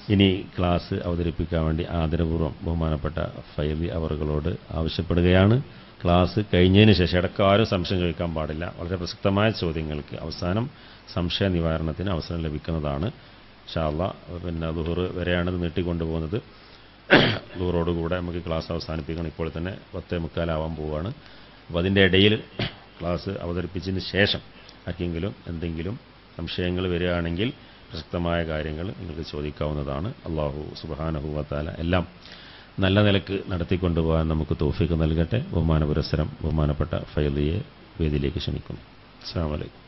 ഇനി ക്ലാസ് അവതരിപ്പിക്കാൻ വേണ്ടി ആദരപൂർവ്വം ബഹുമാനപ്പെട്ട ഫൈബി അവറുകളോട് ആവശ്യപ്പെടുകയാണ് ക്ലാസ് കഴിഞ്ഞതിന് ശേഷം ഇടയ്ക്ക് ആരും സംശയം ചോദിക്കാൻ പാടില്ല വളരെ പ്രസക്തമായ ചോദ്യങ്ങൾക്ക് അവസാനം സംശയ നിവാരണത്തിന് അവസരം ലഭിക്കുന്നതാണ് ഷാള്ള പിന്നെ ദുഹർ വരെയാണ് ഇത് നീട്ടിക്കൊണ്ടുപോകുന്നത് ദൂറോടുകൂടെ നമുക്ക് ക്ലാസ് അവസാനിപ്പിക്കണം ഇപ്പോൾ തന്നെ പത്തേ മുക്കാലാവാൻ പോവുകയാണ് അപ്പോൾ അതിൻ്റെ ഇടയിൽ ക്ലാസ് അവതരിപ്പിച്ചതിന് ശേഷം ആർക്കെങ്കിലും എന്തെങ്കിലും സംശയങ്ങൾ വരികയാണെങ്കിൽ പ്രസക്തമായ കാര്യങ്ങൾ നിങ്ങൾക്ക് ചോദിക്കാവുന്നതാണ് അള്ളാഹു സുബാനഹുവത്താല എല്ലാം നല്ല നിലക്ക് നടത്തിക്കൊണ്ടുപോകാൻ നമുക്ക് തോഫിക്ക് നൽകട്ടെ ബഹുമാന പുരസ്സരം ബഹുമാനപ്പെട്ട ഫൈലിയെ വേദിയിലേക്ക് ക്ഷണിക്കുന്നു അസ്സാം വലൈക്കും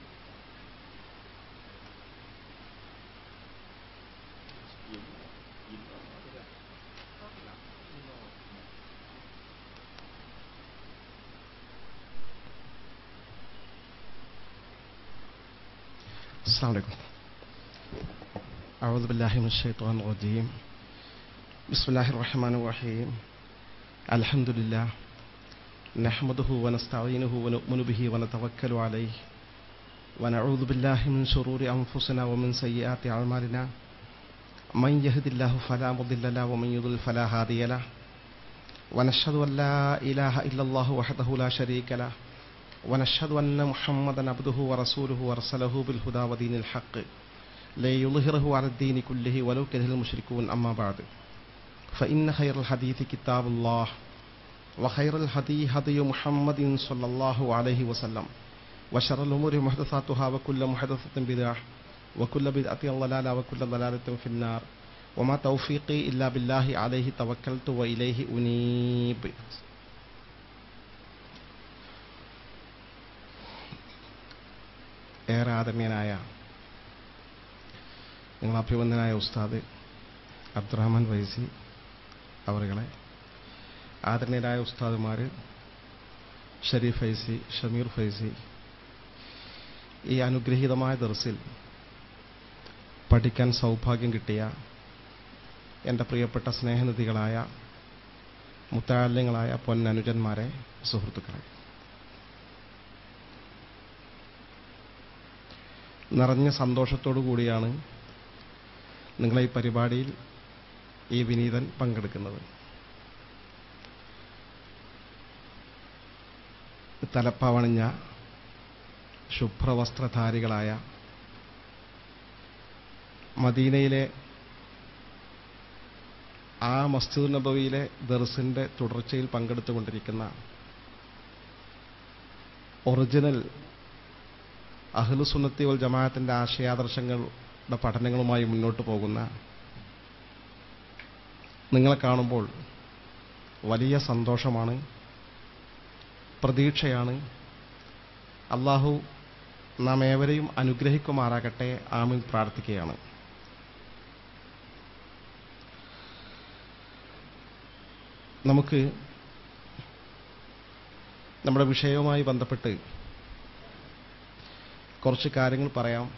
السلام عليكم أعوذ بالله من الشيطان الرجيم بسم الله الرحمن الرحيم الحمد لله نحمده ونستعينه ونؤمن به ونتوكل عليه ونعوذ بالله من شرور أنفسنا ومن سيئات أعمالنا من يهد الله فلا مضل له ومن يضلل فلا هادي له ونشهد أن لا إله إلا الله وحده لا شريك له ونشهد أن محمدا عبده ورسوله ورسله بالهدى ودين الحق ليظهره على الدين كله ولو كره المشركون أما بعد فإن خير الحديث كتاب الله وخير الهدي هدي محمد صلى الله عليه وسلم وشر الأمور محدثاتها وكل محدثة بدعة وكل بدعة ضلالة وكل ضلالة في النار وما توفيقي إلا بالله عليه توكلت وإليه أنيب ഏറെ ആദരണീയനായ നിങ്ങൾ അഭിവന്ദനായ ഉസ്താദ് അബ്ദുറഹ്മാൻ വൈസി അവരുകളെ ആദരണീയരായ ഉസ്താദുമാർ ഷരീഫ് ഫൈസി ഷമീർ ഫൈസി ഈ അനുഗ്രഹീതമായ ദർസിൽ പഠിക്കാൻ സൗഭാഗ്യം കിട്ടിയ എൻ്റെ പ്രിയപ്പെട്ട സ്നേഹനിധികളായ മുത്താല്യങ്ങളായ പൊന്നനുജന്മാരെ സുഹൃത്തുക്കളെ നിറഞ്ഞ സന്തോഷത്തോടു കൂടിയാണ് നിങ്ങളെ ഈ പരിപാടിയിൽ ഈ വിനീതൻ പങ്കെടുക്കുന്നത് തലപ്പാവണിഞ്ഞ ശുഭ്രവസ്ത്രധാരികളായ മദീനയിലെ ആ മസ്ജിദ് നബവിയിലെ ദർസിൻ്റെ തുടർച്ചയിൽ പങ്കെടുത്തുകൊണ്ടിരിക്കുന്ന ഒറിജിനൽ അഹ്ലു സുന്നത്തി വൽ ജമാഅത്തിൻ്റെ ആശയാദർശങ്ങളുടെ പഠനങ്ങളുമായി മുന്നോട്ട് പോകുന്ന നിങ്ങളെ കാണുമ്പോൾ വലിയ സന്തോഷമാണ് പ്രതീക്ഷയാണ് അള്ളാഹു നാം ഏവരെയും അനുഗ്രഹിക്കുമാറാകട്ടെ ആമിൽ പ്രാർത്ഥിക്കുകയാണ് നമുക്ക് നമ്മുടെ വിഷയവുമായി ബന്ധപ്പെട്ട് കുറച്ച് കാര്യങ്ങൾ പറയാം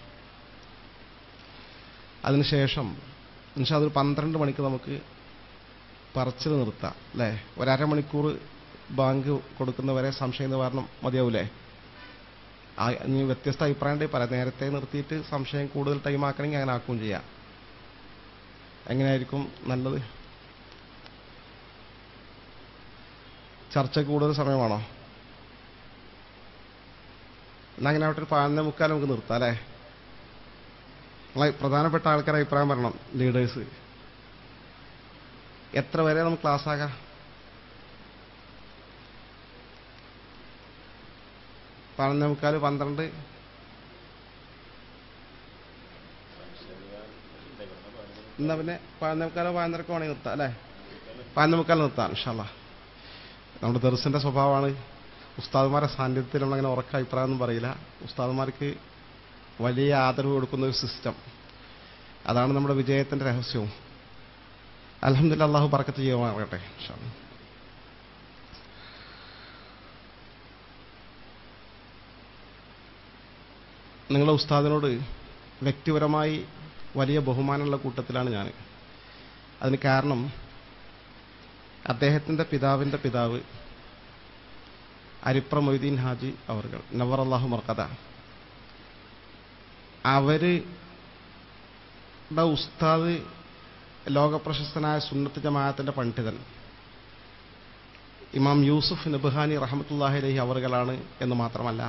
അതിനുശേഷം എന്നുവെച്ചാൽ അതൊരു പന്ത്രണ്ട് മണിക്ക് നമുക്ക് പറച്ചിൽ നിർത്താം അല്ലേ ഒരമണിക്കൂർ ബാങ്ക് കൊടുക്കുന്നവരെ സംശയം നിവാരണം മതിയാവൂലേ ആ ഇനി വ്യത്യസ്ത അഭിപ്രായം ഉണ്ടെങ്കിൽ പറയാം നേരത്തെ നിർത്തിയിട്ട് സംശയം കൂടുതൽ ടൈം ആക്കണമെങ്കിൽ അങ്ങനെ ആക്കുകയും ചെയ്യാം എങ്ങനെയായിരിക്കും നല്ലത് ചർച്ച കൂടുതൽ സമയമാണോ എന്നാ അങ്ങനെ ആവട്ടെ ഒരു പതിനൊന്നേ മുക്കാൽ നമുക്ക് നിർത്താം അല്ലേ നമ്മളെ പ്രധാനപ്പെട്ട ആൾക്കാരെ അഭിപ്രായം പറയണം ലീഡേഴ്സ് എത്ര വരെ നമുക്ക് ക്ലാസ് ആകാം പതിനൊന്നേ മുക്കാൽ പന്ത്രണ്ട് എന്നാ പിന്നെ പതിനൊന്നേ മുക്കാലോ പതിനൊന്നരക്കോ വേണമെങ്കിൽ നിർത്താം അല്ലേ പതിനൊന്നേ മുക്കാൽ നിർത്താം ഇൻഷാല്ല നമ്മുടെ ദർസിൻ്റെ സ്വഭാവമാണ് ഉസ്താദുമാരെ സാന്നിധ്യത്തിൽ നമ്മളങ്ങനെ ഉറക്ക അഭിപ്രായമൊന്നും പറയില്ല ഉസ്താദുമാർക്ക് വലിയ ആദരവ് കൊടുക്കുന്ന ഒരു സിസ്റ്റം അതാണ് നമ്മുടെ വിജയത്തിൻ്റെ രഹസ്യവും അലഹമില്ല അള്ളാഹു പറക്കത്ത് ചെയ്യുമാകട്ടെ ഇൻഷാ അല്ലാ. നിങ്ങളുടെ ഉസ്താദിനോട് വ്യക്തിപരമായി വലിയ ബഹുമാനമുള്ള കൂട്ടത്തിലാണ് ഞാൻ അതിന് കാരണം അദ്ദേഹത്തിൻ്റെ പിതാവിൻ്റെ പിതാവ് അരിപ്ര മൊയ്തീൻ ഹാജി അവർകൾ നവർ അള്ളാഹു മർക്കഥ അവര് ഉസ്താദ് ലോകപ്രശസ്തനായ സുന്നത്ത് ജമാഅത്തിന്റെ പണ്ഡിതൻ ഇമാം യൂസുഫ് നബ്ഹാനി റഹമത്തുല്ലാഹി അലഹി അവറുകളാണ് എന്ന് മാത്രമല്ല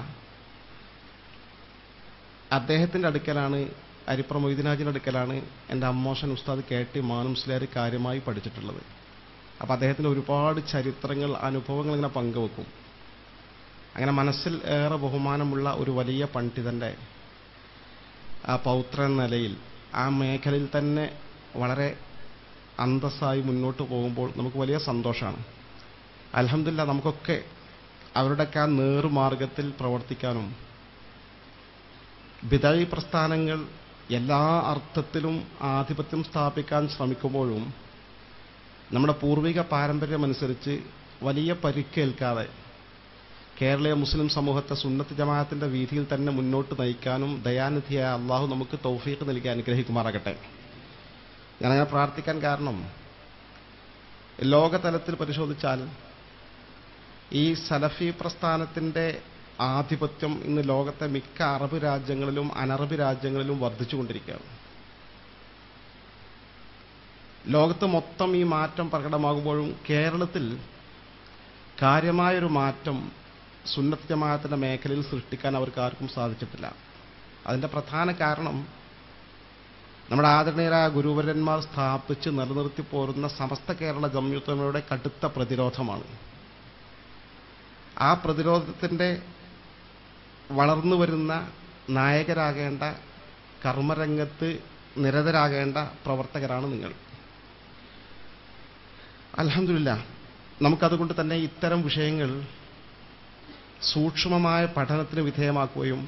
അദ്ദേഹത്തിന്റെ അടുക്കലാണ് അരിപ്ര മൊയ്തീനാജിന്റെ അടുക്കലാണ് എൻ്റെ അമ്മോഷൻ ഉസ്താദ് കെ ടി മാനുസ്ലാർ കാര്യമായി പഠിച്ചിട്ടുള്ളത് അപ്പം അദ്ദേഹത്തിൻ്റെ ഒരുപാട് ചരിത്രങ്ങൾ അനുഭവങ്ങൾ ഇങ്ങനെ പങ്കുവെക്കും അങ്ങനെ മനസ്സിൽ ഏറെ ബഹുമാനമുള്ള ഒരു വലിയ പണ്ഡിതൻ്റെ ആ പൗത്ര എന്ന നിലയിൽ ആ മേഖലയിൽ തന്നെ വളരെ അന്തസ്സായി മുന്നോട്ട് പോകുമ്പോൾ നമുക്ക് വലിയ സന്തോഷമാണ് അലഹമില്ല നമുക്കൊക്കെ അവരുടെയൊക്കെ ആ നേറുമാർഗത്തിൽ പ്രവർത്തിക്കാനും ബിദായി പ്രസ്ഥാനങ്ങൾ എല്ലാ അർത്ഥത്തിലും ആധിപത്യം സ്ഥാപിക്കാൻ ശ്രമിക്കുമ്പോഴും നമ്മുടെ പൂർവിക പാരമ്പര്യമനുസരിച്ച് വലിയ പരിക്കേൽക്കാതെ കേരളീയ മുസ്ലിം സമൂഹത്തെ സുന്നത്ത് ജമാഅത്തിന്റെ വീതിയിൽ തന്നെ മുന്നോട്ട് നയിക്കാനും ദയാനിധിയായ അള്ളാഹു നമുക്ക് തൗഫീഖ് നൽകി അനുഗ്രഹിക്കുമാറാകട്ടെ ഞാനങ്ങനെ പ്രാർത്ഥിക്കാൻ കാരണം ലോകതലത്തിൽ പരിശോധിച്ചാൽ ഈ സലഫി പ്രസ്ഥാനത്തിന്റെ ആധിപത്യം ഇന്ന് ലോകത്തെ മിക്ക അറബ് രാജ്യങ്ങളിലും അനറബ് രാജ്യങ്ങളിലും വർദ്ധിച്ചുകൊണ്ടിരിക്കുകയാണ് ലോകത്ത് മൊത്തം ഈ മാറ്റം പ്രകടമാകുമ്പോഴും കേരളത്തിൽ കാര്യമായൊരു മാറ്റം സുന്നത്ത് ജമാഅത്തിന്റെ മേഖലയിൽ സൃഷ്ടിക്കാൻ അവർക്ക് ആർക്കും സാധിച്ചിട്ടില്ല അതിന്റെ പ്രധാന കാരണം നമ്മുടെ ആദരണീയരായ ഗുരുവരന്മാർ സ്ഥാപിച്ച് നിലനിർത്തി പോരുന്ന സമസ്ത കേരള ജമ്യൂത്തമയുടെ കടുത്ത പ്രതിരോധമാണ് ആ പ്രതിരോധത്തിന്റെ വളർന്നു വരുന്ന നായകരാകേണ്ട കർമ്മരംഗത്ത് നിരതരാകേണ്ട പ്രവർത്തകരാണ് നിങ്ങൾ അലഹമില്ല നമുക്കതുകൊണ്ട് തന്നെ ഇത്തരം വിഷയങ്ങൾ സൂക്ഷ്മമായ പഠനത്തിന് വിധേയമാക്കുകയും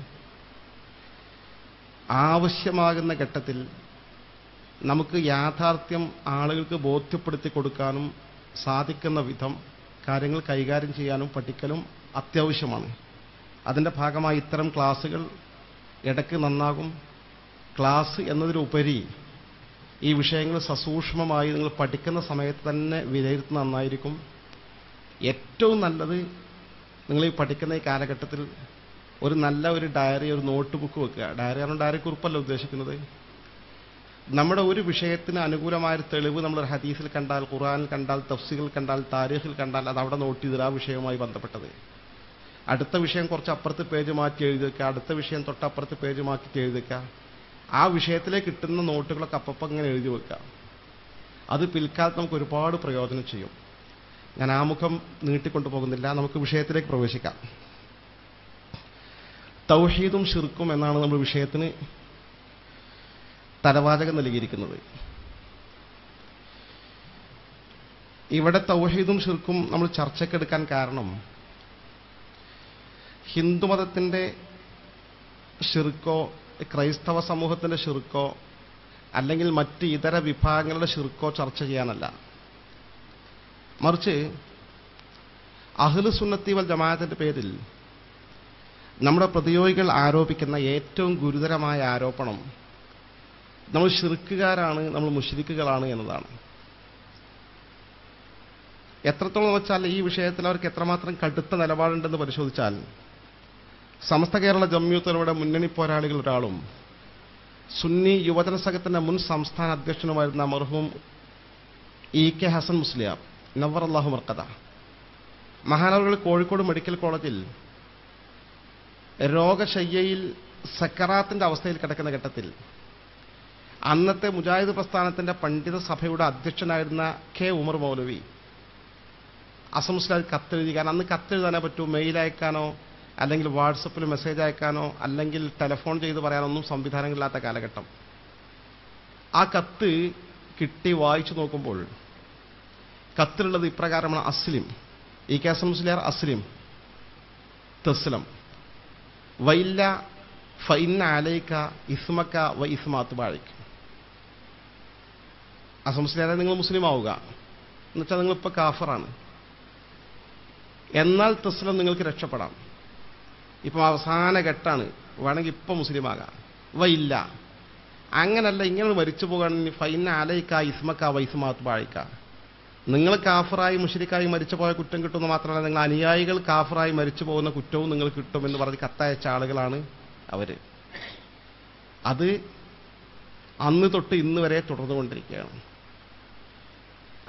ആവശ്യമാകുന്ന ഘട്ടത്തിൽ നമുക്ക് യാഥാർത്ഥ്യം ആളുകൾക്ക് ബോധ്യപ്പെടുത്തി കൊടുക്കാനും സാധിക്കുന്ന വിധം കാര്യങ്ങൾ കൈകാര്യം ചെയ്യാനും പഠിക്കലും അത്യാവശ്യമാണ് അതിൻ്റെ ഭാഗമായി ഇത്തരം ക്ലാസ്സുകൾ ഇടയ്ക്ക് നന്നാകും ക്ലാസ് എന്നതിലുപരി ഈ വിഷയങ്ങൾ സസൂക്ഷ്മമായി നിങ്ങൾ പഠിക്കുന്ന സമയത്ത് തന്നെ വിലയിരുത്തുന്ന നന്നായിരിക്കും ഏറ്റവും നല്ലത് നിങ്ങൾ ഈ പഠിക്കുന്ന ഈ കാലഘട്ടത്തിൽ ഒരു നല്ല ഒരു ഡയറി ഒരു നോട്ട് ബുക്ക് വെക്കുക ഡയറി ആണ് ഡയറി കുറിപ്പല്ല ഉദ്ദേശിക്കുന്നത് നമ്മുടെ ഒരു വിഷയത്തിന് അനുകൂലമായൊരു തെളിവ് നമ്മൾ ഹദീസിൽ കണ്ടാൽ ഖുറാനിൽ കണ്ടാൽ തഫ്സിൽ കണ്ടാൽ താരീഖിൽ കണ്ടാൽ അത് അവിടെ നോട്ട് ചെയ്തിട്ട് ആ വിഷയവുമായി ബന്ധപ്പെട്ടത് അടുത്ത വിഷയം കുറച്ച് അപ്പുറത്ത് പേജ് മാറ്റി എഴുതി വെക്കുക അടുത്ത വിഷയം തൊട്ടപ്പുറത്ത് പേജ് മാറ്റി എഴുതി വെക്കുക ആ വിഷയത്തിലേക്ക് കിട്ടുന്ന നോട്ടുകളൊക്കെ അപ്പപ്പം ഇങ്ങനെ എഴുതി വെക്കുക അത് പിൽക്കാലത്ത് നമുക്ക് ഒരുപാട് പ്രയോജനം ചെയ്യും ഞാൻ ആമുഖം നീട്ടിക്കൊണ്ടു പോകുന്നില്ല നമുക്ക് വിഷയത്തിലേക്ക് പ്രവേശിക്കാം തൗഹീദും ഷിർക്കും എന്നാണ് നമ്മൾ വിഷയത്തിന് തലവാചകം നൽകിയിരിക്കുന്നത് ഇവിടെ തൗഹീദും ഷിർക്കും നമ്മൾ ചർച്ചയ്ക്കെടുക്കാൻ കാരണം ഹിന്ദുമതത്തിന്റെ ഷിർക്കോ ക്രൈസ്തവ സമൂഹത്തിന്റെ ഷിർക്കോ അല്ലെങ്കിൽ മറ്റ് ഇതര വിഭാഗങ്ങളുടെ ഷിർക്കോ ചർച്ച ചെയ്യാനല്ല മറിച്ച് അഹ്ലു സുന്നത്തി വൽ ജമാഅത്തിന്റെ പേരിൽ നമ്മുടെ പ്രതിയോഗികൾ ആരോപിക്കുന്ന ഏറ്റവും ഗുരുതരമായ ആരോപണം നമ്മൾ ഷിർക്കുകാരാണ് നമ്മൾ മുഷ്രിക്കുകളാണ് എന്നതാണ് എത്രത്തോളം വെച്ചാൽ ഈ വിഷയത്തിൽ അവർക്ക് എത്രമാത്രം കടുത്ത നിലപാടുണ്ടെന്ന് പരിശോധിച്ചാൽ സമസ്ത കേരള ജമ്യൂത്തലയുടെ മുന്നണി പോരാളികൾ ഒരാളും സുന്നി യുവജന സംഘത്തിന്റെ മുൻ സംസ്ഥാന അധ്യക്ഷനുമായിരുന്ന മർഹൂം ഇ കെ ഹസൻ മുസ്ലിയാർ നവർ അള്ളാഹു മർക്കത മഹാനവറുകൾ കോഴിക്കോട് മെഡിക്കൽ കോളേജിൽ രോഗശയ്യയിൽ സക്കറാത്തിന്റെ അവസ്ഥയിൽ കിടക്കുന്ന ഘട്ടത്തിൽ അന്നത്തെ മുജാഹിദ് പ്രസ്ഥാനത്തിന്റെ പണ്ഡിത സഭയുടെ അധ്യക്ഷനായിരുന്ന കെ ഉമർ മൗലവി അസംസ്ലാൽ കത്തെഴുതി കാരണം അന്ന് കത്തെഴുതാനേ പറ്റൂ മെയിൽ അയക്കാനോ അല്ലെങ്കിൽ വാട്സപ്പിൽ മെസ്സേജ് അയക്കാനോ അല്ലെങ്കിൽ ടെലിഫോൺ ചെയ്ത് പറയാനൊന്നും സംവിധാനങ്ങളില്ലാത്ത കാലഘട്ടം ആ കത്ത് കിട്ടി വായിച്ചു നോക്കുമ്പോൾ കത്തിലുള്ളത് ഇപ്രകാരമാണ് അസ്ലിം ഈ കെ എസ് മുസ്ലിയാർ അസ്ലിം തസ്ലം വൈല്ല ഫൈന്ന അലൈക്ക ഇസ്മക്ക വ ഇസ്മാത്ത് ബാഴിക്ക് അസംസ്ലിയാരെ നിങ്ങൾ മുസ്ലിം ആവുക എന്നുവെച്ചാൽ നിങ്ങൾ ഇപ്പൊ കാഫറാണ് എന്നാൽ തസ്ലം നിങ്ങൾക്ക് രക്ഷപ്പെടാം ഇപ്പം അവസാന ഘട്ടാണ് വേണമെങ്കിൽ ഇപ്പം മുസ്ലിമാകാം വയില്ല അങ്ങനല്ല ഇങ്ങനെ മരിച്ചു പോകുകയാണെങ്കിൽ ഫൈന അലയിക്ക ഇസ്മക്ക വൈസ്മാത്ത് ബാഴിക്ക നിങ്ങൾ കാഫറായി മുഷരിക്കായി മരിച്ചു പോയ കുറ്റം കിട്ടുമെന്ന് മാത്രമല്ല നിങ്ങൾ അനുയായികൾ കാഫറായി മരിച്ചു പോകുന്ന കുറ്റവും നിങ്ങൾ കിട്ടുമെന്ന് പറഞ്ഞ് കത്തയച്ച ആളുകളാണ് അവര് അത് അന്ന് തൊട്ട് ഇന്ന് വരെ തുടർന്നുകൊണ്ടിരിക്കുകയാണ്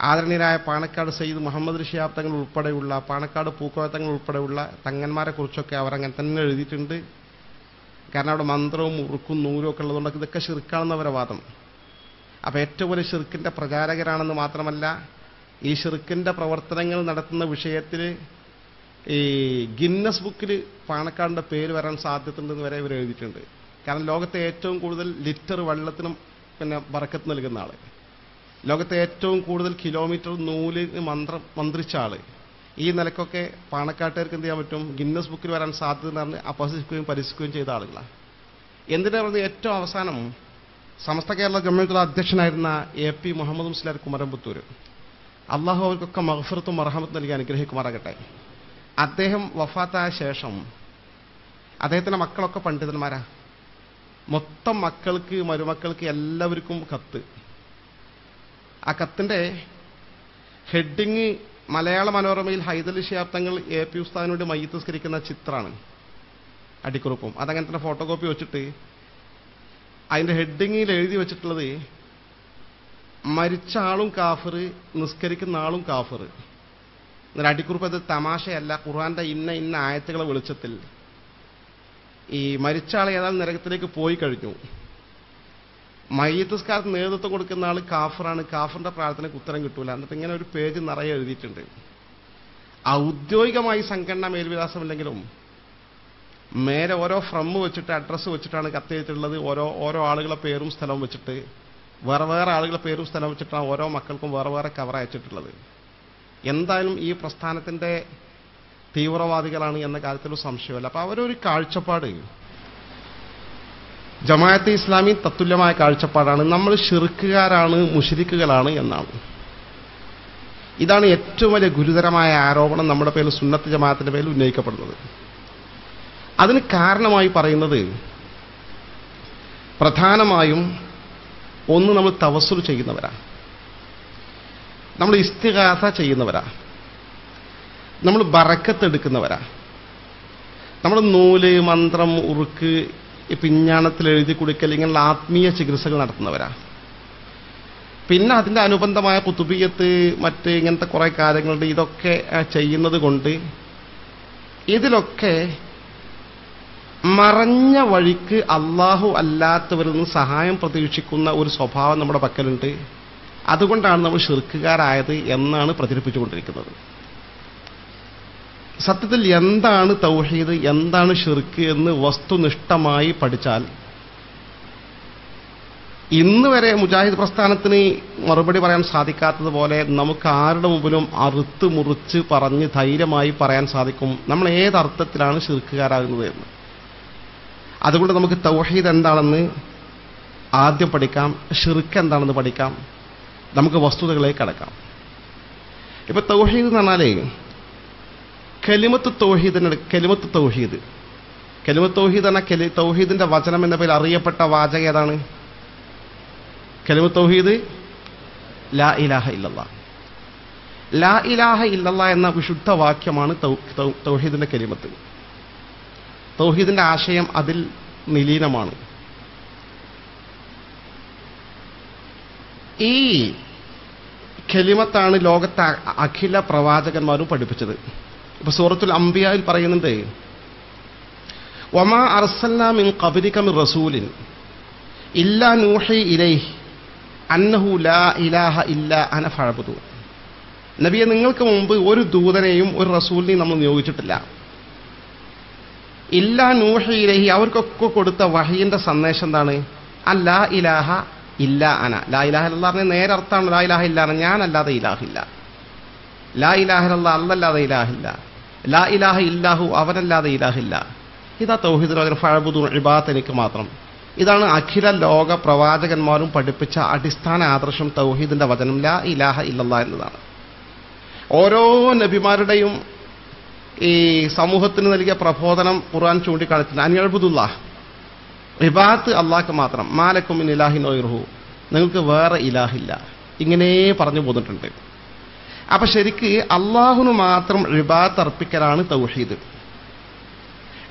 ആദരണീയരായ പാണക്കാട് സയ്യിദ് മുഹമ്മദ് ഷിയാബ് തങ്ങൾ ഉൾപ്പെടെയുള്ള പാണക്കാട് പൂക്കോയ തങ്ങൾ ഉൾപ്പെടെയുള്ള തങ്ങന്മാരെ കുറിച്ചൊക്കെ അവർ അങ്ങനെ തന്നെ എഴുതിയിട്ടുണ്ട് കാരണം അവിടെ മന്ത്രവും ഉറുക്കും നൂലും ഒക്കെ ഉള്ളതുകൊണ്ട് ഇതൊക്കെ ഷിർക്കാണെന്നവരെ വാദം അപ്പോൾ ഏറ്റവും വലിയ ഷിർക്കിൻ്റെ പ്രചാരകരാണെന്ന് മാത്രമല്ല ഈ ഷിർക്കിൻ്റെ പ്രവർത്തനങ്ങൾ നടത്തുന്ന വിഷയത്തിൽ ഈ ഗിന്നസ് ബുക്കിൽ പാണക്കാടിൻ്റെ പേര് വരാൻ സാധ്യതയുണ്ടെന്ന് വരെ ഇവർ എഴുതിയിട്ടുണ്ട് കാരണം ലോകത്തെ ഏറ്റവും കൂടുതൽ ലിറ്റർ വെള്ളത്തിനും പിന്നെ ബറക്കത്ത് നൽകുന്ന ആള് ലോകത്തെ ഏറ്റവും കൂടുതൽ കിലോമീറ്റർ നൂലിന് മന്ത്രം മന്ത്രിച്ച ആള് ഈ നിലക്കൊക്കെ പാണക്കാട്ടുകാർക്ക് എന്ത് ചെയ്യാൻ പറ്റും ഗിന്നസ് ബുക്കിൽ വരാൻ സാധ്യത എന്ന് പറഞ്ഞ് അപഹസിക്കുകയും പരിഹസിക്കുകയും ചെയ്ത ആളുകളാണ് എന്തിനാ പറഞ്ഞത് ഏറ്റവും അവസാനം സമസ്ത കേരള ഗവൺമെന്റിലെ അധ്യക്ഷനായിരുന്ന എ പി മുഹമ്മദ് മുസ്ലാർ കുമരംപുത്തൂർ അള്ളാഹു അവർക്കൊക്കെ മഹഫറത്തും മറഹമത്തും നൽകി അനുഗ്രഹിക്കുമാറാകട്ടെ അദ്ദേഹം വഫാത്തായ ശേഷം അദ്ദേഹത്തിന്റെ മക്കളൊക്കെ പണ്ഡിതന്മാരാ മൊത്തം മക്കൾക്ക് മരുമക്കൾക്ക് എല്ലാവർക്കും കത്ത് ആ കത്തിന്റെ ഹെഡിങ് മലയാള മനോരമയിൽ ഹൈദലി ഷിയാബ് തങ്ങൾ എ പി ഉസ്താദിനോട് മയ്യത്തസ്കരിക്കുന്ന ചിത്രമാണ് അടിക്കുറിപ്പും അതങ്ങനെ തന്നെ ഫോട്ടോ കോപ്പി വെച്ചിട്ട് അതിന്റെ ഹെഡിങ്ങിൽ എഴുതി വെച്ചിട്ടുള്ളത് മരിച്ച ആളും കാഫർ നിസ്കരിക്കുന്ന ആളും കാഫർ എന്നാൽ അടിക്കുറിപ്പ് അത് തമാശയല്ല ഖുർആന്റെ ഇന്ന ഇന്ന ആയത്തുകളെ വെളിച്ചത്തിൽ ഈ മരിച്ച ആൾ ഏതായാലും നരകത്തിലേക്ക് പോയി കഴിഞ്ഞു മയ്യത്തുസ്കാരത്ത് നേതൃത്വം കൊടുക്കുന്ന ആൾ കാഫറാണ് കാഫറിന്റെ പ്രാർത്ഥനയ്ക്ക് ഉത്തരം കിട്ടൂല എന്നിട്ട് ഇങ്ങനെ ഒരു പേജ് നിറയെ എഴുതിയിട്ടുണ്ട് ഔദ്യോഗികമായി സംഘടന മേൽവിലാസമില്ലെങ്കിലും മേലെ ഓരോ ഫ്രം വെച്ചിട്ട് അഡ്രസ്സ് വെച്ചിട്ടാണ് കത്തെഴുതിയിട്ടുള്ളത് ഓരോ ഓരോ ആളുകളെ പേരും സ്ഥലവും വെച്ചിട്ട് വേറെ വേറെ ആളുകളെ പേരും സ്ഥലം വെച്ചിട്ടാണ് ഓരോ മക്കൾക്കും വേറെ വേറെ കവർ അയച്ചിട്ടുള്ളത് എന്തായാലും ഈ പ്രസ്ഥാനത്തിന്റെ തീവ്രവാദികളാണ് എന്ന കാര്യത്തിൽ സംശയമല്ല അപ്പൊ അവരൊരു കാഴ്ചപ്പാട് ജമാഅത്തെ ഇസ്ലാമി തത്തുല്യമായ കാഴ്ചപ്പാടാണ് നമ്മൾ ഷിർക്കുകാരാണ് മുഷരിക്കുകളാണ് എന്നാണ് ഇതാണ് ഏറ്റവും വലിയ ഗുരുതരമായ ആരോപണം നമ്മുടെ പേരിൽ സുന്നത്ത് ജമാഅത്തിന്റെ പേരിൽ ഉന്നയിക്കപ്പെടുന്നത് അതിന് കാരണമായി പറയുന്നത് പ്രധാനമായും ഒന്ന് നമ്മൾ തവസ്സുൽ ചെയ്യുന്നവരാ നമ്മൾ ഇസ്തിഹാസ ചെയ്യുന്നവരാ നമ്മൾ ബറക്കത്തെടുക്കുന്നവരാ നമ്മൾ നൂല് മന്ത്രം ഉറുക്ക് ഈ പിഞ്ഞാണത്തിൽ എഴുതി കുടിക്കൽ ഇങ്ങനെയുള്ള ആത്മീയ ചികിത്സകൾ നടത്തുന്നവരാ പിന്നെ അതിന്റെ അനുബന്ധമായ കുത്തുബിയത്ത് മറ്റ് ഇങ്ങനത്തെ കുറെ കാര്യങ്ങളുണ്ട് ഇതൊക്കെ ആ, ചെയ്യുന്നത് കൊണ്ട് ഇതിലൊക്കെ മറഞ്ഞ വഴിക്ക് അള്ളാഹു അല്ലാത്തവരിൽ നിന്ന് സഹായം പ്രതീക്ഷിക്കുന്ന ഒരു സ്വഭാവം നമ്മുടെ പക്കലുണ്ട് അതുകൊണ്ടാണ് നമ്മൾ ഷിർക്കുകാരായത് എന്നാണ് പ്രചരിപ്പിച്ചുകൊണ്ടിരിക്കുന്നത് സത്യത്തിൽ എന്താണ് തൗഹീദ് എന്താണ് ഷിർക്ക് എന്ന് വസ്തുനിഷ്ഠമായി പഠിച്ചാൽ ഇന്ന് വരെ മുജാഹിദ് പ്രസ്ഥാനത്തിന് മറുപടി പറയാൻ സാധിക്കാത്തതുപോലെ നമുക്ക് ആരുടെ മുമ്പിലും അറുത്ത് മുറിച്ച് പറഞ്ഞ് ധൈര്യമായി പറയാൻ സാധിക്കും നമ്മൾ ഏതർത്ഥത്തിലാണ് ഷിർക്കുകാരാകുന്നത് എന്ന് അതുകൊണ്ട് നമുക്ക് തൗഹീദ് എന്താണെന്ന് ആദ്യം പഠിക്കാം ഷിർക്ക് എന്താണെന്ന് പഠിക്കാം നമുക്ക് വസ്തുതകളിലേക്ക് കടക്കാം ഇപ്പൊ തൗഹീദ് എന്ന് പറഞ്ഞാലേ കലിമത്ത് തൗഹീദിന് കലിമത്ത് തൗഹീദ് കലിമത്ത് തൗഹീദ് എന്ന കലി തൗഹീദിന്റെ വചനം എന്ന പേരിൽ അറിയപ്പെട്ട വാചകം ഏതാണ് കലിമത്ത് തൗഹീദ് ലാ ഇലാഹ ഇല്ലല്ലാ ലാ ഇലാഹ ഇല്ലല്ലാ എന്ന വിശുദ്ധ വാക്യമാണ് തൗ- തൗ- തൗഹീദിന്റെ കലിമത്ത് തൗഹീദിന്റെ ആശയം അതിൽ നിലീനമാണ് ഈ ഖലിമത്താണ് ലോകത്തെ അ- അഖില പ്രവാചകന്മാരും പഠിപ്പിച്ചത് ഇപ്പൊ സൂറത്തുൽ അംബിയായിൽ പറയുന്നുണ്ട് വമാ അർസൽനാ മിൻ ഖബരിക മിൻ റസൂലിൻ ഇല്ലാ നൂഹി ഇലൈഹി അന്നഹു ലാ ഇലാഹ ഇല്ല അന ഫഅബ്ദു നബിയെ നിങ്ങൾക്ക് മുമ്പ് ഒരു ദൂതനെയും ഒരു റസൂലിനെയും നമ്മൾ നിയോഗിച്ചിട്ടില്ല ഇല്ലാ നൂഹി ഇലഹി അവർക്കൊക്കെ കൊടുത്ത വഹീന്റെ സന്ദേശം എന്താണ് ആ ലാ ഇലാഹ ഇല്ല അന ലാ ഇലാഹ എന്ന് പറഞ്ഞ നേരെ അർത്ഥമാണ് ലാ ഇലാഹ ഇല്ല എന്ന്. ഞാനല്ലാതെ ഇലാഹില്ല ലാ ഇലാഹ അല്ല അല്ലല്ലാതെ ഇലാഹില്ല ലാ ഇലാഹ ഇല്ലാഹു അവനല്ലാതെ ഇലാഹില്ല ഇതാ തൗഹീദ് ഫഴബുദു ഇബാത്ത് എനിക്ക് മാത്രം ഇതാണ് അഖില ലോക പ്രവാചകന്മാരും പഠിപ്പിച്ച അടിസ്ഥാന ആദർശം തൗഹീദിന്റെ വചനം ലാ ഇലാഹ ഇല്ലല്ലാ എന്നതാണ് ഓരോ നബിമാരുടെയും ഈ സമൂഹത്തിന് നൽകിയ പ്രബോധനം ഖുർആൻ ചൂണ്ടിക്കാണിച്ചിട്ടുണ്ട് അനിയൽബുദുല്ല ഇബാത്ത് അള്ളാഹ്ക്ക് മാത്രം മാലക്കും ഇലാഹിൻ ഒയർഹു നിങ്ങൾക്ക് വേറെ ഇലാഹില്ല ഇങ്ങനെ പറഞ്ഞു പോന്നിട്ടുണ്ട് അപ്പൊ ശരിക്ക് അള്ളാഹുന് മാത്രം റിബാത്ത് അർപ്പിക്കലാണ് തൗഹീദ്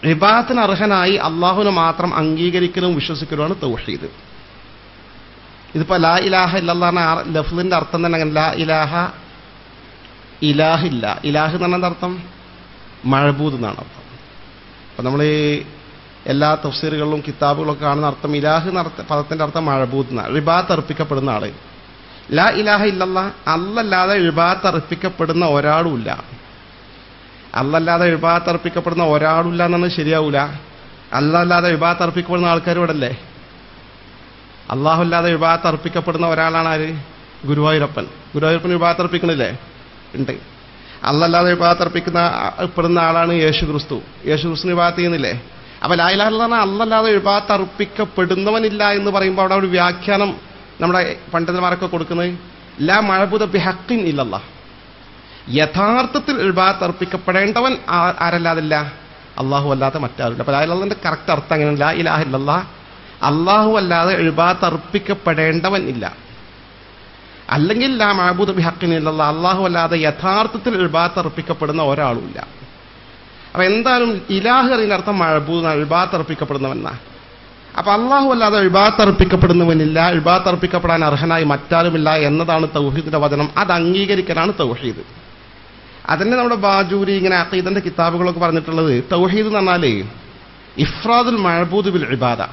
റിബാത്തിന് അർഹനായി അള്ളാഹുന് മാത്രം അംഗീകരിക്കലും വിശ്വസിക്കലുമാണ് തൗഹീദ് ഇതിപ്പോ ലാ ഇലാഹ ഇല്ലെന്നാണ് ലഫ്ലിന്റെ അർത്ഥം തന്നെ അങ്ങനെ ലാ ഇലാഹ ഇലാഹില്ല ഇലാഹ് എന്ന് പറഞ്ഞ അർത്ഥം മഴബൂദ് എന്നാണ് അർത്ഥം അപ്പൊ നമ്മൾ ഈ എല്ലാ തഫ്സീറുകളിലും കിതാബുകളൊക്കെ കാണുന്ന അർത്ഥം ഇലാഹ് എന്ന അർത്ഥ പദത്തിന്റെ അർത്ഥം മഴബൂദ് എന്നാണ് ഇബാത്ത് അർപ്പിക്കപ്പെടുന്ന ആള് ലാ ഇലാഹ ഇല്ലല്ല അല്ലല്ലാതെ ഇബാത്ത് അർപ്പിക്കപ്പെടുന്ന ഒരാളുമില്ല അല്ലല്ലാതെ ഇബാത്ത് അർപ്പിക്കപ്പെടുന്ന ഒരാളില്ല എന്നത് ശരിയാവൂല അല്ലല്ലാതെ ഇബാത്ത് അർപ്പിക്കപ്പെടുന്ന ആൾക്കാർ ഇവിടെ അല്ലേ അള്ളാഹുല്ലാതെ വിഭാഗത്ത് അർപ്പിക്കപ്പെടുന്ന ഒരാളാണ് ആര് ഗുരുവായൂരപ്പൻ ഗുരുവായൂരപ്പൻ വിഭാഗത്ത് അർപ്പിക്കണില്ലേ ഉണ്ട് അല്ലല്ലാതെ വിഭാഗത്ത് അർപ്പിക്കുന്ന പെടുന്ന ആളാണ് യേശു ക്രിസ്തു യേശു ക്രിസ്തു വിഭാഗത്ത് ചെയ്യുന്നില്ലേ അപ്പൊ ലായിലാഹ് അല്ലല്ലാതെ വിഭാഗത്ത് അർപ്പിക്കപ്പെടുന്നവനില്ല എന്ന് പറയുമ്പോൾ അവിടെ ഒരു വ്യാഖ്യാനം നമ്മുടെ പണ്ഡിതന്മാരൊക്കെ കൊടുക്കുന്നത് ലാ മഴബുദ ബിഹക്കിൻ ഇല്ലല്ല യഥാർത്ഥത്തിൽ വിഭാഗത്ത് അർപ്പിക്കപ്പെടേണ്ടവൻ ആ- ആരല്ലാതില്ല അള്ളാഹു അല്ലാതെ മറ്റാരുമില്ല അപ്പൊ ലായിലാഹിന്റെ കറക്റ്റ് അർത്ഥം അങ്ങനെ ലാ ഇലാഹില്ലല്ലാ അള്ളാഹു അല്ലാതെ എഴുപാത്ത് അർപ്പിക്കപ്പെടേണ്ടവൻ ഇല്ല അല്ലെങ്കിൽ ലാ മാബൂദ് ബിഹക്കിനില്ല അള്ളാഹു അല്ലാതെ യഥാർത്ഥത്തിൽ എഴുപാത്ത് അർപ്പിക്കപ്പെടുന്ന ഒരാളുമില്ല അപ്പൊ എന്തായാലും ഇലാഹ് അറിയുന്ന അർത്ഥം മഴബൂദ് എഴുപാത്ത് അർപ്പിക്കപ്പെടുന്നവനാ അപ്പൊ അള്ളാഹു അല്ലാതെ എഴുപാത്ത് അർപ്പിക്കപ്പെടുന്നവനില്ല എഴുപാത്ത് അർപ്പിക്കപ്പെടാൻ അർഹനായി മറ്റാരുമില്ല എന്നതാണ് തൗഹീദിന്റെ വചനം അത് അംഗീകരിക്കലാണ് തൗഹീദ് അതന്നെ നമ്മുടെ ബാജൂരി ഇങ്ങനെ അഖീദന്റെ കിതാബുകളൊക്കെ പറഞ്ഞിട്ടുള്ളത് തൗഹീദ് എന്ന് പറഞ്ഞാലേ ഇഫ്രാദുൽ മഴബൂദ് ബിൽ ഇബാദ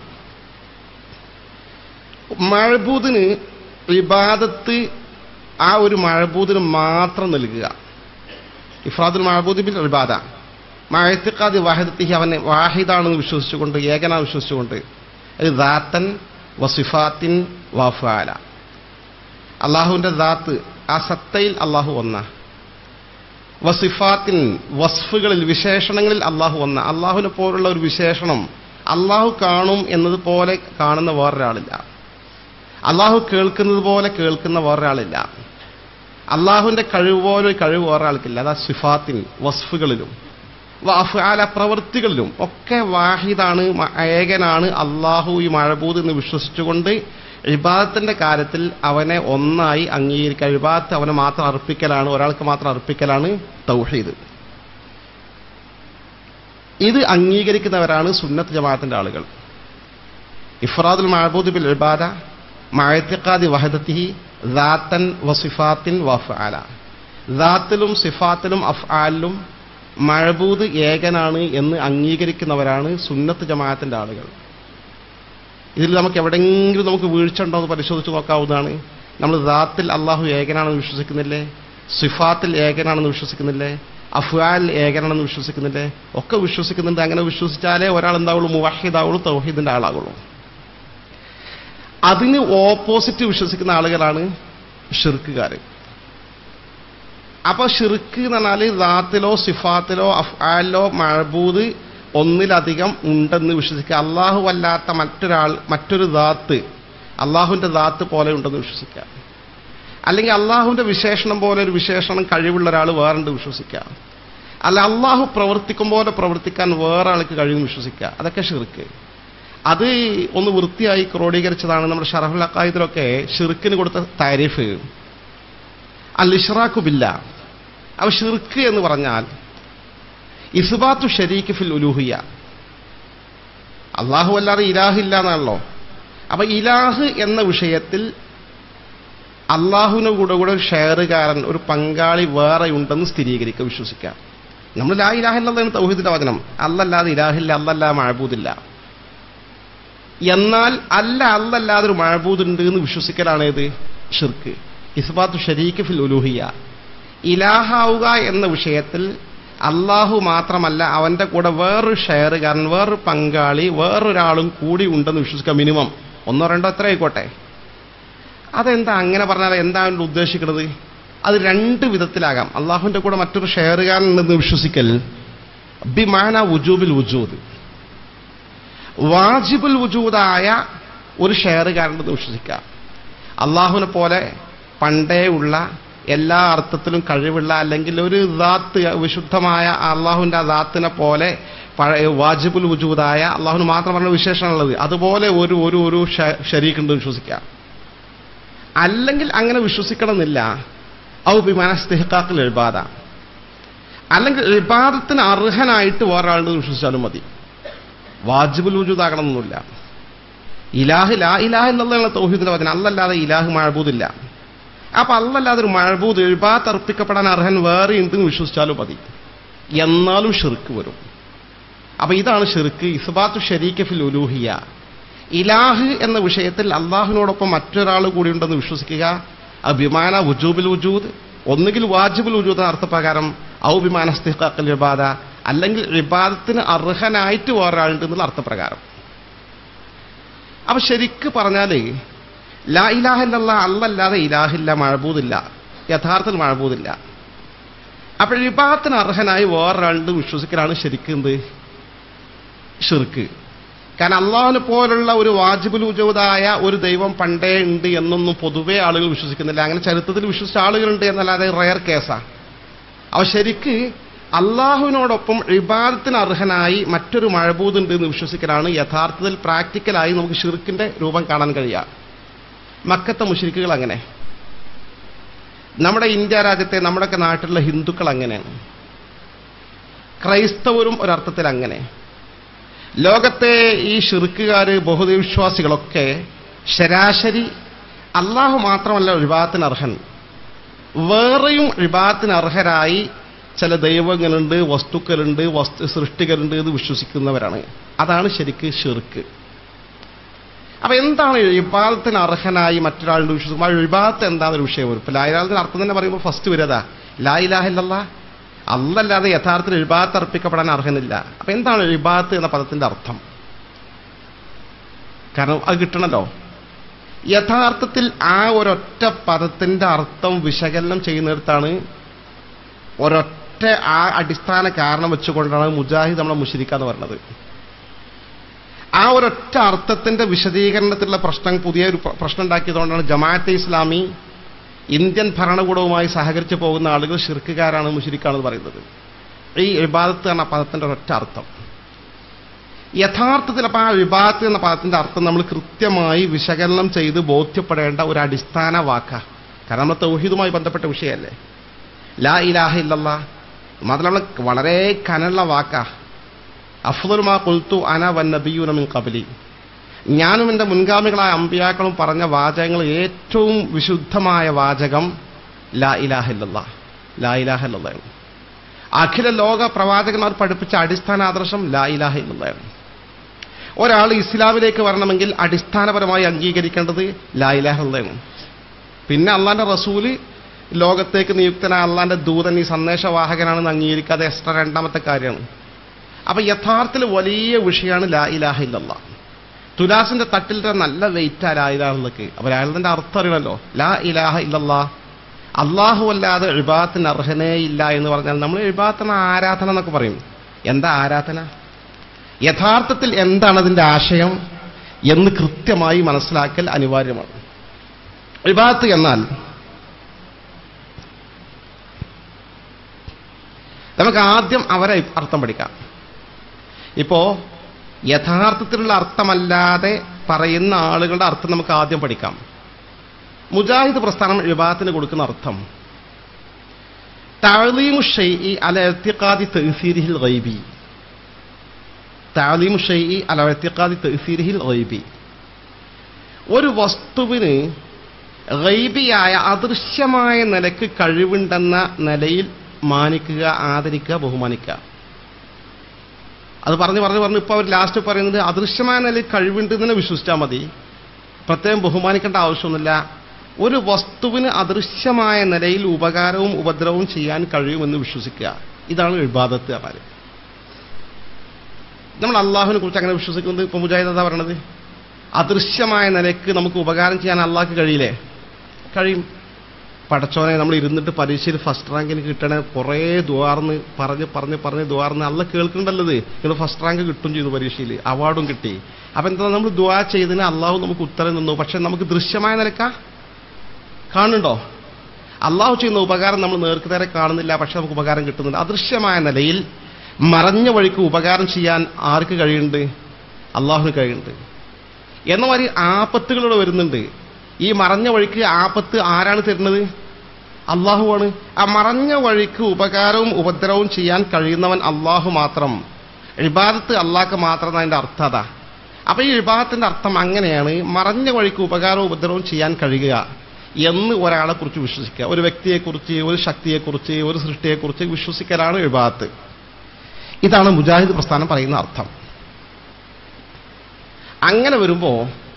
മഴബൂദിന് ഇബാദത്ത് ആ ഒരു മഴബൂദിന് മാത്രം നൽകുക ഇഫ്രാദുൽ മഴബൂദ് ബിൽ ഇബാദ മഴത്തിക്കാതി വാഹിദത്തിഹി അവനെ വാഹിദാണെന്ന് വിശ്വസിച്ചുകൊണ്ട് ഏകനാ വിശ്വസിച്ചുകൊണ്ട് അത് ദാത്തൻ വസിഫാത്തിൻ വഫാല അള്ളാഹുവിന്റെ ദാത്ത് ആ സത്തയിൽ അള്ളാഹു ഒന്ന വസിഫാത്തിൻ വസ്ഫുകളിൽ വിശേഷണങ്ങളിൽ അള്ളാഹു ഒന്ന അള്ളാഹുവിനെ പോലുള്ള ഒരു വിശേഷണം അള്ളാഹു കാണും എന്നതുപോലെ കാണുന്ന വേറൊരാളില്ല അള്ളാഹു കേൾക്കുന്നത് പോലെ കേൾക്കുന്ന വേറൊരാളില്ല അള്ളാഹുവിന്റെ കഴിവ് പോലെ ഒരു കഴിവ് വേറൊരാൾക്കില്ല അതാ സിഫാത്തിൻ വസ്ഫുകളിലും അല പ്രവൃത്തികളിലും ഒക്കെ വാഹിദാണ് മ- ഏകനാണ് അള്ളാഹു ഈ മഴബൂത് എന്ന് വിശ്വസിച്ചുകൊണ്ട് ഇബാദത്തിന്റെ കാര്യത്തിൽ അവനെ ഒന്നായി അംഗീകരിക്കുക ഇബാദത്ത് അവനെ മാത്രം അർപ്പിക്കലാണ് ഒരാൾക്ക് മാത്രം അർപ്പിക്കലാണ് തൗഹീദ് ഇത് അംഗീകരിക്കുന്നവരാണ് സുന്നത്ത് ജമാഅത്തിന്റെ ആളുകൾ ഇഫ്രാദുൽ മഅബൂദ് ബിൽ ഇബാദ മഅത്തിഖാദി വഹദത്തിഹി ദാത്തൻ വസിഫാത്തിൻ വഫഅല ദാത്തിലും സിഫാത്തിലും അഫ്ആലിലും മഴബൂദ് ഏകനാണ് എന്ന് അംഗീകരിക്കുന്നവരാണ് സുന്നത്ത് ജമാഅത്തിന്റെ ആളുകൾ ഇതിൽ നമുക്ക് എവിടെയെങ്കിലും നമുക്ക് വീഴ്ച ഉണ്ടോ എന്ന് പരിശോധിച്ച് നോക്കാവുന്നതാണ് നമ്മൾ ദാത്തിൽ അള്ളാഹു ഏകനാണെന്ന് വിശ്വസിക്കുന്നില്ലേ സിഫാത്തിൽ ഏകനാണെന്ന് വിശ്വസിക്കുന്നില്ലേ അഫ്വാലിൽ ഏകനാണെന്ന് വിശ്വസിക്കുന്നില്ലേ ഒക്കെ വിശ്വസിക്കുന്നുണ്ട് അങ്ങനെ വിശ്വസിച്ചാലേ ഒരാൾ എന്താവുള്ളൂ മുവാഹിദാവുള്ളൂ തൗഹീദിന്റെ ആളാകുള്ളൂ അതിന് ഓപ്പോസിറ്റ് വിശ്വസിക്കുന്ന ആളുകളാണ് ഷിർക്കുകാർ അപ്പൊ ഷിർക്ക് എന്ന് പറഞ്ഞാൽ ദാത്തിലോ സിഫാത്തിലോ അഫ്ആലിലോ മഴബൂദ് ഒന്നിലധികം ഉണ്ടെന്ന് വിശ്വസിക്കുക അള്ളാഹു അല്ലാത്ത മറ്റൊരാൾ മറ്റൊരു ദാത്ത് അള്ളാഹുവിന്റെ ദാത്ത് പോലെ ഉണ്ടെന്ന് വിശ്വസിക്കുക അല്ലെങ്കിൽ അള്ളാഹുവിന്റെ വിശേഷണം പോലെ ഒരു വിശേഷണം കഴിവുള്ള ഒരാൾ വേറുണ്ട് വിശ്വസിക്കുക അല്ല അള്ളാഹു പ്രവർത്തിക്കും പോലെ പ്രവർത്തിക്കാൻ വേറെ ആൾക്ക് കഴിയും വിശ്വസിക്കുക അതൊക്കെ ഷിർക്ക് അത് ഒന്ന് വൃത്തിയായി ക്രോഡീകരിച്ചതാണ് നമ്മുടെ ഷറഫുൽ അക്കായത്തിലൊക്കെ ഷിർക്കിന് കൊടുത്ത താരിഫ് അൽ ഇഷ്റാഖുബില്ല അവ ഷിർക്ക് എന്ന് പറഞ്ഞാൽ ഇസ്ബാത്തു ഷരീക്ക് ഫിൽ ഉലൂഹിയ അള്ളാഹു അല്ലാതെ ഇലാഹില്ല എന്നാണല്ലോ അപ്പൊ ഇലാഹ് എന്ന വിഷയത്തിൽ അള്ളാഹുവിന് കൂടെ കൂടെ ഒരു ഷെയറുകാരൻ ഒരു പങ്കാളി വേറെ ഉണ്ടെന്ന് സ്ഥിരീകരിക്കുക വിശ്വസിക്കുക നമ്മൾ ലാ ഇലാഹ എന്നുള്ളതാണ് തൗഹീദിന്റെ വചനം അല്ലല്ലാതെ ഇലാഹില്ല അല്ലല്ലാതെ മഴബൂദില്ല എന്നാൽ അല്ല അല്ലല്ലാതെ ഒരു മഴബൂദുണ്ട് എന്ന് വിശ്വസിക്കലാണ് ഏത് ഷിർക്ക് ഇസ്ബാത്തു ഷരീക്ക് ഫിൽ ഉലൂഹിയ ഇലാഹാവുക എന്ന വിഷയത്തിൽ അള്ളാഹു മാത്രമല്ല അവന്റെ കൂടെ വേറൊരു ഷെയറുകാരൻ വേറൊരു പങ്കാളി വേറൊരാളും കൂടി ഉണ്ടെന്ന് വിശ്വസിക്കുക മിനിമം ഒന്നോ രണ്ടോ എത്ര ആയിക്കോട്ടെ അതെന്താ അങ്ങനെ പറഞ്ഞാൽ എന്താണ് ഉദ്ദേശിക്കുന്നത് അത് രണ്ട് വിധത്തിലാകാം അള്ളാഹുവിന്റെ കൂടെ മറ്റൊരു ഷെയറുകാരൻ ഉണ്ടെന്ന് വിശ്വസിക്കൽ ബിമാന വുജൂബിൽ വുജൂദ് വാജിബുൽ വുജൂദായ ഒരു ഷെയറുകാരനെന്ന് വിശ്വസിക്കുക അള്ളാഹുവിനെ പോലെ പണ്ടേ ഉള്ള എല്ലാ അർത്ഥത്തിലും കഴിവുള്ള അല്ലെങ്കിൽ ഒരു ദാത്ത് വിശുദ്ധമായ അള്ളാഹുവിന്റെ ആ ദാത്തിനെ പോലെ പഴയ വാജിബുൽ വുജൂദായ അള്ളാഹുവിന് മാത്രം പറഞ്ഞ വിശേഷമാണുള്ളത് അതുപോലെ ഒരു ഒരു ഒരു ശരീക്കുണ്ട് വിശ്വസിക്കുക അല്ലെങ്കിൽ അങ്ങനെ വിശ്വസിക്കണമെന്നില്ല ഔ ബിമാനസ്തിഹക്കാക്കിൽ എഴുപാത അല്ലെങ്കിൽ ഇബാദത്തിന് അർഹനായിട്ട് വേറൊരാളുടെ വിശ്വസിച്ചാലും മതി വാജിബുൽ വജൂദാകണമെന്നൊന്നുമില്ല ഇലാഹ് ലാ ഇലാഹ് എന്നുള്ള തൗഹീദിന്റെ വചനം അല്ലല്ലാതെ ഇലാഹ് മഴബൂദില്ല അപ്പൊ അല്ലല്ലാതെ ഒരു മഴബൂദ് എഴുപാത്ത് അർപ്പിക്കപ്പെടാൻ അർഹൻ വേറെ ഉണ്ടെന്ന് വിശ്വസിച്ചാലും മതി എന്നാലും ഷിർക്ക് വരും അപ്പൊ ഇതാണ് ഷിർക്ക് ഇസ്ബാത്തു ഷരീക്ക് ഫിൽ ഉലൂഹിയ ഇലാഹ് എന്ന വിഷയത്തിൽ അള്ളാഹുവിനോടൊപ്പം മറ്റൊരാൾ കൂടി ഉണ്ടെന്ന് വിശ്വസിക്കുക അഭിമാന വുജൂബിൽ വുജൂദ് ഒന്നുകിൽ വാജിബുൽ വുജൂദ് എന്ന അർത്ഥപ്രകാരം ഔഭിമാന സ്തിഖാക്കൽ ഇബാദ അല്ലെങ്കിൽ ഇബാദത്തിന് അർഹനായിട്ട് വേറൊരാളുണ്ട് എന്നുള്ള അർത്ഥപ്രകാരം അപ്പൊ ശരിക്ക് പറഞ്ഞാല് ലാ ഇലാഹില്ല അല്ലല്ലാതെ ഇലാഹില്ല മഴബൂതില്ല യഥാർത്ഥത്തിൽ മഴബൂതില്ല അപ്പോൾ ഇബാദത്തിന് അർഹനായി വേറൊരാളുണ്ട് വിശ്വസിക്കലാണ് ശരിക്കും എന്ത് ഷിർക്ക് കാരണം അള്ളാഹുനെ പോലുള്ള ഒരു വാജിബുൽ ഉജൂദായ ഒരു ദൈവം പണ്ടേ ഉണ്ട് എന്നൊന്നും പൊതുവെ ആളുകൾ വിശ്വസിക്കുന്നില്ല അങ്ങനെ ചരിത്രത്തിൽ വിശ്വസിച്ച ആളുകളുണ്ട് എന്നല്ലാതെ റയർ കേസാ അവ ശരിക്ക് അള്ളാഹുവിനോടൊപ്പം ഇബാദത്തിന് അർഹനായി മറ്റൊരു മഴബൂതുണ്ട് എന്ന് വിശ്വസിക്കലാണ് യഥാർത്ഥത്തിൽ പ്രാക്ടിക്കലായി നമുക്ക് ഷിർക്കിന്റെ രൂപം കാണാൻ കഴിയുക മക്കത്തെ മുഷരിക്കുകൾ അങ്ങനെ നമ്മുടെ ഇന്ത്യ രാജ്യത്തെ നമ്മുടെയൊക്കെ നാട്ടിലുള്ള ഹിന്ദുക്കൾ അങ്ങനെയാണ് ക്രൈസ്തവരും ഒരർത്ഥത്തിൽ അങ്ങനെ ലോകത്തെ ഈ ഷിർക്കുകാര് ബഹുദൈവിശ്വാസികളൊക്കെ ശരാശരി അള്ളാഹു മാത്രമല്ല വിവാഹത്തിന് അർഹൻ വേറെയും വിവാഹത്തിന് അർഹരായി ചില ദൈവങ്ങളുണ്ട് വസ്തുക്കളുണ്ട് വസ്തു സൃഷ്ടികളുണ്ട് എന്ന് വിശ്വസിക്കുന്നവരാണ് അതാണ് ശരിക്ക് ഷിർക്ക് അപ്പൊ എന്താണ് വിവാദത്തിന് അർഹനായി മറ്റൊരാളുടെ വിശ്വസിക്കും ആ വിവാദത്ത് എന്താണെന്നൊരു വിഷയം വരും ഇപ്പൊ ലായിലാഹത്തിന് അർത്ഥം തന്നെ പറയുമ്പോൾ ഫസ്റ്റ് വരതാ ലായിലാഹില്ല അല്ലല്ലാതെ യഥാർത്ഥത്തിൽ ഇബാത്ത് അർപ്പിക്കപ്പെടാൻ അർഹനില്ല അപ്പൊ എന്താണ് ഇബാത്ത് എന്ന പദത്തിന്റെ അർത്ഥം കാരണം അത് കിട്ടണല്ലോ യഥാർത്ഥത്തിൽ ആ ഒരൊറ്റ പദത്തിന്റെ അർത്ഥം വിശകലനം ചെയ്യുന്നിടത്താണ് ഒരൊറ്റ ആ അടിസ്ഥാന കാരണം വെച്ചുകൊണ്ടാണ് മുജാഹിദ് നമ്മളെ മുഷിരിക്കാന്ന് പറഞ്ഞത് ആ ഒരൊറ്റ അർത്ഥത്തിന്റെ വിശദീകരണത്തിലുള്ള പ്രശ്നം പുതിയ ഒരു പ്ര- പ്രശ്നം ഉണ്ടാക്കിയതുകൊണ്ടാണ് ജമാഅത്തെ ഇസ്ലാമി ഇന്ത്യൻ ഭരണകൂടവുമായി സഹകരിച്ച് പോകുന്ന ആളുകൾ ഷിർക്കുകാരാണ് മുഷിരിക്കാണെന്ന് പറയുന്നത് ഈ ഇബാദത്ത് എന്ന പദത്തിന്റെ ഒരൊറ്റ അർത്ഥം യഥാർത്ഥത്തിൽ അപ്പോൾ ആ വിഭാഗത്ത് എന്ന പദത്തിന്റെ അർത്ഥം നമ്മൾ കൃത്യമായി വിശകലനം ചെയ്ത് ബോധ്യപ്പെടേണ്ട ഒരു അടിസ്ഥാന വാക്ക കാരണം നമ്മൾ തൗഹീദുമായി ബന്ധപ്പെട്ട വിഷയമല്ലേ ലാ ഇലാഹ ഇല്ലല്ലാ മാത്രമല്ല വളരെ കനുള്ള വാക്ക അഫ്ദലുമാ കുൽത്തു അന വൻ നബിയൂന മിൻ കബലി ഞാനും എൻ്റെ മുൻഗാമികളായ അമ്പിയാക്കളും പറഞ്ഞ വാചകങ്ങൾ ഏറ്റവും വിശുദ്ധമായ വാചകം ലാ ഇലാഹ ഇല്ലല്ലാ ലാ ഇലാഹ ഇല്ലല്ലാഹ് അഖില ലോക പ്രവാചകന്മാർ പഠിപ്പിച്ച അടിസ്ഥാന ആദർശം ലാ ഇലാഹ ഇല്ലല്ലാഹ് ഒരാൾ ഇസ്ലാമിലേക്ക് വരണമെങ്കിൽ അടിസ്ഥാനപരമായി അംഗീകരിക്കേണ്ടത് ലാ ഇലാഹ ഇല്ലല്ലാഹ് പിന്നെ അള്ളാന്റെ റസൂല് ലോകത്തേക്ക് നിയുക്തനായ അള്ളാന്റെ ദൂതൻ ഈ സന്ദേശവാഹകനാണെന്ന് അംഗീകരിക്കാതെ എക്സ്ട്രാ രണ്ടാമത്തെ കാര്യമാണ് അപ്പൊ യഥാർത്ഥത്തിൽ വലിയ വിഷയമാണ് ലാ ഇലാഹ ഇല്ലല്ലാ തുലാസിന്റെ തട്ടിലിട്ട് നല്ല വെയിറ്റാ ലാ ഇലാഹ ഇല്ലക്ക് അപ്പൊ ലാ ഇലാഹിന്റെ അർത്ഥം അറിയണല്ലോ ലാ ഇലാഹ ഇല്ലല്ലാ അള്ളാഹു അല്ലാതെ എഴുപാത്തിന് അർഹനേ ഇല്ല എന്ന് പറഞ്ഞാൽ നമ്മൾ എഴുപാത്തന ആരാധന എന്നൊക്കെ പറയും എന്താ ആരാധന യഥാർത്ഥത്തിൽ എന്താണ് അതിന്റെ ആശയം എന്ന് കൃത്യമായി മനസ്സിലാക്കൽ അനിവാര്യമാണ് ഇബാത്ത് എന്നാൽ നമുക്ക് ആദ്യം അവരെ അർത്ഥം പഠിക്കാം ഇപ്പോ യഥാർത്ഥത്തിലുള്ള അർത്ഥമല്ലാതെ പറയുന്ന ആളുകളുടെ അർത്ഥം നമുക്ക് ആദ്യം പഠിക്കാം മുജാഹിദ് പ്രസ്ഥാനം വിവാഹത്തിന് കൊടുക്കുന്ന അർത്ഥം താലീമു ഷെയ്ഇ അല എത്തിക്കാതി തഹ്സീരിഹിൽ ഗൈബി താലീമു ഷെയ്ഇ അല എത്തിക്കാതി തഹ്സീരിഹിൽ ഗൈബി ഒരു വസ്തുവിന് ഗൈബിയായ അദൃശ്യമായ നിലക്ക് കഴിവുണ്ടെന്ന നിലയിൽ മാനിക്കുക ആദരിക്കുക ബഹുമാനിക്കുക അത് പറഞ്ഞ് പറഞ്ഞ് പറഞ്ഞ് ഇപ്പോൾ അവർ ലാസ്റ്റ് പറയുന്നത് അദൃശ്യമായ നിലയിൽ കഴിവുണ്ട് എന്ന് തന്നെ വിശ്വസിച്ചാൽ മതി പ്രത്യേകം ബഹുമാനിക്കേണ്ട ആവശ്യമൊന്നുമില്ല ഒരു വസ്തുവിന് അദൃശ്യമായ നിലയിൽ ഉപകാരവും ഉപദ്രവവും ചെയ്യാൻ കഴിയുമെന്ന് വിശ്വസിക്കുക ഇതാണ് ഇബാദത്ത് പറഞ്ഞാൽ നമ്മൾ അള്ളാഹുവിനെ കുറിച്ച് അങ്ങനെ വിശ്വസിക്കുന്നത് ഇപ്പൊ മുജാഹിദ് എന്താ പറയണത് അദൃശ്യമായ നിലയ്ക്ക് നമുക്ക് ഉപകാരം ചെയ്യാൻ അള്ളാഹ്ക്ക് കഴിയില്ലേ കഴിയും പടച്ചോനെ നമ്മൾ ഇരുന്നിട്ട് പരീക്ഷയിൽ ഫസ്റ്റ് റാങ്കിന് കിട്ടണേ കുറേ ദ്വാർന്ന് പറഞ്ഞ് പറഞ്ഞ് പറഞ്ഞ് ദ്വാർന്ന് അല്ല കേൾക്കുന്നുണ്ടല്ലത് നിങ്ങൾ ഫസ്റ്റ് റാങ്ക് കിട്ടും ചെയ്തു പരീക്ഷയിൽ അവാർഡും കിട്ടി അപ്പൊ എന്താ നമ്മൾ ദ്വാ ചെയ്തതിന് അള്ളാഹു നമുക്ക് ഉത്തരം നിന്നു പക്ഷെ നമുക്ക് ദൃശ്യമായ നിലക്കാ കാണുന്നുണ്ടോ അള്ളാഹു ചെയ്യുന്ന ഉപകാരം നമ്മൾ നേർക്കുനേരെ കാണുന്നില്ല പക്ഷെ നമുക്ക് ഉപകാരം കിട്ടുന്നുണ്ട് അദൃശ്യമായ നിലയിൽ മറഞ്ഞ വഴിക്ക് ഉപകാരം ചെയ്യാൻ ആർക്ക് കഴിയുന്നുണ്ട് അള്ളാഹുവിന് കഴിയുന്നുണ്ട് എന്ന മാതിരി ആപത്തുകളോട് വരുന്നുണ്ട് ഈ മറഞ്ഞ വഴിക്ക് ആപത്ത് ആരാണ് തരുന്നത് അള്ളാഹുവാണ് ആ മറഞ്ഞ വഴിക്ക് ഉപകാരവും ഉപദ്രവവും ചെയ്യാൻ കഴിയുന്നവൻ അള്ളാഹു മാത്രം ഇബാദത്ത് അള്ളാഹ്ക്ക് മാത്രം അതിന്റെ അർത്ഥം അതാ അപ്പൊ ഈ വിഭാഗത്തിന്റെ അർത്ഥം അങ്ങനെയാണ് മറഞ്ഞ വഴിക്ക് ഉപകാരവും ഉപദ്രവവും ചെയ്യാൻ കഴിയുക എന്ന് ഒരാളെ കുറിച്ച് വിശ്വസിക്കുക ഒരു വ്യക്തിയെക്കുറിച്ച് ഒരു ശക്തിയെക്കുറിച്ച് ഒരു സൃഷ്ടിയെക്കുറിച്ച് വിശ്വസിക്കലാണ് വിഭാഗത്ത് ഇതാണ് മുജാഹിദ് പ്രസ്ഥാനം പറയുന്ന അർത്ഥം അങ്ങനെ വരുമ്പോ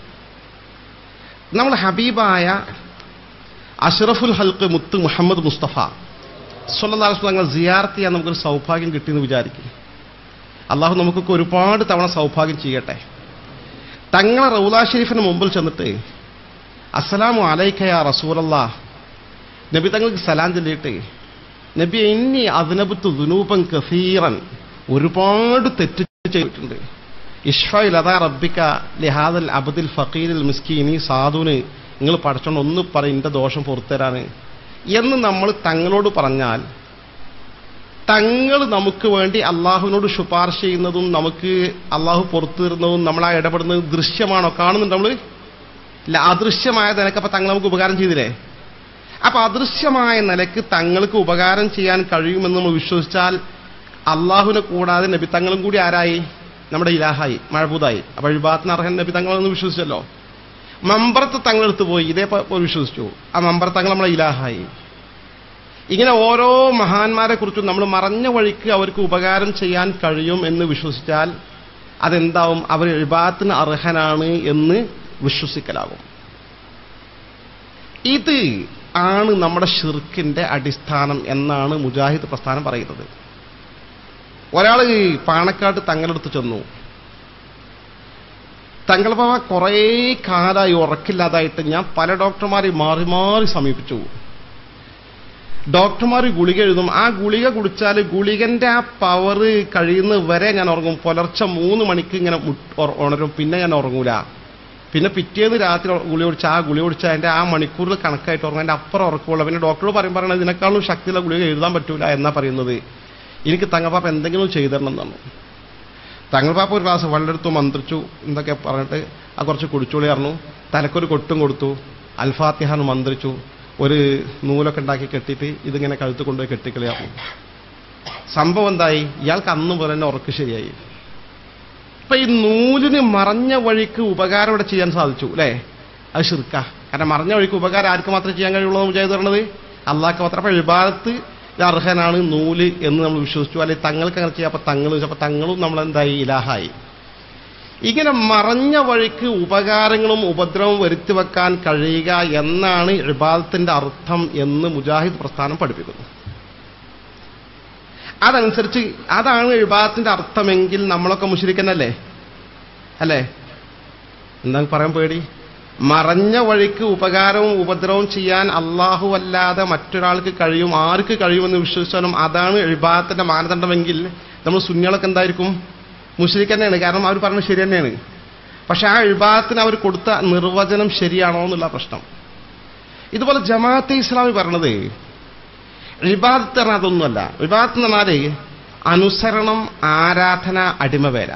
നമ്മൾ ഹബീബായ അഷ്റഫുൽ ഹൽക്ക് മുത്ത് മുഹമ്മദ് മുസ്തഫ സ്വല്ലാസ് തങ്ങൾ സിയാർത്ത് ചെയ്യാൻ നമുക്കൊരു സൗഭാഗ്യം കിട്ടിയെന്ന് വിചാരിക്കും അള്ളാഹു നമുക്കൊക്കെ ഒരുപാട് തവണ സൗഭാഗ്യം ചെയ്യട്ടെ തങ്ങളെ റൗലാ ഷെരീഫിന് മുമ്പിൽ ചെന്നിട്ട് അസ്സലാമു അലൈക്കയ റസൂലല്ലാ നബി തങ്ങൾക്ക് സലാം ചൊല്ലിയിട്ട് നബി ഇന്നി അതിനബുത്ത് ദുനൂപം കസീറൻ ഒരുപാട് തെറ്റ് ചെയ്തിട്ടുണ്ട് ഇഷ്ഫയിൽ അതാ റബ്ബിക്ക ലിഹാദൽ അബദിൽ ഫക്കീരിൽ മിസ്കീനി സാധുവിന് നിങ്ങൾ പഠിച്ചോണ്ട് ഒന്ന് പറ ഇന്റെ ദോഷം പുറത്തരാണ് എന്ന് നമ്മൾ തങ്ങളോട് പറഞ്ഞാൽ തങ്ങൾ നമുക്ക് വേണ്ടി അള്ളാഹുവിനോട് ശുപാർശ ചെയ്യുന്നതും നമുക്ക് അള്ളാഹു പുറത്തു തരുന്നതും നമ്മൾ ആ ഇടപെടുന്നതും ദൃശ്യമാണോ കാണുന്നുണ്ട് നമ്മൾ ഇല്ല അദൃശ്യമായ നിലക്ക് അപ്പൊ തങ്ങൾ നമുക്ക് ഉപകാരം ചെയ്തില്ലേ അപ്പൊ അദൃശ്യമായ നിലക്ക് തങ്ങൾക്ക് ഉപകാരം ചെയ്യാൻ കഴിയുമെന്ന് നമ്മൾ വിശ്വസിച്ചാൽ അള്ളാഹുവിനെ കൂടാതെ നബി തങ്ങളും കൂടി ആരായി നമ്മുടെ ഇലാഹായി മഴബൂതായി അപ്പൊ എഴുപാത്തിന് അർഹൻ നബി തങ്ങളെന്ന് വിശ്വസിച്ചല്ലോ മമ്പറത്ത് തങ്ങളെടുത്ത് പോയി ഇതേ വിശ്വസിച്ചു ആ മമ്പറത്ത് തങ്ങൾ നമ്മളെ ഇലാഹായി ഇങ്ങനെ ഓരോ മഹാന്മാരെ കുറിച്ചും നമ്മൾ മറഞ്ഞ വഴിക്ക് അവർക്ക് ഉപകാരം ചെയ്യാൻ കഴിയും എന്ന് വിശ്വസിച്ചാൽ അതെന്താവും അവർ എഴുപാത്തിന് അർഹനാണ് എന്ന് വിശ്വസിക്കലാകും ഇത് ആണ് നമ്മുടെ ഷിർക്കിന്റെ അടിസ്ഥാനം എന്നാണ് മുജാഹിദ് പ്രസ്ഥാനം പറയുന്നത് ഒരാൾ പാണക്കാട് തങ്ങളെടുത്ത് ചെന്നു തങ്ങൾ ബാബ കുറേ കാലമായി ഉറക്കില്ലാതായിട്ട് ഞാൻ പല ഡോക്ടർമാരെ മാറി മാറി സമീപിച്ചു ഡോക്ടർമാർ ഗുളിക എഴുതും ആ ഗുളിക കുടിച്ചാൽ ഗുളികന്റെ ആ പവർ കഴിയുന്ന വരെ ഞാൻ ഉറങ്ങും പുലർച്ചെ മൂന്ന് മണിക്ക് ഇങ്ങനെ ഉണരും പിന്നെ ഞാൻ ഉറങ്ങൂല പിന്നെ പിറ്റേന്ന് രാത്രി ഗുളി കുടിച്ച ആ ഗുളി കുടിച്ച അതിന്റെ ആ മണിക്കൂറിൽ കണക്കായിട്ട് ഉറങ്ങും അതിന്റെ അപ്പുറം ഉറക്കമുള്ള പിന്നെ ഡോക്ടർ പറയും പറയണത് ഇതിനേക്കാളും ശക്തിയുള്ള ഗുളിക എഴുതാൻ പറ്റൂല എന്നാ പറയുന്നത് എനിക്ക് തങ്ങപ്പാപ്പ എന്തെങ്കിലും ചെയ്തു തരണം എന്നാണ് തങ്ങൾപ്പാപ്പ ഒരു ഗ്ലാസ് വെള്ളമെടുത്തു മന്ത്രിച്ചു എന്തൊക്കെ പറഞ്ഞിട്ട് ആ കുറച്ച് കുടിച്ചോളി പറഞ്ഞു തലക്കൊരു കൊട്ടും കൊടുത്തു അൽഫാത്തിഹാൻ മന്ത്രിച്ചു ഒരു നൂലൊക്കെ ഉണ്ടാക്കി കെട്ടിയിട്ട് ഇതിങ്ങനെ കഴുത്ത് കൊണ്ടുപോയി കെട്ടിക്കളിയാവും സംഭവം എന്തായി ഇയാൾക്ക് അന്ന് പോലെ തന്നെ ഉറക്ക് ശരിയായി ഇപ്പൊ ഈ നൂലിന് മറഞ്ഞ വഴിക്ക് ഉപകാരം ഇവിടെ ചെയ്യാൻ സാധിച്ചു അല്ലേ അത് ഷിർക്ക കാരണം മറഞ്ഞ വഴിക്ക് ഉപകാരം ആർക്ക് മാത്രമേ ചെയ്യാൻ കഴിയുള്ളൂ എന്ന് വിചാരിച്ചു പറഞ്ഞത് അള്ളാഹ്ക്ക് മാത്രം അപ്പൊ വിഭാഗത്ത് അർഹനാണ് നൂല് എന്ന് നമ്മൾ വിശ്വസിച്ചു അല്ലെങ്കിൽ തങ്ങൾക്ക് അങ്ങനെ ചെയ്യാം അപ്പൊ തങ്ങൾ അപ്പൊ തങ്ങളും നമ്മളെന്തായി ഇലാഹായി ഇങ്ങനെ മറഞ്ഞ വഴിക്ക് ഉപകാരങ്ങളും ഉപദ്രവവും വരുത്തി വെക്കാൻ കഴിയുക എന്നാണ് ഇബാദത്തിന്റെ അർത്ഥം എന്ന് മുജാഹിദ് പ്രസ്ഥാനം പഠിപ്പിക്കുന്നു അതനുസരിച്ച് അതാണ് ഇബാദത്തിന്റെ അർത്ഥമെങ്കിൽ നമ്മളൊക്കെ മുഷിരിക്കനല്ലേ അല്ലേ എന്താ പറയാൻ പേടി മറഞ്ഞ വഴിക്ക് ഉപകാരവും ഉപദ്രവവും ചെയ്യാൻ അള്ളാഹു അല്ലാതെ മറ്റൊരാൾക്ക് കഴിയും ആർക്ക് കഴിയുമെന്ന് വിശ്വസിച്ചാലും അതാണ് ഇബാദത്തിന്റെ മാനദണ്ഡമെങ്കിൽ നമ്മൾ സുന്നികളൊക്കെ എന്തായിരിക്കും മുസ്ലിക്ക് തന്നെയാണ് കാരണം അവർ പറഞ്ഞത് ശരി തന്നെയാണ് പക്ഷെ ആ വിഭാഗത്തിന് അവർ കൊടുത്ത നിർവചനം ശരിയാണോ എന്നുള്ള പ്രശ്നം ഇതുപോലെ ജമാഅത്തെ ഇസ്ലാമി പറഞ്ഞത് വിവാദത്ത് പറഞ്ഞാൽ അതൊന്നുമല്ല വിവാദത്ത് എന്ന് പറഞ്ഞാല് അനുസരണം ആരാധന അടിമവേല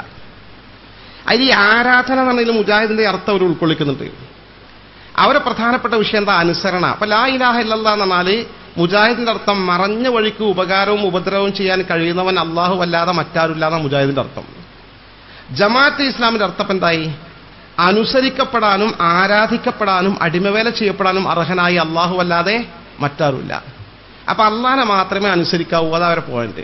അതിൽ ഈ ആരാധന എന്ന് പറഞ്ഞതിൽ മുജാഹിദിന്റെ അർത്ഥം അവർ ഉൾക്കൊള്ളിക്കുന്നുണ്ട് അവരെ പ്രധാനപ്പെട്ട വിഷയം എന്താ അനുസരണ അപ്പൊ ലാ ഇലാഹ ഇല്ലല്ലാ എന്ന് പറഞ്ഞാല് മുജാഹിദിന്റെ അർത്ഥം മറഞ്ഞ വഴിക്ക് ഉപകാരവും ഉപദ്രവവും ചെയ്യാൻ കഴിയുന്നവൻ അള്ളാഹു അല്ലാതെ മറ്റാരുമില്ലാതെ മുജാഹിദിന്റെ അർത്ഥം ജമാഅത്ത് ഇസ്ലാമിന്റെ അർത്ഥം എന്തായി അനുസരിക്കപ്പെടാനും ആരാധിക്കപ്പെടാനും അടിമവേല ചെയ്യപ്പെടാനും അർഹനായി അള്ളാഹു അല്ലാതെ മറ്റാരുമില്ല അപ്പൊ അള്ളാഹിനെ മാത്രമേ അനുസരിക്കാവൂ അത് അവരെ പോയിന്റ്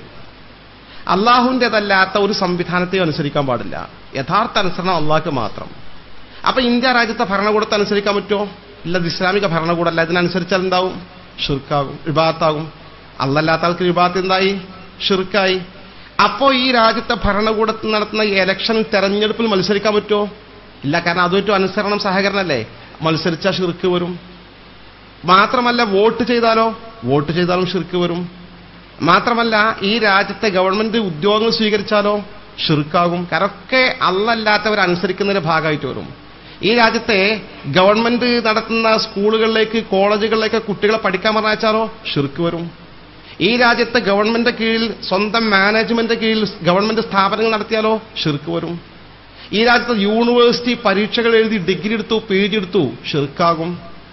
അള്ളാഹുവിൻ്റെതല്ലാത്ത ഒരു സംവിധാനത്തെയും അനുസരിക്കാൻ പാടില്ല യഥാർത്ഥ അനുസരണം അള്ളാഹ്ക്ക് മാത്രം അപ്പൊ ഇന്ത്യ രാജ്യത്തെ ഭരണകൂടത്തെ അനുസരിക്കാൻ പറ്റുമോ ഇല്ല ഇത് ഇസ്ലാമിക ഭരണകൂടമല്ല ഇതിനനുസരിച്ചാൽ എന്താവും ഷിർക്കാകും വിഭാഗത്താകും അല്ലല്ലാത്ത ആൾക്ക് വിഭാഗത്ത് എന്തായി ഷിർക്കായി അപ്പോ ഈ രാജ്യത്തെ ഭരണകൂടത്തിൽ നടത്തുന്ന ഇലക്ഷനിൽ തെരഞ്ഞെടുപ്പിൽ മത്സരിക്കാൻ പറ്റുമോ ഇല്ല കാരണം അതുമായിട്ടും അനുസരണം സഹകരണമല്ലേ മത്സരിച്ചാൽ ഷിർക്ക് വരും മാത്രമല്ല വോട്ട് ചെയ്താലോ വോട്ട് ചെയ്താലും ഷിർക്ക് വരും മാത്രമല്ല ഈ രാജ്യത്തെ ഗവൺമെന്റ് ഉദ്യോഗങ്ങൾ സ്വീകരിച്ചാലോ ഷിർക്കാകും കാരണം ഒക്കെ അല്ലല്ലാത്തവർ അനുസരിക്കുന്നതിന്റെ ഭാഗമായിട്ട് വരും ഈ രാജ്യത്തെ ഗവൺമെന്റ് നടത്തുന്ന സ്കൂളുകളിലേക്ക് കോളേജുകളിലേക്ക് കുട്ടികളെ പഠിക്കാൻ പറഞ്ഞാച്ചാലോ ഷിർക്ക് വരും ഈ രാജ്യത്തെ ഗവൺമെന്റ് കീഴിൽ സ്വന്തം മാനേജ്മെന്റ് കീഴിൽ ഗവൺമെന്റ് സ്ഥാപനങ്ങൾ നടത്തിയാലോ ഷിർക്ക് വരും ഈ രാജ്യത്തെ യൂണിവേഴ്സിറ്റി പരീക്ഷകൾ എഴുതി ഡിഗ്രി എടുത്തു പി ജി എടുത്തു ഷിർക്കാകും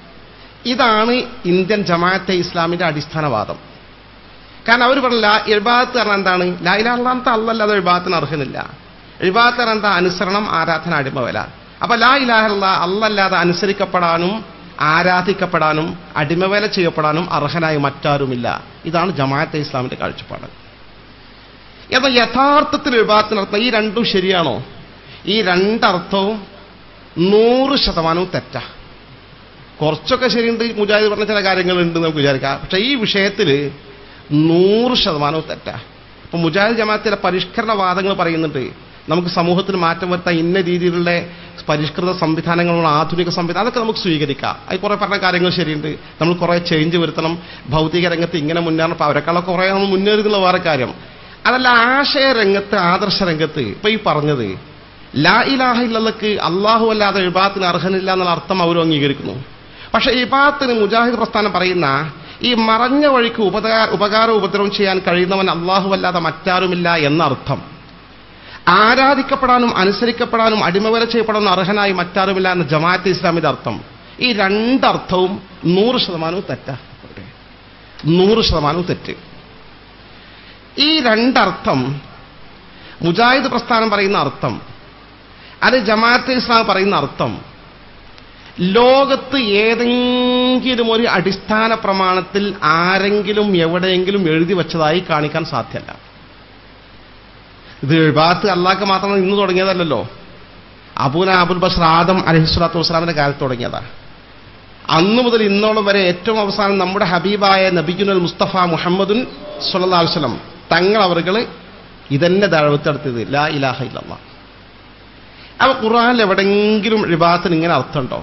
ഇതാണ് ഇന്ത്യൻ ജമാഅത്തെ ഇസ്ലാമിന്റെ അടിസ്ഥാനവാദം കാരണം അവർ പറഞ്ഞില്ല എഴുപാത്ത് പറഞ്ഞാൽ എന്താണ് ലായിലാത്ത അല്ലല്ലാതെ എഴുപാത്തിന് അർഹനില്ല ഇബാദത്ത് എന്താ അനുസരണം ആരാധന അടിമവേല അപ്പൊ ലാ ഇലാഹല്ല അല്ലല്ലാതെ അനുസരിക്കപ്പെടാനും ആരാധിക്കപ്പെടാനും അടിമവേല ചെയ്യപ്പെടാനും അർഹനായി മറ്റാരുമില്ല ഇതാണ് ജമാഅത്തെ ഇസ്ലാമിന്റെ കാഴ്ചപ്പാട് എന്നാൽ യഥാർത്ഥത്തിൽ വിഭാഗത്തിനർത്ഥം ഈ രണ്ടും ശരിയാണോ ഈ രണ്ടർത്ഥവും നൂറ് ശതമാനവും തെറ്റാ കുറച്ചൊക്കെ ശരിയുണ്ട് മുജാഹിദ് പറഞ്ഞ ചില കാര്യങ്ങളുണ്ട് നമുക്ക് വിചാരിക്കാം പക്ഷെ ഈ വിഷയത്തിൽ നൂറ് ശതമാനവും തെറ്റാ ഇപ്പൊ മുജാഹിദ് ജമാഅത്തിലെ പരിഷ്കരണ വാദങ്ങൾ പറയുന്നുണ്ട് നമുക്ക് സമൂഹത്തിൽ മാറ്റം വരുത്താൻ ഇന്ന രീതിയിലുള്ള പരിഷ്കൃത സംവിധാനങ്ങളുള്ള ആധുനിക സംവിധാനം അതൊക്കെ നമുക്ക് സ്വീകരിക്കാം അത് കുറെ പറഞ്ഞ കാര്യങ്ങൾ ശരിയുണ്ട് നമ്മൾ കുറെ ചേഞ്ച് വരുത്തണം ഭൗതിക രംഗത്ത് ഇങ്ങനെ മുന്നേറണം അപ്പൊ അവരെക്കാളൊക്കെ കുറെ നമ്മൾ മുന്നേറുന്നുള്ള വേറെ കാര്യം അതല്ല ആശയ രംഗത്ത് ആദർശ രംഗത്ത് ഇപ്പൊ ഈ പറഞ്ഞത് ലാ ഇലാഹ ഇല്ലല്ലക്ക് അള്ളാഹു അല്ലാതെ ഇബാത്തിന് അർഹനില്ല എന്നുള്ള അർത്ഥം അവരും അംഗീകരിക്കുന്നു പക്ഷെ ഇബാത്തിന് മുജാഹിദ് പ്രസ്ഥാനം പറയുന്ന ഈ മറഞ്ഞ വഴിക്ക് ഉപകാര ഉപകാര ഉപദ്രവം ചെയ്യാൻ കഴിയുന്നവൻ അള്ളാഹു അല്ലാതെ മറ്റാരുമില്ല എന്ന അർത്ഥം ആരാധിക്കപ്പെടാനും അനുസരിക്കപ്പെടാനും അടിമവര ചെയ്യപ്പെടാനും അർഹനായി മറ്റാരുമില്ല എന്ന ജമാഅത്ത് ഇസ്ലാമിന്റെ അർത്ഥം ഈ രണ്ടർത്ഥവും നൂറ് ശതമാനവും തെറ്റാ നൂറ് ശതമാനവും തെറ്റ് ഈ രണ്ടർത്ഥം മുജാഹിദ് പ്രസ്ഥാനം പറയുന്ന അർത്ഥം അത് ജമാഅത്തെ ഇസ്ലാം പറയുന്ന അർത്ഥം ലോകത്ത് ഏതെങ്കിലും ഒരു അടിസ്ഥാന പ്രമാണത്തിൽ ആരെങ്കിലും എവിടെയെങ്കിലും എഴുതി വെച്ചതായി കാണിക്കാൻ സാധ്യമല്ല ഇത് എഴുപാത്ത് അള്ളാഹ്ക്ക് മാത്രം ഇന്ന് തുടങ്ങിയതല്ലല്ലോ അബൂന അബുൽ ബഷർ ആദം അലഹിസ്വലാത്തു വസ്സലാമിന്റെ കാലത്ത് തുടങ്ങിയതാ അന്നു മുതൽ ഇന്നോളം വരെ ഏറ്റവും അവസാനം നമ്മുടെ ഹബീബായ നബിക്കുനൽ മുസ്തഫ മുഹമ്മദുൻ സുല്ലാ വസ്ലം തങ്ങൾ അവർകൾ ഇതന്നെ ദഴവത്തെടുത്തത് ലാ ഇലാഹ ഇല്ലല്ലാ അപ്പൊ ഖുർആനിൽ എവിടെങ്കിലും ഇബാത്തിന് ഇങ്ങനെ അർത്ഥമുണ്ടോ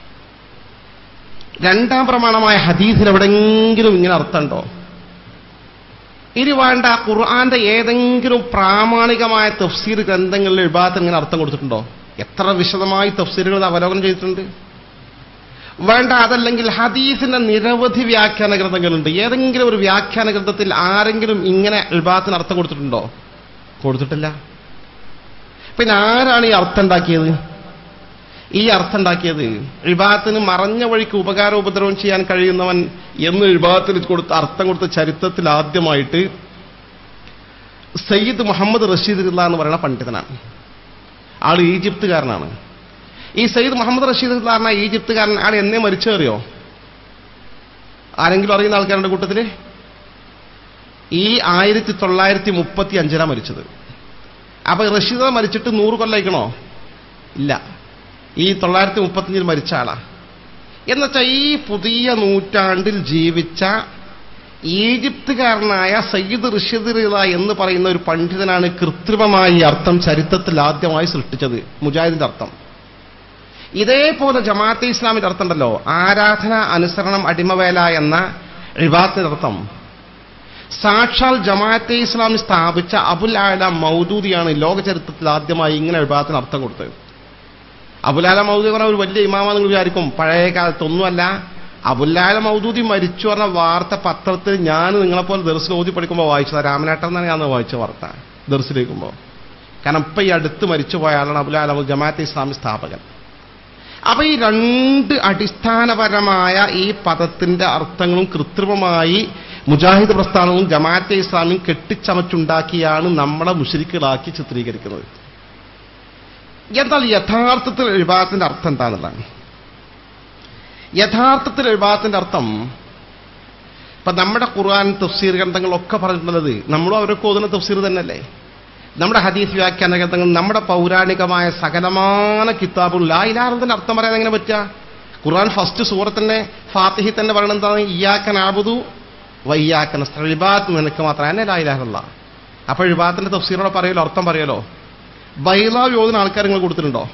രണ്ടാം പ്രമാണമായ ഹദീസിൽ എവിടെങ്കിലും ഇങ്ങനെ അർത്ഥമുണ്ടോ ഇനി വേണ്ട ഖുർആന്റെ ഏതെങ്കിലും പ്രാമാണികമായ തഫ്സീർ ഗ്രന്ഥങ്ങളിൽ ഇബാത്തിന് ഇങ്ങനെ അർത്ഥം കൊടുത്തിട്ടുണ്ടോ എത്ര വിശദമായി തഫ്സീറുകൾ ഇത് അവലോകനം ചെയ്തിട്ടുണ്ട് വേണ്ട അതല്ലെങ്കിൽ ഹദീസിന്റെ നിരവധി വ്യാഖ്യാന ഗ്രന്ഥങ്ങളുണ്ട് ഏതെങ്കിലും ഒരു വ്യാഖ്യാന ഗ്രന്ഥത്തിൽ ആരെങ്കിലും ഇങ്ങനെ ഇബാത്തിന് അർത്ഥം കൊടുത്തിട്ടുണ്ടോ കൊടുത്തിട്ടില്ല പിന്നെ ആരാണ് ഈ അർത്ഥം ഉണ്ടാക്കിയത് ഈ അർത്ഥം ഉണ്ടാക്കിയത് ഇബാത്തിന് മറഞ്ഞ വഴിക്ക് ഉപകാര ഉപദ്രവം ചെയ്യാൻ കഴിയുന്നവൻ എന്ന് ഇബാത്തിന് കൊടുത്ത അർത്ഥം കൊടുത്ത ചരിത്രത്തിൽ ആദ്യമായിട്ട് സയ്യിദ് മുഹമ്മദ് റഷീദ് ഇല്ല എന്ന് പറയുന്ന പണ്ഡിതനാണ് ആൾ ഈജിപ്തുകാരനാണ് ഈ സയ്യിദ് മുഹമ്മദ് റഷീദ് ഇല്ല ഈജിപ്തുകാരൻ ആൾ എന്നെ മരിച്ചേറിയോ ആരെങ്കിലും അറിയുന്ന ആൾക്കാരുടെ കൂട്ടത്തില് ഈ ആയിരത്തി തൊള്ളായിരത്തി മുപ്പത്തി അഞ്ചിലാണ് മരിച്ചത് അപ്പൊ റഷീദ മരിച്ചിട്ട് നൂറ് കൊല്ലയിക്കണോ ഇല്ല ഈ തൊള്ളായിരത്തി മുപ്പത്തിയഞ്ചിൽ മരിച്ച ആളാ എന്നുവെച്ചാൽ ഈ പുതിയ നൂറ്റാണ്ടിൽ ജീവിച്ച ഈജിപ്തുകാരനായ സയ്യിദ് ഋഷിദ് റിള എന്ന് പറയുന്ന ഒരു പണ്ഡിതനാണ് കൃത്രിമമായി ഈ അർത്ഥം ചരിത്രത്തിൽ ആദ്യമായി സൃഷ്ടിച്ചത് മുജാഹിദിന്റെ അർത്ഥം ഇതേപോലെ ജമാഅത്തെ ഇസ്ലാമിന്റെ അർത്ഥം ഉണ്ടല്ലോ ആരാധന അനുസരണം അടിമവേല എന്ന ഇബാത്തിന്റെ അർത്ഥം സാക്ഷാൽ ജമാഅത്തെ ഇസ്ലാമി സ്ഥാപിച്ച അബുൽ ആല മൗദൂദിയാണ് ലോക ചരിത്രത്തിൽ ആദ്യമായി ഇങ്ങനെ വിഭാഗത്തിന് അർത്ഥം കൊടുത്തത് അബുലാല മൗദൂദി പറഞ്ഞ ഒരു വലിയ ഇമാമ നിങ്ങൾ വിചാരിക്കും പഴയ കാലത്തൊന്നുമല്ല അബുല്ലാല മൗദൂദി മരിച്ചു പറഞ്ഞ വാർത്ത പത്രത്തിൽ ഞാൻ നിങ്ങളെപ്പോലെ ദർശനം ഓതി പഠിക്കുമ്പോൾ വായിച്ചത് രാമനാട്ടം എന്നാണ് ഞാൻ വായിച്ച വാർത്ത ദർശനിക്കുമ്പോൾ കാരണം ഇപ്പൊ ഈ അടുത്ത് മരിച്ചു പോയ ആളാണ് അബുലാല ജമാഅത്തെ ഇസ്ലാമി സ്ഥാപകൻ അപ്പൊ ഈ രണ്ട് അടിസ്ഥാനപരമായ ഈ പദത്തിന്റെ അർത്ഥങ്ങളും കൃത്രിമമായി മുജാഹിദ് പ്രസ്ഥാനവും ജമാഅത്തെ ഇസ്ലാമിയും കെട്ടിച്ചമച്ചുണ്ടാക്കിയാണ് നമ്മളെ മുഷരിക്കുകളാക്കി ചിത്രീകരിക്കുന്നത് എന്നാൽ യഥാർത്ഥത്തിൽ വിഭാഗത്തിന്റെ അർത്ഥം എന്താണെന്നുള്ളതാണ് യഥാർത്ഥത്തിൽ വിഭാഗത്തിന്റെ അർത്ഥം ഇപ്പൊ നമ്മുടെ ഖുർആൻ തഫ്സീർ ഗ്രന്ഥങ്ങളൊക്കെ പറഞ്ഞിട്ടുള്ളത് നമ്മളും അവരൊക്കെ ഓതുന്ന തഫ്സീർ തന്നെയല്ലേ നമ്മുടെ ഹദീസ് വ്യാഖ്യാന ഗ്രന്ഥങ്ങൾ നമ്മുടെ പൗരാണികമായ സകലമാന കിതാബുകൾ ലായിലാറതിന്റെ അർത്ഥം പറയാൻ എങ്ങനെ പറ്റുക ഖുർആൻ ഫസ്റ്റ് സൂറത്തിന്റെ ഫാത്തിഹി തന്നെ പറയണത് എന്താണ് ഇയാക്കൻ ആബുദു വയ്യാക്കൻ ഇബാത്ത് നിനക്ക് മാത്രം എന്നെ ലായിലാഹല്ല അപ്പോൾ ഇബാത്തിന്റെ തഫ്സീറോടെ പറയലോ അർത്ഥം പറയലോ ബൈലാവ് യോധന ആൾക്കാർ നിങ്ങൾ കൊടുത്തിട്ടുണ്ടോ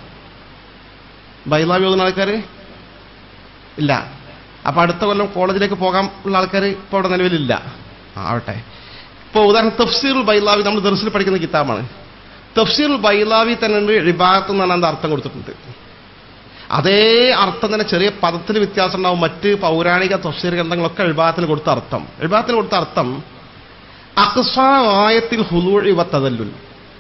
ബൈലാവ് യോധന ആൾക്കാർ ഇല്ല അപ്പൊ അടുത്ത കൊല്ലം കോളേജിലേക്ക് പോകാൻ ഉള്ള ആൾക്കാർ ഇപ്പോൾ അവിടെ നിലവിലില്ല ആ, ആവട്ടെ ഇപ്പോൾ ഉദാഹരണം തഫ്സീറുൽ ബൈലാവി നമ്മൾ ദർസിൽ പഠിക്കുന്ന കിതാബാണ് തഫ്സീറുൽ ബൈലാവി തന്നെ ഉണ്ട് ഇബാത്ത് എന്നാണ് അതിന്റെ അർത്ഥം കൊടുത്തിട്ടുണ്ട് അതേ അർത്ഥം തന്നെ ചെറിയ പദത്തിൽ വ്യത്യാസം ഉണ്ടാവും മറ്റ് പൗരാണിക തഫ്സീർ ഗ്രന്ഥങ്ങളൊക്കെ എഴുപാത്തിന് കൊടുത്ത അർത്ഥം എഴുപാത്തിന് കൊടുത്ത അർത്ഥം അക്സായത്തിൽ ഹുലൂഴി വത്തതല്ലുൽ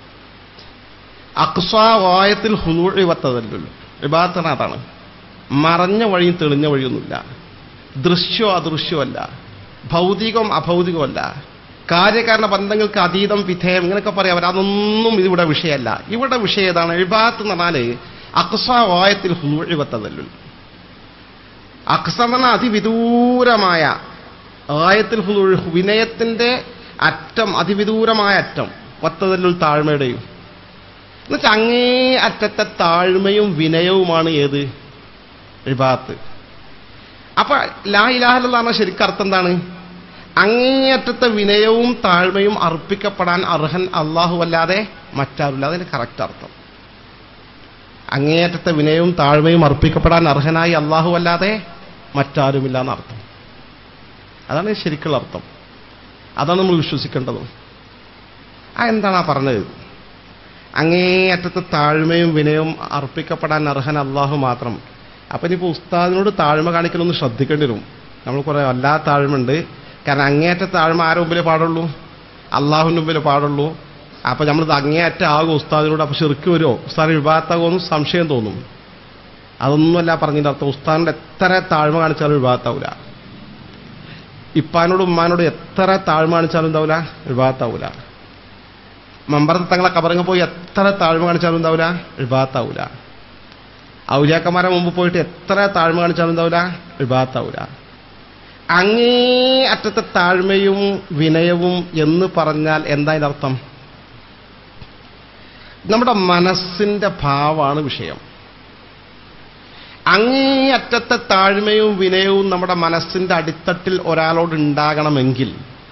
അക്സായത്തിൽ ഹുലൂഴി വത്തതല്ലുൽ എഴുപാത്തിന് അതാണ് മറഞ്ഞ വഴിയും തെളിഞ്ഞ വഴിയൊന്നുമില്ല ദൃശ്യമോ അദൃശ്യമല്ല ഭൗതികവും അഭൗതികമല്ല കാര്യകാരണ ബന്ധങ്ങൾക്ക് അതീതം വിധേയം ഇങ്ങനെയൊക്കെ പറയാം അവർ അതൊന്നും ഇതിവിടെ വിഷയമല്ല ഇവിടെ വിഷയം ഏതാണ് എഴുപാത്ത് എന്ന് പറഞ്ഞാൽ അക്സാവായത്തിൽ ഹുഴുവത്തതല്ലു അക്സ എന്ന് പറഞ്ഞാൽ അതിവിദൂരമായ ആയത്തിൽ ഹുദൂഴ് വിനയത്തിന്റെ അറ്റം അതിവിദൂരമായ അറ്റം വത്തതല്ലുൽ താഴ്മയുടെയും എന്നുവെച്ചാൽ അങ്ങേ അറ്റത്തെ താഴ്മയും വിനയവുമാണ് ഏത് ഇബാത്ത് അപ്പൊ ലാ ഇലാഹലെന്ന് ശരിക്കും അർത്ഥം എന്താണ് അങ്ങേയറ്റത്തെ വിനയവും താഴ്മയും അർപ്പിക്കപ്പെടാൻ അർഹൻ അള്ളാഹു അല്ലാതെ മറ്റാരുമില്ല അതിന്റെ കറക്റ്റ് അർത്ഥം അങ്ങേയറ്റത്തെ വിനയവും താഴ്മയും അർപ്പിക്കപ്പെടാൻ അർഹനായി അള്ളാഹു അല്ലാതെ മറ്റാരുമില്ല എന്നർത്ഥം അതാണ് ശരിക്കുള്ള അർത്ഥം അതാണ് നമ്മൾ വിശ്വസിക്കേണ്ടതും ആ എന്താണ് ആ പറഞ്ഞത് അങ്ങേയറ്റത്തെ താഴ്മയും വിനയവും അർപ്പിക്കപ്പെടാൻ അർഹൻ അള്ളാഹു മാത്രം അപ്പൊ ഇനിയിപ്പോൾ ഉസ്താദിനോട് താഴ്മ കാണിക്കലൊന്ന് ശ്രദ്ധിക്കേണ്ടി വരും നമ്മൾ കുറെ എല്ലാ താഴ്മയുണ്ട് കാരണം അങ്ങേയറ്റ താഴ്മ ആരുടെ മുമ്പിലേ പാടുള്ളൂ അള്ളാഹുവിൻ്റെ മുമ്പിലേ പാടുള്ളൂ അപ്പൊ നമ്മളിത് അങ്ങേയറ്റ ആകും ഉസ്താദിനോട് അപ്പൊ ചെറുക്ക് വരുമോ ഉസ്താദിന് വിഭാഗത്താകുമെന്ന് സംശയം തോന്നും അതൊന്നുമല്ല പറഞ്ഞതിന്റെ അർത്ഥം ഉസ്താദിനോട് എത്ര താഴ്മ കാണിച്ചാലും വിഭാഗത്താവൂല ഇപ്പാനോടും ഉമ്മാനോട് എത്ര താഴ്മ കാണിച്ചാലും എന്താവൂല വിഭാഗത്താവൂല മമ്പറത്ത് തങ്ങളെ കബറങ്ങ് പോയി എത്ര താഴ്മ കാണിച്ചാലും എന്താവൂല വിഭാഗത്താവൂല ഔലിയാക്കന്മാരെ മുമ്പ് പോയിട്ട് എത്ര താഴ്മ കാണിച്ചാലും എന്താവൂല വിഭാഗത്താവൂല അങ്ങേ അറ്റത്തെ താഴ്മയും വിനയവും എന്ന് പറഞ്ഞാൽ എന്താ അതിന്റെ അർത്ഥം നമ്മുടെ മനസ്സിന്റെ ഭാവമാണ് വിഷയം അങ്ങേ അറ്റത്തെ താഴ്മയും വിനയവും നമ്മുടെ മനസ്സിന്റെ അടിത്തട്ടിൽ ഒരാളോട് ഉണ്ടാകണമെങ്കിൽ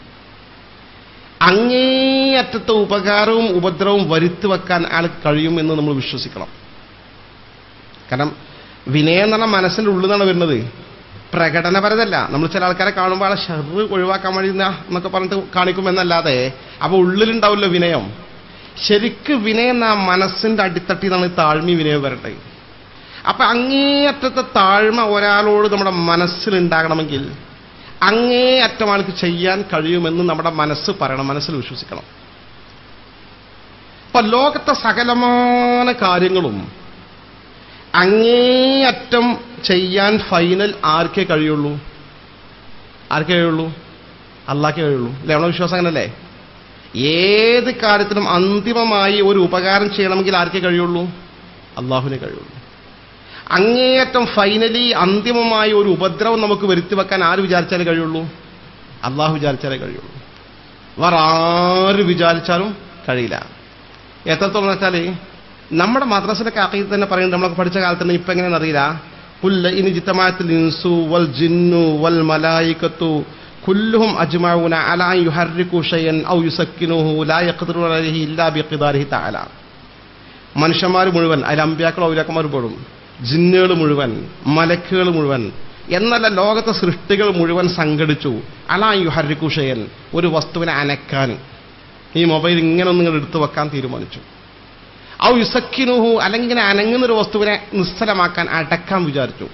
അങ്ങേ അറ്റത്തെ ഉപകാരവും ഉപദ്രവവും വരുത്തി വെക്കാൻ അയാൾ കഴിയുമെന്ന് നമ്മൾ വിശ്വസിക്കണം കാരണം വിനയം എന്ന് പറഞ്ഞാൽ മനസ്സിന്റെ ഉള്ളിൽ നിന്നാണ് വരുന്നത് പ്രകടനപരതല്ല നമ്മൾ ചില ആൾക്കാരെ കാണുമ്പോൾ ആളെ ഷെറ് ഒഴിവാക്കാൻ വേണ്ടി ഇന്നാ എന്നൊക്കെ പറഞ്ഞിട്ട് കാണിക്കുമെന്നല്ലാതെ അപ്പൊ ഉള്ളിലുണ്ടാവില്ല വിനയം ശരിക്ക് വിനയം എന്ന മനസ്സിന്റെ അടിത്തട്ടിൽ നിന്നാണ് ഈ താഴ്മി വിനയം വരേണ്ടത് അപ്പൊ അങ്ങേയറ്റത്തെ താഴ്മ ഒരാളോട് നമ്മുടെ മനസ്സിലുണ്ടാകണമെങ്കിൽ അങ്ങേ അറ്റം ആൾക്ക് ചെയ്യാൻ കഴിയുമെന്ന് നമ്മുടെ മനസ്സ് പറയണം മനസ്സിൽ വിശ്വസിക്കണം അപ്പൊ ലോകത്തെ സകലമായ കാര്യങ്ങളും അങ്ങേയറ്റം ചെയ്യാൻ ഫൈനൽ ആർക്കേ കഴിയുള്ളൂ ആർക്കേ കഴിയുള്ളൂ അള്ളാഹ്ക്കേ കഴിയുള്ളൂ അല്ലേ നമ്മുടെ വിശ്വാസം അങ്ങനല്ലേ ഏത് കാര്യത്തിനും അന്തിമമായി ഒരു ഉപകാരം ചെയ്യണമെങ്കിൽ ആർക്കേ കഴിയുള്ളൂ അള്ളാഹുവിനെ കഴിയുള്ളൂ അങ്ങേയറ്റം ഫൈനലി അന്തിമമായി ഒരു ഉപദ്രവം നമുക്ക് വരുത്തി വെക്കാൻ ആര് വിചാരിച്ചാലേ കഴിയുള്ളൂ അള്ളാഹു വിചാരിച്ചാലേ കഴിയുള്ളൂ വേറെ ആര് വിചാരിച്ചാലും കഴിയില്ല എത്രത്തോളം വെച്ചാൽ നമ്മുടെ മദ്രസിലൊക്കെ അക്കീത് തന്നെ പറയുന്നുണ്ട് നമ്മളൊക്കെ പഠിച്ച കാലത്ത് തന്നെ ഇപ്പൊ എങ്ങനെയാണെന്ന് അറിയില്ല കുല്ല ഇനി ജിത്തമാത്തിൽ ഇൻസു വൽ ജിന്നു വൽ മലായിക്കത്തു കുല്ലുഹും അജ്മഊന അലാ യുഹർരികു ഷൈഅൻ ഔ യുസക്കിനുഹു ലാ യഖ്ദിറു അലൈഹി ഇല്ലാ ബിഖിദാരിഹി തആല മനുഷ്യന്മാർ മുഴുവൻ അതിൽ അമ്പ്യാക്കൾ ഔലിയാക്കന്മാർ പോലും ജിന്നുകൾ മുഴുവൻ മലക്കുകൾ മുഴുവൻ എന്നല്ല ലോകത്തെ സൃഷ്ടികൾ മുഴുവൻ സംഘടിച്ചു അലാ യുഹർരികു ഷൈഅൻ ഒരു വസ്തുവിനെ അനക്കാൻ ഈ മൊബൈൽ ഇങ്ങനെ ഒന്ന് ഇങ്ങോട്ട് എടുത്തു വെക്കാൻ തീരുമാനിച്ചു ഔ യുസക്കിനുഹു അല്ലെങ്കിൽ ഇങ്ങനെ അനങ്ങുന്നൊരു വസ്തുവിനെ നിസ്സലമാക്കാൻ അടക്കാൻ വിചാരിച്ചു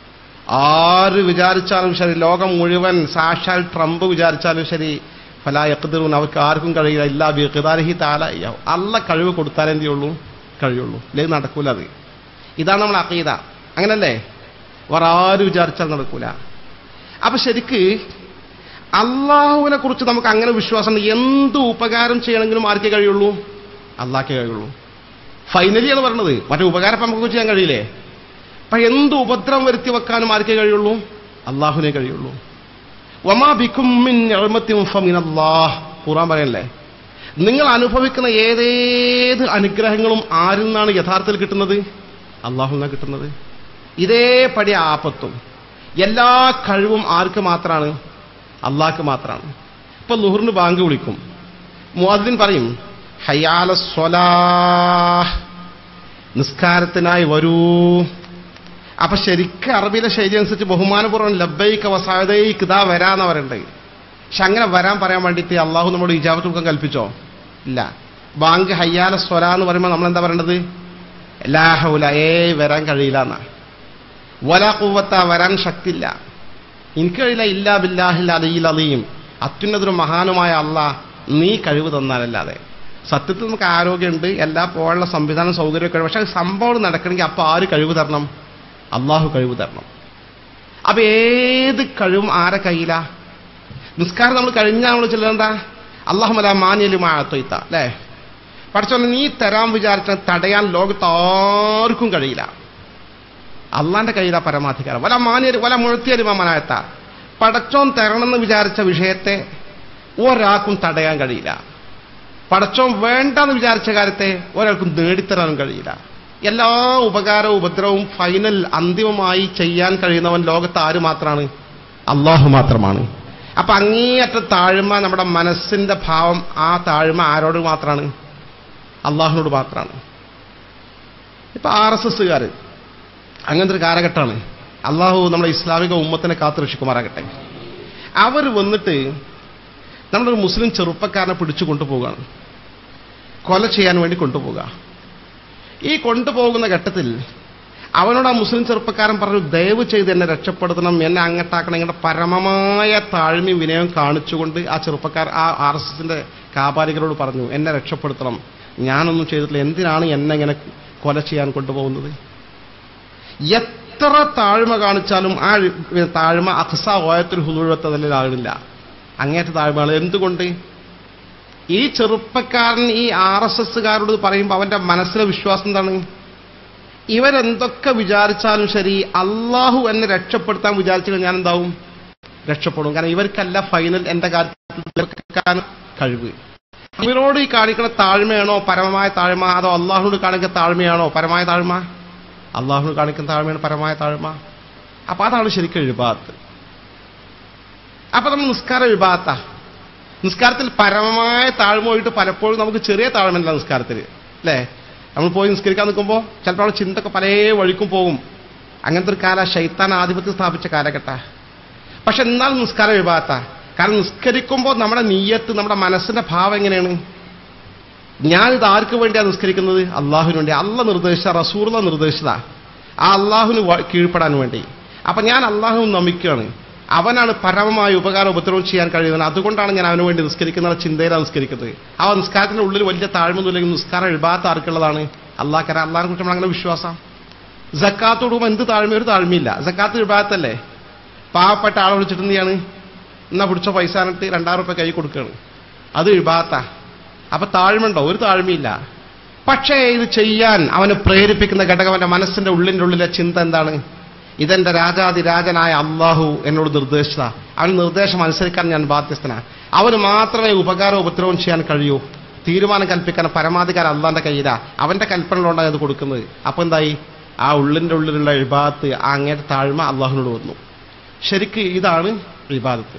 ആര് വിചാരിച്ചാലും ശരി ലോകം മുഴുവൻ സാക്ഷാൽ ട്രംപ് വിചാരിച്ചാലും ശരി ഫലാ യഖ്ദിറൂൻ അവർക്ക് ആർക്കും കഴിയില്ല ഇല്ലാ ബിഖിദാരിഹി തആല അല്ല കഴിവ് കൊടുത്താലേ എന്ത് ചെയ്യുള്ളൂ കഴിയുള്ളൂ ഇല്ലെങ്കിൽ നടക്കൂല അത് ഇതാണ് നമ്മൾ അഖീദ അങ്ങനല്ലേ വേറെ ആര് വിചാരിച്ചാൽ നടക്കൂല അപ്പൊ ശരിക്ക് അള്ളാഹുവിനെ കുറിച്ച് നമുക്ക് അങ്ങനെ വിശ്വാസം എന്ത് ഉപകാരം ചെയ്യണമെങ്കിലും ആർക്കേ കഴിയുള്ളൂ അള്ളാഹ്ക്കേ കഴിയുള്ളൂ ഫൈനലിയാണ് പറഞ്ഞത് മറ്റേ ഉപകാരം ഇപ്പം നമുക്ക് ചെയ്യാൻ കഴിയില്ലേ അപ്പൊ എന്ത് ഉപദ്രവം വരുത്തി വെക്കാനും ആർക്കേ കഴിയുള്ളൂ അള്ളാഹുവിനെ കഴിയുള്ളൂ വമാ ബിക്കുമിൻ ഫമിനല്ലാഹ് ഖുറാൻ പറയല്ലേ നിങ്ങൾ അനുഭവിക്കുന്ന ഏതേത് അനുഗ്രഹങ്ങളും ആരിൽ നിന്നാണ് യഥാർത്ഥത്തിൽ കിട്ടുന്നത് അള്ളാഹു നിന്നാണ് കിട്ടുന്നത് ഇതേപടി ആപത്തും എല്ലാ കഴിവും ആർക്ക് മാത്രമാണ് അള്ളാഹ്ക്ക് മാത്രമാണ് ഇപ്പൊ ലുഹറിന് ബാങ്ക് വിളിക്കും മുഅദ്ദിൻ പറയും ഹയാല സ്വലാഹ് നിസ്കാരത്തിനായി വരൂ അപ്പൊ ശരിക്കും അറബിയിലെ ശൈലി അനുസരിച്ച് ബഹുമാനപൂർവ്വം ലബ്ബൈക്ക് വസാദൈക്ക് ഇതാ വരാന്ന് പറയണ്ടേ പക്ഷെ അങ്ങനെ വരാൻ പറയാൻ വേണ്ടിയിട്ട് അള്ളാഹു നമ്മുടെ ഇജാബത്ത് കൊടുക്കാൻ കൽപ്പിച്ചോ ഇല്ല ബാങ്ക് ഹയ്യാല സ്വല എന്ന് പറയുമ്പോൾ നമ്മൾ എന്താ പറയേണ്ടത് ലാഹുല ഏ വരാൻ കഴിയില്ല എന്നാ വല കൂവത്ത വരാൻ ശക്തിയില്ല എനിക്ക് കഴിയില്ല ഇല്ലാ ബില്ലാഹിൽ അലയിൽ അലിയും അത്യുന്നതൊരു മഹാനുമായ അള്ളാഹ് നീ കഴിവ് തന്നാലല്ലാതെ സത്യത്തിൽ നമുക്ക് ആരോഗ്യമുണ്ട് എല്ലാ പോകാനുള്ള സംവിധാനം സൗകര്യമൊക്കെ പക്ഷെ സംഭവം നടക്കണമെങ്കിൽ അപ്പൊ ആര് കഴിവ് തരണം അള്ളാഹു കഴിവ് തരണം അപ്പൊ ഏത് കഴിവും ആരെ കയ്യിലാ നിസ്കാരം നമ്മൾ കഴിഞ്ഞാൽ നമ്മൾ ചെല്ലുന്നത് എന്താ അള്ളാഹുമല മാന്യലുമാഴത്തൊയ്ത്ത അല്ലേ പഠിച്ചോന്നെ നീ തരാൻ വിചാരിച്ച തടയാൻ ലോകത്ത് ആർക്കും കഴിയില്ല അള്ളാന്റെ കയ്യിലാ പരമാധികാരം വല മാന്യര് വല മുഴത്തിയരുമാമനായത്ത പടച്ചോൻ തരണമെന്ന് വിചാരിച്ച വിഷയത്തെ ഒരാൾക്കും തടയാൻ കഴിയില്ല പടച്ചോൻ വേണ്ടെന്ന് വിചാരിച്ച കാര്യത്തെ ഒരാൾക്കും നേടിത്തരാനും കഴിയില്ല എല്ലാ ഉപകാരവും ഉപദ്രവവും ഫൈനൽ അന്തിമമായി ചെയ്യാൻ കഴിയുന്നവൻ ലോകത്ത് ആര് മാത്രമാണ് അള്ളാഹു മാത്രമാണ് അപ്പൊ അങ്ങേയറ്റ താഴ്മ നമ്മുടെ മനസ്സിന്റെ ഭാവം ആ താഴ്മ ആരോട് മാത്രമാണ് അള്ളാഹുനോട് മാത്രമാണ് ഇപ്പൊ ആർ എസ് എസ്സുകാർ അങ്ങനത്തെ ഒരു കാലഘട്ടമാണ് അള്ളാഹു നമ്മുടെ ഇസ്ലാമിക ഉമ്മത്തിനെ കാത്തുരക്ഷിക്കുമാറാകട്ടെ അവർ വന്നിട്ട് നമ്മുടെ ഒരു മുസ്ലിം ചെറുപ്പക്കാരനെ പിടിച്ചു കൊണ്ടുപോവുകയാണ് കൊല ചെയ്യാൻ വേണ്ടി കൊണ്ടുപോവുക ഈ കൊണ്ടുപോകുന്ന ഘട്ടത്തിൽ അവനോട് ആ മുസ്ലിം ചെറുപ്പക്കാരൻ പറഞ്ഞു ദയവ് ചെയ്ത് എന്നെ രക്ഷപ്പെടുത്തണം എന്നെ അങ്ങട്ടാക്കണം ഇങ്ങനെ പരമമായ താഴ്മയും വിനയം കാണിച്ചുകൊണ്ട് ആ ചെറുപ്പക്കാർ ആ ആർ എസ് എസിന്റെ കാപാലികരോട് പറഞ്ഞു എന്നെ രക്ഷപ്പെടുത്തണം ഞാനൊന്നും ചെയ്തിട്ടില്ല എന്തിനാണ് എന്നെ ഇങ്ങനെ കൊല ചെയ്യാൻ കൊണ്ടുപോകുന്നത് എത്ര താഴ്മ കാണിച്ചാലും ആ താഴ്മ അഖസ ഓയത്തിൽ ഹുദുഴത്തതിലാകില്ല അങ്ങേറ്റ താഴ്മകൾ എന്തുകൊണ്ട് ഈ ചെറുപ്പക്കാരൻ ഈ ആർ എസ് എസ്സുകാരോട് പറയുമ്പോൾ അവന്റെ മനസ്സിലെ വിശ്വാസം എന്താണ് ഇവരെന്തൊക്കെ വിചാരിച്ചാലും ശരി അള്ളാഹു എന്നെ രക്ഷപ്പെടുത്താൻ വിചാരിച്ചു കഴിഞ്ഞാൽ എന്താവും രക്ഷപ്പെടും കാരണം ഇവർക്കല്ല ഫൈനൽ എന്റെ കാര്യത്തിൽ കഴിവ് ഇവരോട് ഈ കാണിക്കുന്ന താഴ്മയാണോ പരമമായ താഴ്മ അതോ അള്ളാഹുനോട് കാണിക്കുന്ന താഴ്മയാണോ പരമായ താഴ്മ അള്ളാഹുനോട് കാണിക്കുന്ന താഴ്മയാണ് പരമായ താഴ്മ അപ്പൊ അതാണ് ശരിക്കും എഴുപാത്ത് അപ്പൊ നമ്മൾ നിസ്കാര വിഭാഗത്ത നിസ്കാരത്തിൽ പരമമായ താഴ്മ പോയിട്ട് പലപ്പോഴും നമുക്ക് ചെറിയ താഴ്മയില്ല നിസ്കാരത്തിൽ അല്ലേ നമ്മൾ പോയി നിസ്കരിക്കാൻ നിൽക്കുമ്പോൾ ചിലപ്പോൾ അവിടെ ചിന്തയൊക്കെ പല വഴിക്കും പോകും അങ്ങനത്തെ ഒരു കാല ശൈത്താൻ ആധിപത്യം സ്ഥാപിച്ച കാലഘട്ട പക്ഷെ എന്നാൽ നിസ്കാര വിഭാഗത്ത കാരണം നിസ്കരിക്കുമ്പോൾ നമ്മുടെ നീയത്ത് നമ്മുടെ മനസ്സിന്റെ ഭാവം എങ്ങനെയാണ് ഞാനിത് ആർക്ക് വേണ്ടിയാണ് നിസ്കരിക്കുന്നത് അള്ളാഹുവിന് വേണ്ടി അല്ല നിർദ്ദേശിച്ച റസൂർല നിർദ്ദേശിച്ചതാ ആ അള്ളാഹുവിന് വ- കീഴ്പ്പെടാൻ വേണ്ടി അപ്പൊ ഞാൻ അള്ളാഹു നമിക്കുകയാണ് അവനാണ് പരമമായ ഉപകാരം ഉപദ്രവം ചെയ്യാൻ കഴിയുന്നത് അതുകൊണ്ടാണ് ഞാൻ അവന് വേണ്ടി നിസ്കരിക്കുന്ന ചിന്തയിലാണ് നിസ്കരിക്കുന്നത് ആ നിസ്കാരത്തിന്റെ ഉള്ളിൽ വലിയ താഴ്മൊന്നുമില്ലെങ്കിൽ നിസ്കാരം എഴുപാത്ത ആർക്കുള്ളതാണ് അള്ളാഹ് അള്ളാഹിനെ കുറിച്ച് നമ്മൾ അങ്ങനെ വിശ്വാസം ജക്കാത്തോട് പോകുമ്പോൾ എന്ത് താഴ്മ ഒരു താഴ്മയില്ല ജക്കാത്ത് എഴുപാത്തല്ലേ പാവപ്പെട്ട ആളെ വിളിച്ചിട്ട് എന്ത് ചെയ്യാണ് എന്നാ പിടിച്ച പൈസ എന്നിട്ട് രണ്ടായിരം റുപ്യ കൈ കൊടുക്കുകയാണ് അത് എഴുപാത്ത അപ്പൊ താഴ്മയുണ്ടോ ഒരു താഴ്മയില്ല പക്ഷേ ഇത് ചെയ്യാൻ അവനെ പ്രേരിപ്പിക്കുന്ന ഘടകം അവന്റെ മനസ്സിന്റെ ഉള്ളിന്റെ ഉള്ളിലെ ചിന്ത എന്താണ് ഇതെന്റെ രാജാതിരാജനായ അള്ളാഹു എന്നോട് നിർദ്ദേശിച്ച അവൻ നിർദ്ദേശം അനുസരിക്കാൻ ഞാൻ ബാധ്യസ്ഥനാ അവന് മാത്രമേ ഉപകാരം ഉപദ്രവം ചെയ്യാൻ കഴിയൂ തീരുമാനം കൽപ്പിക്കാൻ പരമാധികാരം അള്ളാന്റെ കയ്യിലാ അവന്റെ കൽപ്പനകളുണ്ടാണ് അത് കൊടുക്കുന്നത് അപ്പൊ എന്തായി ആ ഉള്ളിന്റെ ഉള്ളിലുള്ള ഇബാദത്ത് ആ അങ്ങേറ്റ താഴ്മ അള്ളാഹുവിനോട് വന്നു ശരിക്ക് ഇതാണ് ഇബാദത്ത്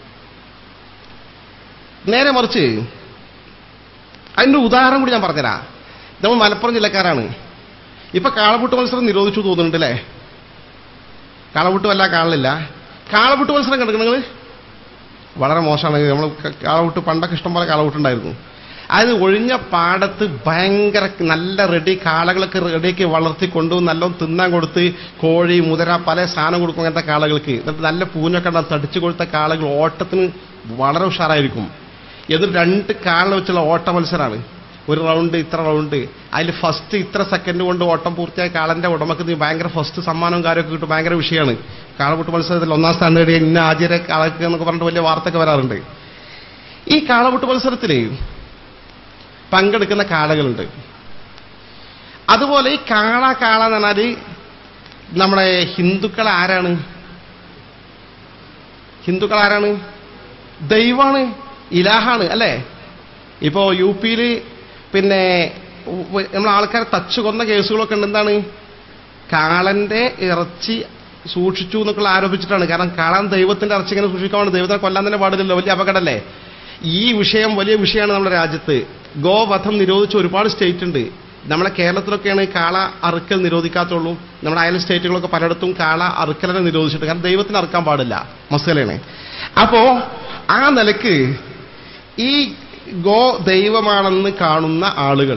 നേരെ മറിച്ച് അതിന്റെ ഉദാഹരണം കൂടി ഞാൻ പറഞ്ഞുതരാം നമ്മൾ മലപ്പുറം ജില്ലക്കാരാണ് ഇപ്പൊ കാളപൂട്ട് മത്സരം നിരോധിച്ചു തോന്നുന്നുണ്ട് അല്ലേ കാളപൂട്ട് വല്ല കാണില്ല കാളപൂട്ട് മത്സരം കണ്ടിട്ടുണ്ടെങ്കിൽ വളരെ മോശമാണ് നമ്മൾ കാളപൂട്ട് പണ്ടൊക്കെ ഇഷ്ടംപോലെ കാളപൂട്ടുണ്ടായിരുന്നു അത് ഒഴിഞ്ഞ പാടത്ത് ഭയങ്കര നല്ല റെഡി കാളകളൊക്കെ റെഡിയാക്കി വളർത്തി കൊണ്ടുവന്ന് നല്ലോണം തിന്നാൻ കൊടുത്ത് കോഴി മുതര പല സാധനം കൊടുക്കും അങ്ങനത്തെ കാളകൾക്ക് എന്നിട്ട് നല്ല പൂഞ്ഞൊക്കെ ഉണ്ടാകും തടിച്ചു കൊടുത്ത കാളകൾ ഓട്ടത്തിന് വളരെ ഉഷാറായിരിക്കും എന്നിട്ട് രണ്ട് കാളിൽ വെച്ചുള്ള ഓട്ട മത്സരമാണ് ഒരു റൗണ്ട് ഇത്ര റൗണ്ട് അതിൽ ഫസ്റ്റ് ഇത്ര സെക്കൻഡ് കൊണ്ട് ഓട്ടം പൂർത്തിയായ കാളന്റെ ഉടമക്ക് നീ ഭയങ്കര ഫസ്റ്റ് സമ്മാനവും കാര്യമൊക്കെ കിട്ടും ഭയങ്കര വിഷയമാണ് കാളപൂട്ട് മത്സരത്തിൽ ഒന്നാം സ്ഥാനം നേടിയ ഇന്ന ആചാര്യ കാളക്ക് എന്നൊക്കെ പറഞ്ഞിട്ട് വലിയ വാർത്തയൊക്കെ വരാറുണ്ട് ഈ കാളപൂട്ട് മത്സരത്തിൽ പങ്കെടുക്കുന്ന കാളകളുണ്ട് അതുപോലെ ഈ കാള കാള എന്ന് പറഞ്ഞാല് നമ്മുടെ ഹിന്ദുക്കൾ ആരാണ് ഹിന്ദുക്കൾ ആരാണ് ദൈവമാണ് ഇലാഹാണ് അല്ലേ ഇപ്പോ യു പിയിൽ പിന്നെ നമ്മൾ ആൾക്കാരെ തച്ചു കൊന്ന കേസുകളൊക്കെ ഉണ്ട് എന്താണ് കാളന്റെ ഇറച്ചി സൂക്ഷിച്ചു എന്നൊക്കെ ആരോപിച്ചിട്ടാണ് കാരണം കാളൻ ദൈവത്തിന്റെ ഇറച്ചി ഇങ്ങനെ സൂക്ഷിക്കാൻ വേണ്ടി ദൈവത്തെ കൊല്ലാൻ തന്നെ പാടില്ലല്ലോ വലിയ അപകടമല്ലേ ഈ വിഷയം വലിയ വിഷയമാണ് നമ്മുടെ രാജ്യത്ത് ഗോവധം നിരോധിച്ച ഒരുപാട് സ്റ്റേറ്റ് ഉണ്ട് നമ്മളെ കേരളത്തിലൊക്കെയാണ് കാള അറുക്കൽ നിരോധിക്കാത്തുള്ളൂ നമ്മുടെ അയൽ സ്റ്റേറ്റുകളൊക്കെ പലയിടത്തും കാള അറുക്കലിനെ നിരോധിച്ചിട്ട് കാരണം ദൈവത്തിന് അറുക്കാൻ പാടില്ല മസലയാണ് അപ്പോ ആ നിലക്ക് ഈ ഗോ ദൈവമാണെന്ന് കാണുന്ന ആളുകൾ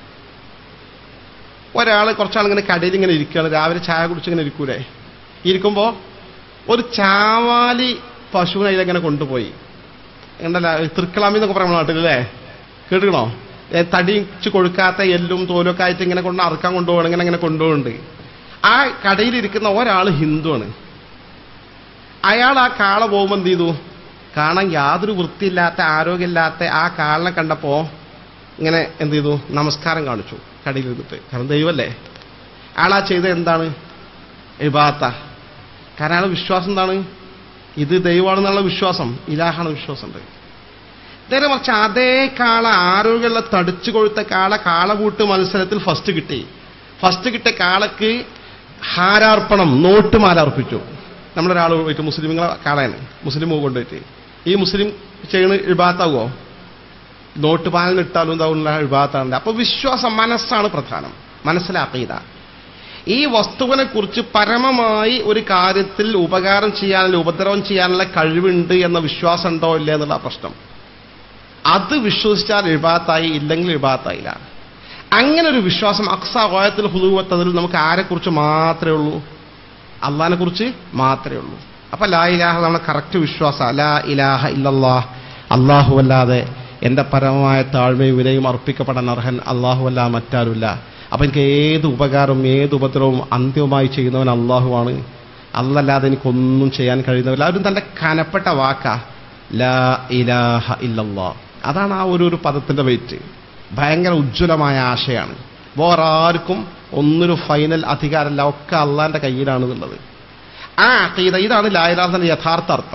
ഒരാൾ കുറച്ചാളിങ്ങനെ കടയിൽ ഇങ്ങനെ ഇരിക്കുകയാണ് രാവിലെ ചായ കുടിച്ചിങ്ങനെ ഇരിക്കൂലേ ഇരിക്കുമ്പോ ഒരു ചാവാലി പശുവിനെ അതിലെങ്ങനെ കൊണ്ടുപോയി ഉണ്ടല്ല തൃക്കളാമി എന്നൊക്കെ പറയുന്ന നാട്ടിലല്ലേ കേട്ടുക്കണോ ഏ, തടിച്ച് കൊഴുക്കാത്ത എല്ലും തോലൊക്കെ ആയിട്ട് ഇങ്ങനെ കൊണ്ട് അറുക്കാൻ കൊണ്ടുപോകണം ഇങ്ങനെ ഇങ്ങനെ കൊണ്ടുപോകുന്നുണ്ട് ആ കടയിലിരിക്കുന്ന ഒരാൾ ഹിന്ദുവാണ് അയാൾ ആ കാള പോകുമ്പോൾ എന്ത് ചെയ്തു കാണാൻ യാതൊരു വൃത്തിയില്ലാത്ത ആരോഗ്യമില്ലാത്ത ആ കാളിനെ കണ്ടപ്പോ ഇങ്ങനെ എന്ത് ചെയ്തു നമസ്കാരം കാണിച്ചു കടയിൽ ഇരുന്നിട്ട് കാരണം ദൈവമല്ലേ ആളാ ചെയ്ത എന്താണ് ഇബാത്ത കാരണം അയാളെ വിശ്വാസം എന്താണ് ഇത് ദൈവമാണെന്നുള്ള വിശ്വാസം ഇലാഹാണ് വിശ്വാസം ഉണ്ട് നേരെ മറിച്ച് അതേ കാള ആരോഗ്യമുള്ള തടിച്ചു കൊഴുത്ത കാള കാളകൂട്ട് മത്സരത്തിൽ ഫസ്റ്റ് കിട്ടി ഫസ്റ്റ് കിട്ടിയ കാളക്ക് ഹാരാർപ്പണം നോട്ടുമാല അർപ്പിച്ചു നമ്മളൊരാൾ പോയിട്ട് മുസ്ലിങ്ങളെ കാളയാണ് മുസ്ലിം കൊണ്ടുപോയിട്ട് ഈ മുസ്ലിം ചെയ്യണ ഇബാത്താവോ നോട്ട് പാലിന് ഇട്ടാലും എന്താവുന്ന ഇബാത്താണ് അപ്പൊ വിശ്വാസം മനസ്സാണ് പ്രധാനം മനസ്സിലാക്കീത ഈ വസ്തുവിനെ കുറിച്ച് പരമമായി ഒരു കാര്യത്തിൽ ഉപകാരം ചെയ്യാനുള്ള ഉപദ്രവം ചെയ്യാനുള്ള കഴിവുണ്ട് എന്ന വിശ്വാസം ഉണ്ടോ ഇല്ല എന്നുള്ള പ്രശ്നം അത് വിശ്വസിച്ചാൽ ഇബാത്തായി ഇല്ലെങ്കിൽ ഇബാത്തായില്ല അങ്ങനെ ഒരു വിശ്വാസം അക്സ ഓയത്തിൽ ഹുദുവത്തതിൽ നമുക്ക് ആരെക്കുറിച്ച് മാത്രമേ ഉള്ളൂ അള്ളഹാനെ കുറിച്ച് മാത്രമേ ഉള്ളൂ അപ്പൊ ലാ ഇലാഹ നമ്മുടെ കറക്റ്റ് വിശ്വാസ ലാ ഇലാഹ ഇല്ലല്ലാ അള്ളാഹു അല്ലാതെ എന്റെ പരമമായ താഴ്മയും വിനയും അർപ്പിക്കപ്പെടാൻ അർഹൻ അള്ളാഹു അല്ല മറ്റാരുമില്ല അപ്പൊ എനിക്ക് ഏത് ഉപകാരവും ഏത് ഉപദ്രവവും അന്ത്യവുമായി ചെയ്യുന്നവൻ അള്ളാഹുവാണ് അല്ലല്ലാതെ എനിക്കൊന്നും ചെയ്യാൻ കഴിയുന്നവല്ല അവരും തന്റെ കനപ്പെട്ട വാക്കാ ലാ ഇലാഹ ഇല്ലല്ലാ അതാണ് ആ ഒരു ഒരു പദത്തിന്റെ വെയിറ്റ് ഭയങ്കര ഉജ്ജ്വലമായ ആശയാണ് വേറെ ആർക്കും ഒന്നൊരു ഫൈനൽ അധികാരമല്ല ഒക്കെ അള്ളാന്റെ കയ്യിലാണ് എന്നുള്ളത് ആ അക്കീത ഇതാണ് ലായലാസന്റെ യഥാർത്ഥ അർത്ഥം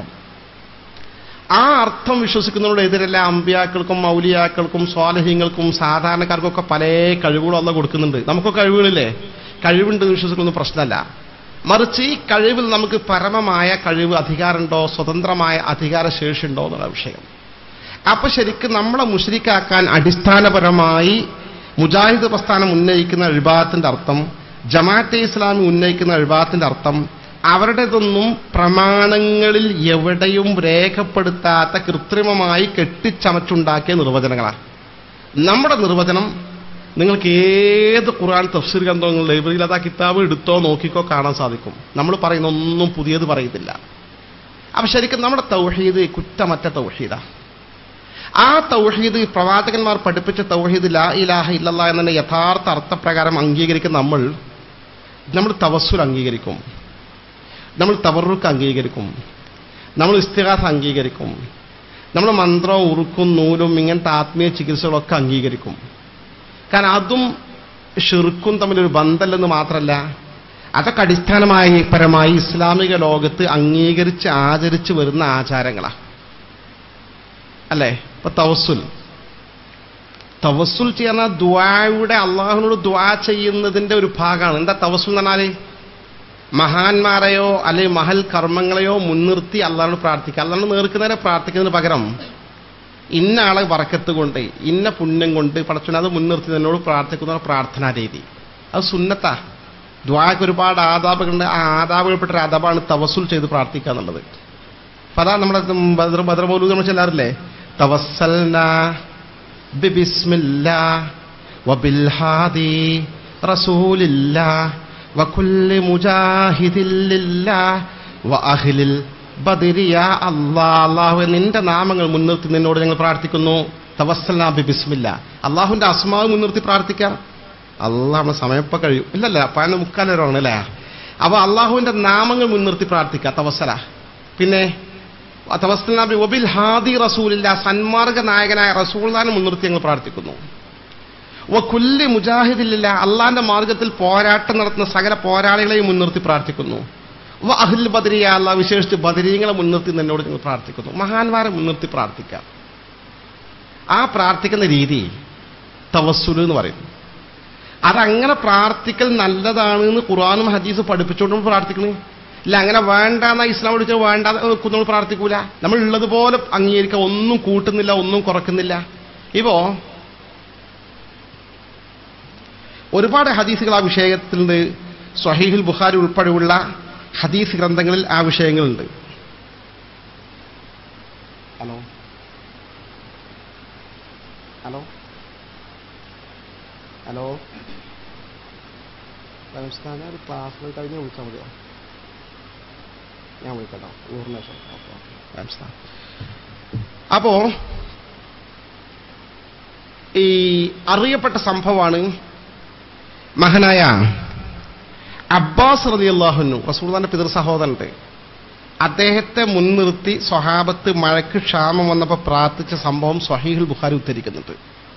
ആ അർത്ഥം വിശ്വസിക്കുന്നവരുടെ എതിരല്ല അമ്പിയാക്കൾക്കും മൗലിയാക്കൾക്കും സ്വാലഹ്യങ്ങൾക്കും സാധാരണക്കാർക്കും ഒക്കെ പല കഴിവുകളും അല്ല കൊടുക്കുന്നുണ്ട് നമുക്കൊക്കെ കഴിവുകളില്ലേ കഴിവുണ്ട് എന്ന് വിശ്വസിക്കുന്ന പ്രശ്നമല്ല മറിച്ച് ഈ കഴിവിൽ നമുക്ക് പരമമായ കഴിവ് അധികാരമുണ്ടോ സ്വതന്ത്രമായ അധികാര ശേഷിയുണ്ടോ എന്നുള്ള വിഷയം അപ്പൊ ശരിക്കും നമ്മളെ മുഷരിക്കാക്കാൻ അടിസ്ഥാനപരമായി മുജാഹിദ് പ്രസ്ഥാനം ഉന്നയിക്കുന്ന വിഭാഗത്തിന്റെ അർത്ഥം ജമാഅത്തെ ഇസ്ലാമി ഉന്നയിക്കുന്ന വിഭാഗത്തിന്റെ അർത്ഥം അവരുടേതൊന്നും പ്രമാണങ്ങളിൽ എവിടെയും രേഖപ്പെടുത്താത്ത കൃത്രിമമായി കെട്ടിച്ചമച്ചുണ്ടാക്കിയ നിർവചനങ്ങളാണ് നമ്മുടെ നിർവചനം നിങ്ങൾക്ക് ഏത് ഖുർആൻ തഫ്സീർ ഗ്രന്ഥങ്ങൾ ലൈബ്രറിയിൽ അത് ആ കിതാബ് എടുത്തോ നോക്കിക്കോ കാണാൻ സാധിക്കും നമ്മൾ പറയുന്ന ഒന്നും പുതിയത് പറയുന്നില്ല അപ്പൊ ശരിക്കും നമ്മുടെ തൗഹീദ് കുറ്റമറ്റ തൗഹീദാണ് ആ തൗഹീദ് പ്രവാചകന്മാർ പഠിപ്പിച്ച തൗഹീദ് ലാ ഇലാഹ ഇല്ലല്ലാ എന്നതിന്റെ യഥാർത്ഥ അർത്ഥപ്രകാരം അംഗീകരിക്കുന്ന നമ്മൾ നമ്മൾ തവസ്സുൽ അംഗീകരിക്കും നമ്മൾ തവറുക്ക് അംഗീകരിക്കും നമ്മൾ ഇസ്തിഹാസ അംഗീകരിക്കും നമ്മൾ മന്ത്രവും ഉറുക്കും നൂലും ഇങ്ങനത്തെ ആത്മീയ ചികിത്സകളൊക്കെ അംഗീകരിക്കും കാരണം അതും ഷിർക്കും തമ്മിലൊരു ബന്ധമല്ലെന്ന് മാത്രമല്ല അതൊക്കെ അടിസ്ഥാനമായി പരമായി ഇസ്ലാമിക ലോകത്ത് അംഗീകരിച്ച് ആചരിച്ച് വരുന്ന ആചാരങ്ങളാണ് അല്ലേ ഇപ്പൊ തവസ്സുൽ തവസ്സുൽ ചെയ്യുന്ന ദ്വായുടെ അള്ളാഹുനോട് ദ്വാ ചെയ്യുന്നതിന്റെ ഒരു ഭാഗമാണ് എന്താ തവസ്സുൽ എന്ന് പറഞ്ഞാല് മഹാന്മാരെയോ അല്ലെങ്കിൽ മഹൽ കർമ്മങ്ങളെയോ മുൻനിർത്തി അള്ളാഹോട് പ്രാർത്ഥിക്കുക അള്ളാഹോട് നേർക്കുന്നതിനെ പ്രാർത്ഥിക്കുന്നതിന് പകരം ഇന്ന ആളെ വറക്കത്ത് കൊണ്ട് ഇന്ന പുണ്യം കൊണ്ട് പടച്ചുന അത് മുൻനിർത്തി എന്നോട് പ്രാർത്ഥിക്കുന്ന പ്രാർത്ഥനാ രീതി അത് സുന്നത്താ ദ്വാക്ക് ഒരുപാട് ആദാബുകളുണ്ട് ആ ആദാബുകൾപ്പെട്ട ഒരു അദബാണ് തവസുൽ ചെയ്ത് പ്രാർത്ഥിക്കുക എന്നുള്ളത് അപ്പൊ അതാ നമ്മുടെ ബദർ ബദർ മൗലൂദ് നമ്മൾ ചെല്ലാറില്ലേ തവസ്സൽന ബിബിസ്മില്ലാ വബിൽ ഹാദി റസൂലില്ലാ വകുല്ലി മുജാഹിദിൻ ലില്ലാ വഅഹ്ലിൽ ബദരിയ അല്ലാ അല്ലാഹു നിന്റെ നാമങ്ങൾ മുൻനിർത്തി നിന്നോട് ഞങ്ങൾ പ്രാർത്ഥിക്കുന്നു തവസ്സൽന ബിബിസ്മില്ല അള്ളാഹുവിന്റെ അസ്മാവ് മുൻനിർത്തി പ്രാർത്ഥിക്കാം അള്ളാഹ് നമ്മുടെ സമയപ്പ കഴിയും ഇല്ലല്ല പതിനൊന്ന് മുക്കാലേരമാണ് അല്ലേ അപ്പൊ അള്ളാഹുവിന്റെ നാമങ്ങൾ മുൻനിർത്തി പ്രാർത്ഥിക്കുക തവസ്സല പിന്നെ തവസ്സലാബി ഒബിൽ ഹാദി റസൂലില്ല സന്മാർഗ നായകനായ റസൂൽദാനെ മുൻനിർത്തി ഞങ്ങൾ പ്രാർത്ഥിക്കുന്നു വ കുല്ലി മുജാഹിദില്ല അള്ളാന്റെ മാർഗത്തിൽ പോരാട്ടം നടത്തുന്ന സകല പോരാളികളെയും മുൻനിർത്തി പ്രാർത്ഥിക്കുന്നു വ അഹിൽ ബദരിയ അല്ല വിശേഷിച്ച് ബദരീങ്ങളെ മുൻനിർത്തി എന്നോട് ഞങ്ങൾ പ്രാർത്ഥിക്കുന്നു മഹാന്മാരെ മുൻനിർത്തി പ്രാർത്ഥിക്കാം ആ പ്രാർത്ഥിക്കുന്ന രീതി തവസ്സുൽ എന്ന് പറയും അതങ്ങനെ പ്രാർത്ഥിക്കൽ നല്ലതാണ് എന്ന് ഖുർആാനും ഹദീസ് പഠിപ്പിച്ചുകൊണ്ട് നമ്മൾ പ്രാർത്ഥിക്കണേ ഇല്ല അങ്ങനെ വേണ്ട എന്നാ ഇസ്ലാം പഠിച്ചാൽ വേണ്ട നമ്മൾ പ്രാർത്ഥിക്കൂല നമ്മൾ ഉള്ളതുപോലെ അംഗീകരിക്കുക ഒന്നും കൂട്ടുന്നില്ല ഒന്നും കുറക്കുന്നില്ല ഇപ്പോ ഒരുപാട് ഹദീസുകൾ ആ വിഷയത്തിലുണ്ട് സ്വഹീഹുൽ ബുഖാരി ഉൾപ്പെടെയുള്ള ഹദീസ് ഗ്രന്ഥങ്ങളിൽ ആ വിഷയങ്ങളുണ്ട് ഹലോ ഹലോ ഹലോ നമസ്കാരം ഒരു ക്ലാസ് കഴിഞ്ഞ് വിളിച്ചാൽ മതിയോ ഞാൻ വിളിക്കട്ടോ നൂറിന് ശേഷം ഓക്കെ ഓക്കെ നമസ്കാരം അപ്പോ ഈ അറിയപ്പെട്ട സംഭവമാണ് മഹനായ അബ്ബാസ് റതി അള്ളാഹുനു റസൂൽദാന്റെ പിതൃ സഹോദരന്റെ അദ്ദേഹത്തെ മുൻനിർത്തി സ്വഹാബത്ത് മഴയ്ക്ക് ക്ഷാമം വന്നപ്പോൾ പ്രാർത്ഥിച്ച സംഭവം സ്വഹീഹുൽ ബുഖാരി ഉദ്ധരിക്കുന്നുണ്ട്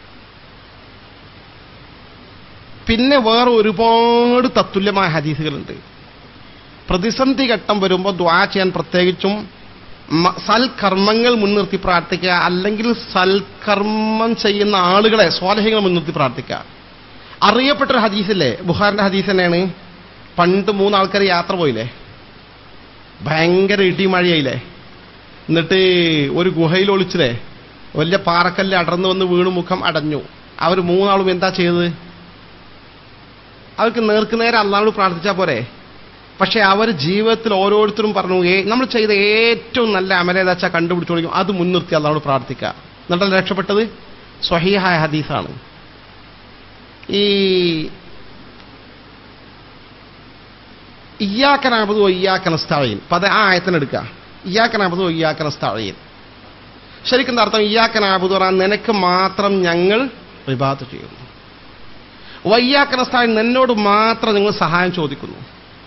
പിന്നെ വേറെ ഒരുപാട് തത്തുല്യമായ ഹദീസുകളുണ്ട് പ്രതിസന്ധി ഘട്ടം വരുമ്പോൾ ദ്വാ ചെയ്യാൻ പ്രത്യേകിച്ചും മ- സൽക്കർമ്മങ്ങൾ മുൻനിർത്തി പ്രാർത്ഥിക്കുക അല്ലെങ്കിൽ സൽക്കർമ്മം ചെയ്യുന്ന ആളുകളെ സ്വാലഹ്യങ്ങൾ മുൻനിർത്തി പ്രാർത്ഥിക്കുക അറിയപ്പെട്ടൊരു ഹദീസില്ലേ ബുഹാറിന്റെ ഹദീസ് തന്നെയാണ് പണ്ട് മൂന്നാൾക്കാർ യാത്ര പോയില്ലേ ഭയങ്കര ഇടിമഴയായില്ലേ എന്നിട്ട് ഒരു ഗുഹയിൽ ഒളിച്ചില്ലേ വലിയ പാറക്കല്ല് അടർന്നു വന്ന് വീണു മുഖം അടഞ്ഞു അവർ മൂന്നാളും എന്താ ചെയ്തത് അവർക്ക് നേർക്ക് നേരെ അള്ളാഹോട് പ്രാർത്ഥിച്ചാൽ പോരെ പക്ഷെ അവർ ജീവിതത്തിൽ ഓരോരുത്തരും പറഞ്ഞു ഏ നമ്മൾ ചെയ്ത ഏറ്റവും നല്ല അമലേതാ വെച്ചാൽ കണ്ടുപിടിച്ചു കൊടുക്കും അത് മുൻനിർത്തി അള്ളാഹോട് പ്രാർത്ഥിക്കുക എന്നിട്ടല്ല രക്ഷപ്പെട്ടത് സ്വഹീഹായ ഹദീസാണ് ഈ ഇയ്യാക്കനാബതു ഇയ്യാക്കനസ്താഴീൻ പത ആ ആയത്തിനെടുക്കുക ഇയ്യാക്കനാബതു ഇയ്യാക്കനസ്താഴീൻ ശരിക്കും എന്താ അർത്ഥം ഇയ്യാക്കനാബുദ് പറഞ്ഞാൽ നിനക്ക് മാത്രം ഞങ്ങൾ വിവാദത്ത് ചെയ്യുന്നു വയ്യാക്കനസ്താഴീൻ നിന്നോട് മാത്രം നിങ്ങൾ സഹായം ചോദിക്കുന്നു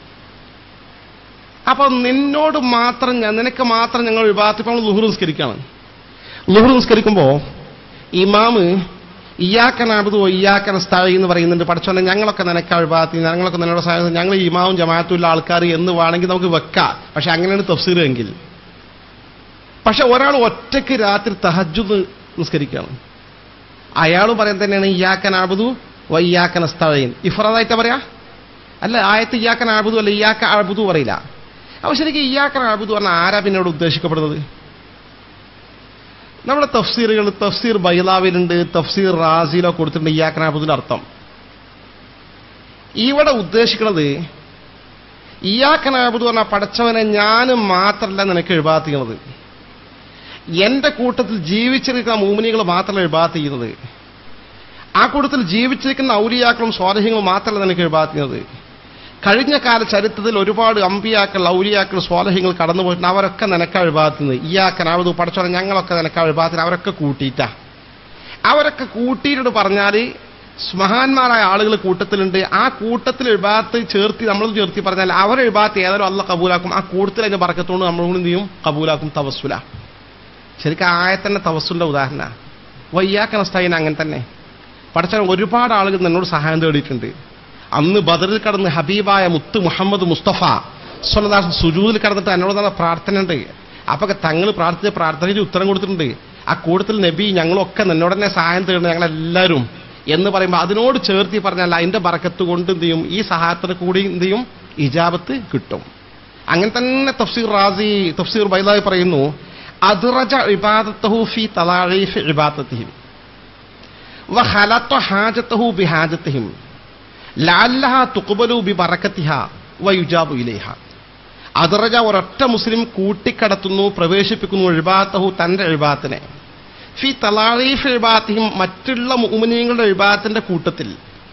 അപ്പൊ നിന്നോട് മാത്രം ഞാൻ- നിനക്ക് മാത്രം ഞങ്ങൾ വിവാദത്തിൽ ഇപ്പോൾ ലുഹുർ നിസ്കരിക്കുകയാണ് ലുഹുർ നിസ്കരിക്കുമ്പോൾ ഇമാമ് ഇയാക്കനാബുദോ ഇയാക്കന സ്ഥായി എന്ന് പറയുന്നുണ്ട് പഠിച്ചോന്നെ ഞങ്ങളൊക്കെ നിനക്ക് അഴുപാത്തി ഞങ്ങളൊക്കെ നിന്നോട് സഹായം ഞങ്ങൾ ഇമാവും ജമാഅത്തുള്ള ആൾക്കാർ എന്ന് വേണമെങ്കിൽ നമുക്ക് വെക്കാം പക്ഷെ അങ്ങനെയാണ് തഫ്സീർ എങ്കിൽ പക്ഷെ ഒരാൾ ഒറ്റയ്ക്ക് രാത്രി തഹജുദ് നിസ്കരിക്കുകയാണ് അയാൾ പറയാൻ തന്നെയാണ് ഇയാക്കനാബുദു വയ്യാക്കന സ്ഥഴയിൻ ഇഫറാദായിട്ട് പറയാ അല്ല ആയത്ത് ഇയാക്കൻ ആബുദു അല്ല ഇയാക്ക ആബുദു പറയില്ല അപ്പൊ ശരിക്കും ഇയാക്കൻ ആബുദു പറഞ്ഞാൽ ആരാ പിന്നോട് ഉദ്ദേശിക്കപ്പെടുന്നത് നമ്മുടെ തഫ്സീറുകൾ തഫ്സീർ ബൈലാവിലുണ്ട് തഫ്സീർ റാസിലോ കൊടുത്തിട്ടുണ്ട് ഇയാക്കനാബുദിന്റെ അർത്ഥം ഇവിടെ ഉദ്ദേശിക്കുന്നത് ഇയാക്കനാബുദ് പറഞ്ഞ പടച്ചവനെ ഞാൻ മാത്രമല്ല നിനക്ക് എഴുപാത്ത് ചെയ്യുന്നത് എന്റെ കൂട്ടത്തിൽ ജീവിച്ചിരിക്കുന്ന മൂമിനികൾ മാത്രമല്ല എഴുപാത്ത് ചെയ്യുന്നത് ആ കൂട്ടത്തിൽ ജീവിച്ചിരിക്കുന്ന ഔലിയാക്കളും സ്വാധീനങ്ങളും മാത്രമല്ല നിനക്ക് എഴുപാത്ത് ചെയ്യുന്നത് കഴിഞ്ഞ കാല ചരിത്രത്തിൽ ഒരുപാട് അമ്പിയാക്കൾ ഔലിയാക്കൾ സ്വാലഹ്യങ്ങൾ കടന്നുപോയിട്ടുണ്ട് അവരൊക്കെ നിനക്ക് എഴുപാത്തുന്നത് ഇയാക്കനാവത് പഠിച്ചോളെ ഞങ്ങളൊക്കെ നിനക്ക് എഴുപാത്തിന് അവരൊക്കെ കൂട്ടിയിട്ടാ അവരൊക്കെ കൂട്ടിയിട്ട് പറഞ്ഞാൽ മഹാന്മാരായ ആളുകൾ കൂട്ടത്തിലുണ്ട് ആ കൂട്ടത്തിൽ എഴുപാത്ത് ചേർത്തി നമ്മൾ ചേർത്തി പറഞ്ഞാൽ അവർ എഴുപാത്ത് ഏതായാലും അല്ല കബൂലാക്കും ആ കൂട്ടത്തിൽ അതിന്റെ പറക്കത്തോണ്ട് നമ്മളും എന്ത് ചെയ്യും കബൂലാക്കും തവസ്സുല ശരിക്കും ആയത്തന്നെ തവസ്സുലിന്റെ ഉദാഹരണ വയ്യാക്കനസ്തൈന അങ്ങനെ തന്നെ പഠിച്ചാൽ ഒരുപാട് ആളുകൾ എന്നോട് സഹായം തേടിയിട്ടുണ്ട് അന്ന് ബദറിൽ കടന്ന് ഹബീബായ മുത്ത് മുഹമ്മദ് മുസ്തഫ സ്വലദാസ് സുജൂദിൽ കടന്നിട്ട് എന്നോട് തന്നെ പ്രാർത്ഥന ഉണ്ട് അപ്പൊ തങ്ങൾ പ്രാർത്ഥിച്ച പ്രാർത്ഥനയ്ക്ക് ഉത്തരം കൊടുത്തിട്ടുണ്ട് ആ കൂട്ടത്തിൽ നബി ഞങ്ങളൊക്കെ നിന്നോട് തന്നെ സഹായം തേടുന്നു ഞങ്ങളെല്ലാവരും എന്ന് പറയുമ്പോൾ അതിനോട് ചേർത്തി പറഞ്ഞാൽ അതിന്റെ ബറക്കത്ത് കൊണ്ട് എന്ത് ചെയ്യും ഈ സഹായത്തിന് കൂടി എന്ത് ചെയ്യും ഇജാബത്ത് കിട്ടും അങ്ങനെ തന്നെ തഫ്സീർ റാസി തഫ്സീർ ബൈലായി പറയുന്നു അദ്റജ ഇബാദത്തഹു ഫി തലാഴീഫ് ഇബാദത്തിഹിം വഖലത്ത ഹാജത്തഹു ബിഹാജത്തിഹിം ലഅല്ലഹ തുഖ്ബലു ബിബറക്കത്തിഹ വയുജാബു ഇലൈഹ അദ്റജ ഒരൊറ്റ മുസ്ലിം കൂട്ടിക്കടത്തുന്നു പ്രവേശിപ്പിക്കുന്നു ഇബാദത്തഹു തന്റെ ഇബാദത്തിനെ ഫി തലാഴീഫ് ഇബാത്തിഹിം മറ്റുള്ള മുഅ്മിനീങ്ങളുടെ ഇബാദത്തിന്റെ കൂട്ടത്തിൽ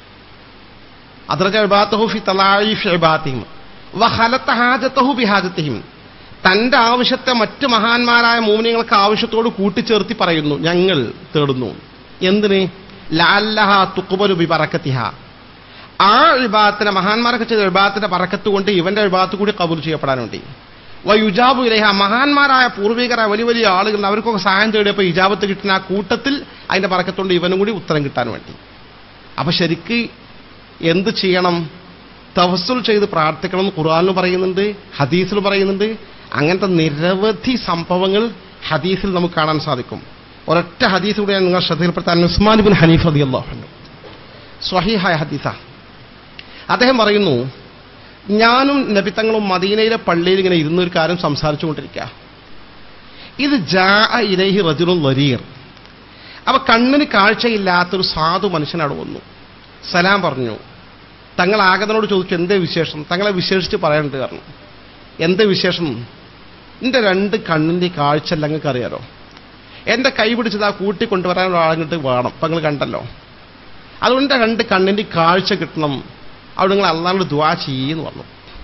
അദ്റജ ഇബാദത്തഹു ഫി തലാഴീഫ് ഇബാത്തിഹിം വഖലത്ത ഹാജത്തഹു ബിഹാജത്തിഹിം തന്റെ ആവശ്യത്തെ മറ്റ് മഹാന്മാരായ മൂമിനിങ്ങൾക്ക് ആവശ്യത്തോട് കൂട്ടിച്ചേർത്തി പറയുന്നു ഞങ്ങൾ തേടുന്നു എന്തിന് ലാല്ലഹ തുക്കുബലു ബി പറക്കത്തിഹ ആ വിഭാഗത്തിന്റെ മഹാന്മാരൊക്കെ ചെയ്ത വിഭാഗത്തിന്റെ പറക്കത്ത് കൊണ്ട് ഇവന്റെ വിഭാഗത്ത് കൂടി കബൂൽ ചെയ്യപ്പെടാൻ വേണ്ടി വയുജാബു ഇലഹ മഹാന്മാരായ പൂർവികരായ വലിയ വലിയ ആളുകൾ അവർക്കൊക്കെ സഹായം തേടിയപ്പോൾ ഇജാബത്ത് കിട്ടുന്ന ആ കൂട്ടത്തിൽ അതിന്റെ പറക്കത്തുകൊണ്ട് ഇവനും കൂടി ഉത്തരം കിട്ടാൻ വേണ്ടി അപ്പൊ ശരിക്ക് എന്ത് ചെയ്യണം തവസ്സുൽ ചെയ്ത് പ്രാർത്ഥിക്കണം എന്ന് ഖുർആാനിൽ പറയുന്നുണ്ട് ഹദീസിൽ പറയുന്നുണ്ട് അങ്ങനത്തെ നിരവധി സംഭവങ്ങൾ ഹദീസിൽ നമുക്ക് കാണാൻ സാധിക്കും ഒരൊറ്റ ഹദീസ് കൂടി ഞാൻ നിങ്ങൾ ശ്രദ്ധയിൽപ്പെടുത്താൻ ഉസ്മാൻ ബിൻ ഹനീഫ് റതി അള്ളാഹു സ്വഹീഹായ ഹദീസ അദ്ദേഹം പറയുന്നു ഞാനും നബിത്തങ്ങളും മദീനയിലെ പള്ളിയിൽ ഇങ്ങനെ ഇരുന്നൊരു കാര്യം സംസാരിച്ചുകൊണ്ടിരിക്കുക ഇത് ജാ ഇലൈഹി റജുലുൻ ലരീർ അപ്പൊ കണ്ണിന് കാഴ്ചയില്ലാത്തൊരു സാധു മനുഷ്യൻ അവിടെ വന്നു സലാം പറഞ്ഞു തങ്ങൾ ആഗതനോട് ചോദിച്ചു എന്തേ വിശേഷം തങ്ങളെ വിശേഷിച്ച് പറയാനുണ്ട് കാരണം എന്തേ വിശേഷം എൻ്റെ രണ്ട് കണ്ണിൻ്റെ കാഴ്ച അല്ല നിങ്ങൾക്ക് അറിയാലോ എൻ്റെ കൈ പിടിച്ചത് ആ കൂട്ടിക്കൊണ്ടുവരാനുള്ള ആളങ്ങോട്ട് വേണം അപ്പം നിങ്ങൾ കണ്ടല്ലോ അതുകൊണ്ട് എൻ്റെ രണ്ട് കണ്ണിൻ്റെ കാഴ്ച കിട്ടണം അവിടെ നിങ്ങൾ അള്ളാണ്ട് ദ്വാ ചെയ്യുന്നു പറഞ്ഞു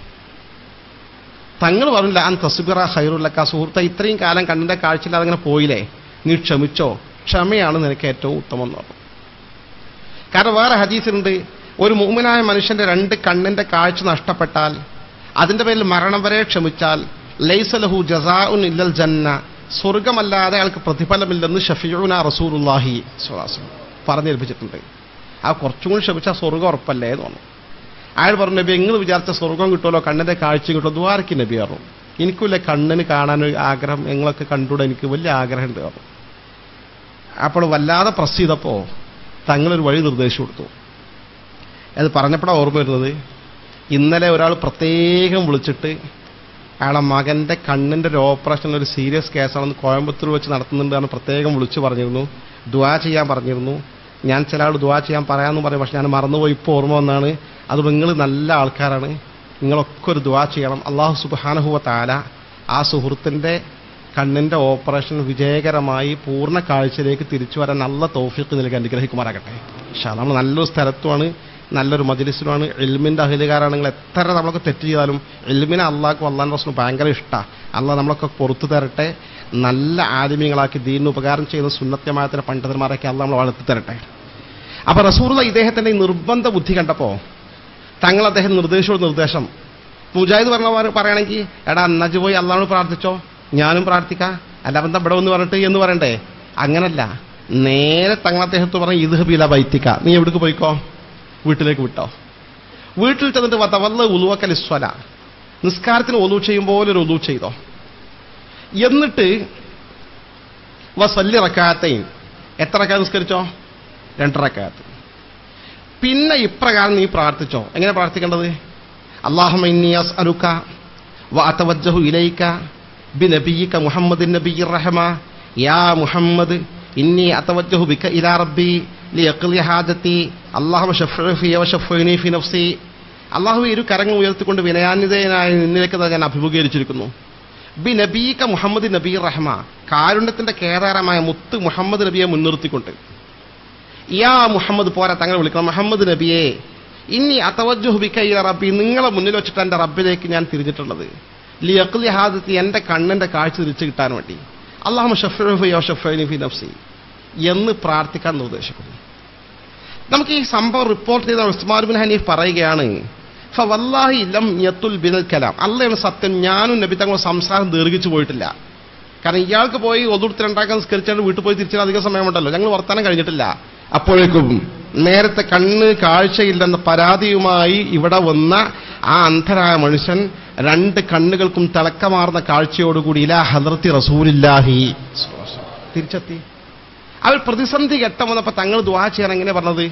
തങ്ങൾ പറഞ്ഞില്ല അൻ തസുബിറ ഹൈറുല്ലക്ക സുഹൃത്ത ഇത്രയും കാലം കണ്ണിൻ്റെ കാഴ്ചയില്ലാതെ അങ്ങനെ പോയില്ലേ നീ ക്ഷമിച്ചോ ക്ഷമയാണ് നിനക്ക് ഏറ്റവും ഉത്തമം എന്ന് പറഞ്ഞു കാരണം വേറെ ഹദീസിലുണ്ട് ഒരു മൂമിനായ മനുഷ്യന്റെ രണ്ട് കണ്ണിന്റെ കാഴ്ച നഷ്ടപ്പെട്ടാൽ അതിന്റെ പേരിൽ മരണം വരെ ക്ഷമിച്ചാൽ ലൈസലഹു ജസാഉൻ ഇല്ലൽ ജന്ന സ്വർഗമല്ലാതെ അയാൾക്ക് പ്രതിഫലമില്ലെന്ന് ഷഫീഉന റസൂലുള്ളാഹി സ്വല്ലല്ലാഹു അലൈഹി വസല്ലം പറഞ്ഞേൽപ്പിച്ചിട്ടുണ്ട് ആ കുറച്ചും കൂടി ക്ഷമിച്ചാൽ സ്വർഗം ഉറപ്പല്ലേ എന്ന് പറഞ്ഞു അയാൾ പറഞ്ഞു നബി നിങ്ങൾ വിചാരിച്ച സ്വർഗം കിട്ടുമല്ലോ കണ്ണിന്റെ കാഴ്ച കിട്ടുമോ ദ്വാരക്ക് നബി പറഞ്ഞു എനിക്കില്ല കണ്ണിന് കാണാൻ ഒരു ആഗ്രഹം നിങ്ങളൊക്കെ കണ്ടുകൂടെ എനിക്ക് വലിയ ആഗ്രഹമുണ്ട് പറഞ്ഞു അപ്പോൾ വല്ലാതെ പ്രസ് ചെയ്തപ്പോൾ തങ്ങളൊരു വഴി നിർദ്ദേശിച്ചു കൊടുത്തു അത് പറഞ്ഞപ്പോഴാണ് ഓർമ്മ വരുന്നത് ഇന്നലെ ഒരാൾ പ്രത്യേകം വിളിച്ചിട്ട് അയാളെ മകന്റെ കണ്ണിന്റെ ഒരു ഓപ്പറേഷൻ ഒരു സീരിയസ് കേസാണെന്ന് കോയമ്പത്തൂർ വെച്ച് നടത്തുന്നുണ്ടെന്ന് പ്രത്യേകം വിളിച്ചു പറഞ്ഞിരുന്നു ദുവാ ചെയ്യാൻ പറഞ്ഞിരുന്നു ഞാൻ ചില ആൾ ദുവാ ചെയ്യാൻ പറയാമെന്ന് പറയും പക്ഷെ ഞാൻ മറന്നുപോയി ഇപ്പോൾ ഓർമ്മ വന്നാണ് അത് നിങ്ങൾ നല്ല ആൾക്കാരാണ് നിങ്ങളൊക്കെ ഒരു ദുവാ ചെയ്യണം അള്ളാഹു സുബാനഹുവ താല ആ സുഹൃത്തിൻ്റെ കണ്ണിൻ്റെ ഓപ്പറേഷൻ വിജയകരമായി പൂർണ്ണ കാഴ്ചയിലേക്ക് തിരിച്ചു വരാൻ നല്ല തോഫിക്ക് നൽകി അനുഗ്രഹിക്കുമാറാകട്ടെ പക്ഷേ നമ്മൾ നല്ലൊരു സ്ഥലത്തുമാണ് നല്ലൊരു മജ്ലിസിലുമാണ് എൽമിൻ്റെ അഹിലുകാരാണ് നിങ്ങൾ എത്ര നമ്മളൊക്കെ തെറ്റ് ചെയ്താലും എൽമിനെ അള്ളാഹ്ക്കും അള്ളാൻ റസ്നും ഭയങ്കര ഇഷ്ടമാണ് അള്ളാഹ് നമ്മളൊക്കെ പുറത്തു തരട്ടെ നല്ല ആലിമ്യങ്ങളാക്കി ദീനിന് ഉപകാരം ചെയ്യുന്ന സുന്നത്യമായത്തിൻ്റെ പണ്ഡിതന്മാരൊക്കെ അള്ളാഹ് നമ്മൾ വളർത്തി തരട്ടെ അപ്പൊ റസൂർല ഇദ്ദേഹത്തിന്റെ ഈ നിർബന്ധ ബുദ്ധി കണ്ടപ്പോ തങ്ങൾ അദ്ദേഹം നിർദ്ദേശോട് നിർദ്ദേശം മുജാഹിദ് പറഞ്ഞ പോലെ പറയുകയാണെങ്കിൽ എടാ അന്നജ് പോയി അള്ളാഹോട് പ്രാർത്ഥിച്ചോ ഞാനും പ്രാർത്ഥിക്കാം അല്ല ബന്ധം ഇവിടെ ഒന്ന് പറഞ്ഞിട്ട് എന്ന് പറയണ്ടേ അങ്ങനല്ല നേരെ തങ്ങൾ അദ്ദേഹത്ത് പറഞ്ഞ ഇത് ബില ബൈത്തിക്ക നീ എവിടേക്ക് പോയിക്കോ വീട്ടിലേക്ക് വിട്ടോ വീട്ടിൽ ചെന്നിട്ട് വല്ല ഉലുവക്കൽ സ്വല നിസ്കാരത്തിന് ഒലു ചെയ്യുമ്പോൾ ഒരു ഒലു ചെയ്തോ എന്നിട്ട് വസല്ലി റക്കാത്തയും എത്ര റക്കാത്ത് നിസ്കരിച്ചോ രണ്ട് റക്കാത്ത് പിന്നെ ഇപ്രകാരം നീ പ്രാർത്ഥിച്ചോ എങ്ങനെ പ്രാർത്ഥിക്കേണ്ടത് അള്ളാഹുമൈനിയാസ് അലുക്ക വ അതവജ്ജഹു ഇലൈക ബി നബിയിക മുഹമ്മദ് നബി റഹമ യാ മുഹമ്മദ് ഇന്നി അതവജ്ജഹു ബിക ഇലാ റബ്ബി ലിയഖ്ലി ഹാജത്തി അല്ലാഹു ഷഫ്ഉ ഫി വഷഫ്ഉനി ഫി നഫ്സി അള്ളാഹു ഇരു കരങ്ങൾ ഉയർത്തിക്കൊണ്ട് വിനയാന്വിതനായ നിന്നിലേക്ക് ഞാൻ അഭിമുഖീകരിച്ചിരിക്കുന്നു ബി നബീക മുഹമ്മദ് നബി റഹ്മ കാരുണ്യത്തിന്റെ കേദാരമായ മുത്ത് മുഹമ്മദ് നബിയെ മുൻനിർത്തിക്കൊണ്ട് യാ മുഹമ്മദ് പോരാ തങ്ങൾ വിളിക്കണം മുഹമ്മദ് നബിയെ ഇനി അതവജുബിക്കയ്യ റബ്ബി നിങ്ങളെ മുന്നിൽ വെച്ചിട്ട് എൻ്റെ റബ്ബിലേക്ക് ഞാൻ തിരിഞ്ഞിട്ടുള്ളത് ലിയഖ്ലി ഹാദത്തി എൻ്റെ കണ്ണിൻ്റെ കാഴ്ച തിരിച്ചു കിട്ടാൻ വേണ്ടി അള്ളാഹു ഷഫ്ഫി ഫി നഫ്സി എന്ന് പ്രാർത്ഥിക്കാൻ നിർദ്ദേശിക്കുന്നു നമുക്ക് ഈ സംഭവം റിപ്പോർട്ട് ചെയ്ത ഉസ്മാൻ ബിൻ ഹനീഫ് പറയുകയാണ് വല്ലാഹി ലം യത്തുൽ ബിനൽ കലാം അല്ലയാണ് സത്യം ഞാനും നബി തങ്ങളുടെ സംസാരം ദീർഘിച്ചു പോയിട്ടില്ല കാരണം ഇയാൾക്ക് പോയി ഒതുർത്തിരണ്ടാക്കാൻ സ്കരിച്ചാൽ വീട്ടിൽ പോയി തിരിച്ചാൽ അധികം സമയമുണ്ടല്ലോ ഞങ്ങൾ വർത്താനം കഴിഞ്ഞിട്ടില്ല അപ്പോഴേക്കും നേരത്തെ കണ്ണ് കാഴ്ചയില്ലെന്ന പരാതിയുമായി ഇവിടെ വന്ന ആ അന്ധരായ മനുഷ്യൻ രണ്ട് കണ്ണുകൾക്കും തിളക്കമാർന്ന കാഴ്ചയോടുകൂടി ഇലാ ഹദർത്തി റസൂലില്ലാഹി തിരിച്ചെത്തി അവർ പ്രതിസന്ധി ഘട്ടം വന്നപ്പോൾ തങ്ങൾ ദ്വാ ചെയ്യാൻ എങ്ങനെ പറഞ്ഞത്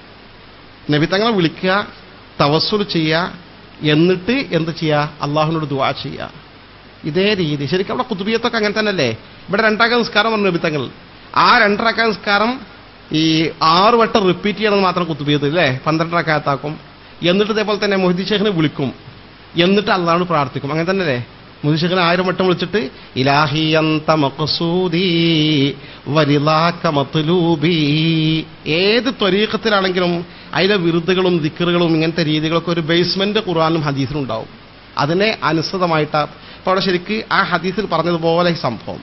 നബി തങ്ങളെ വിളിക്കുക തവസ്സുൽ ചെയ്യുക എന്നിട്ട് എന്ത് ചെയ്യുക അള്ളാഹുവിനോട് ദ്വാ ചെയ്യുക ഇതേ രീതി ശരിക്കും അവിടെ കുത്തുബിയത്തൊക്കെ അങ്ങനെ തന്നെയല്ലേ ഇവിടെ രണ്ടാക്കാൻ നിസ്കാരം പറഞ്ഞു നബി തങ്ങൾ ആ രണ്ടരക്കാൻ നിസ്കാരം ഈ ആറ് വട്ടം റിപ്പീറ്റ് ചെയ്യണമെന്ന് മാത്രം കുത്തുബിയത്ത് അല്ലേ പന്ത്രണ്ടരക്കാത്താക്കും എന്നിട്ട് ഇതേപോലെ തന്നെ മൊഹിദി ഷേഖിനെ വിളിക്കും എന്നിട്ട് അള്ളാഹോട് പ്രാർത്ഥിക്കും അങ്ങനെ തന്നെയല്ലേ മൊഹിദി ഷേഖിനെ ആയിരം വട്ടം വിളിച്ചിട്ട് ഇലാഹിയന്ത മഖസൂദി വരിലാക്ക മത്ലൂബി ഏത് ത്വരീക്കത്തിലാണെങ്കിലും അതിലെ വിരുദ്ധകളും ദിക്കറുകളും ഇങ്ങനത്തെ രീതികളൊക്കെ ഒരു ബേസ്മെന്റ് ഖുർആാനും ഹദീസിനും ഉണ്ടാവും അതിനെ അനുസൃതമായിട്ട് അപ്പോൾ അവിടെ ശരിക്ക് ആ ഹദീസിൽ പറഞ്ഞതുപോലെ ഈ സംഭവം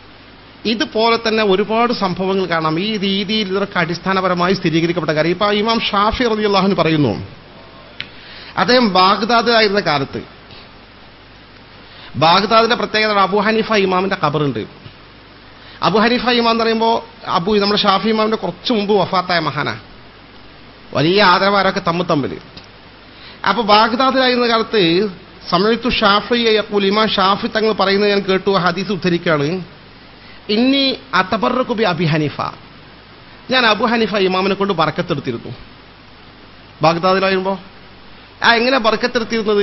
ഇതുപോലെ തന്നെ ഒരുപാട് സംഭവങ്ങൾ കാണാം ഈ രീതിയിൽ ഇതൊക്കെ അടിസ്ഥാനപരമായി സ്ഥിരീകരിക്കപ്പെട്ട കാര്യം ഇപ്പൊ ഇമാം ഷാഫി റബി അള്ളാഹുന് പറയുന്നു അദ്ദേഹം ബാഗ്ദാദിലായിരുന്ന കാലത്ത് ബാഗ്ദാദിന്റെ പ്രത്യേകത അബു ഹനീഫ ഇമാമിന്റെ ഖബറുണ്ട് അബു ഹനീഫ ഇമാം എന്ന് പറയുമ്പോൾ അബു നമ്മുടെ ഷാഫി ഇമാമിന്റെ കുറച്ച് മുമ്പ് വഫാത്തായ മഹാന വലിയ ആദരവാരൊക്കെ തമ്മിൽ തമ്മിൽ അപ്പൊ ബാഗ്ദാദിലായിരുന്ന കാലത്ത് സമയത്തു ഷാഫി യഖൂൽ ഇമാം ഷാഫി തങ്ങൾ പറയുന്നത് ഞാൻ കേട്ടു ആ ഹദീസ് ഉദ്ധരിക്കുകയാണ് ഇന്നി അത്തബറക്കുബി അബി ഹനീഫ ഞാൻ അബു ഹനീഫ ഇമാമിനെ കൊണ്ട് ബറക്കത്തെടുത്തിരുന്നു ബാഗ്ദാദിലായിരുമ്പോ ആ എങ്ങനെ ബറക്കത്തെടുത്തിരുന്നത്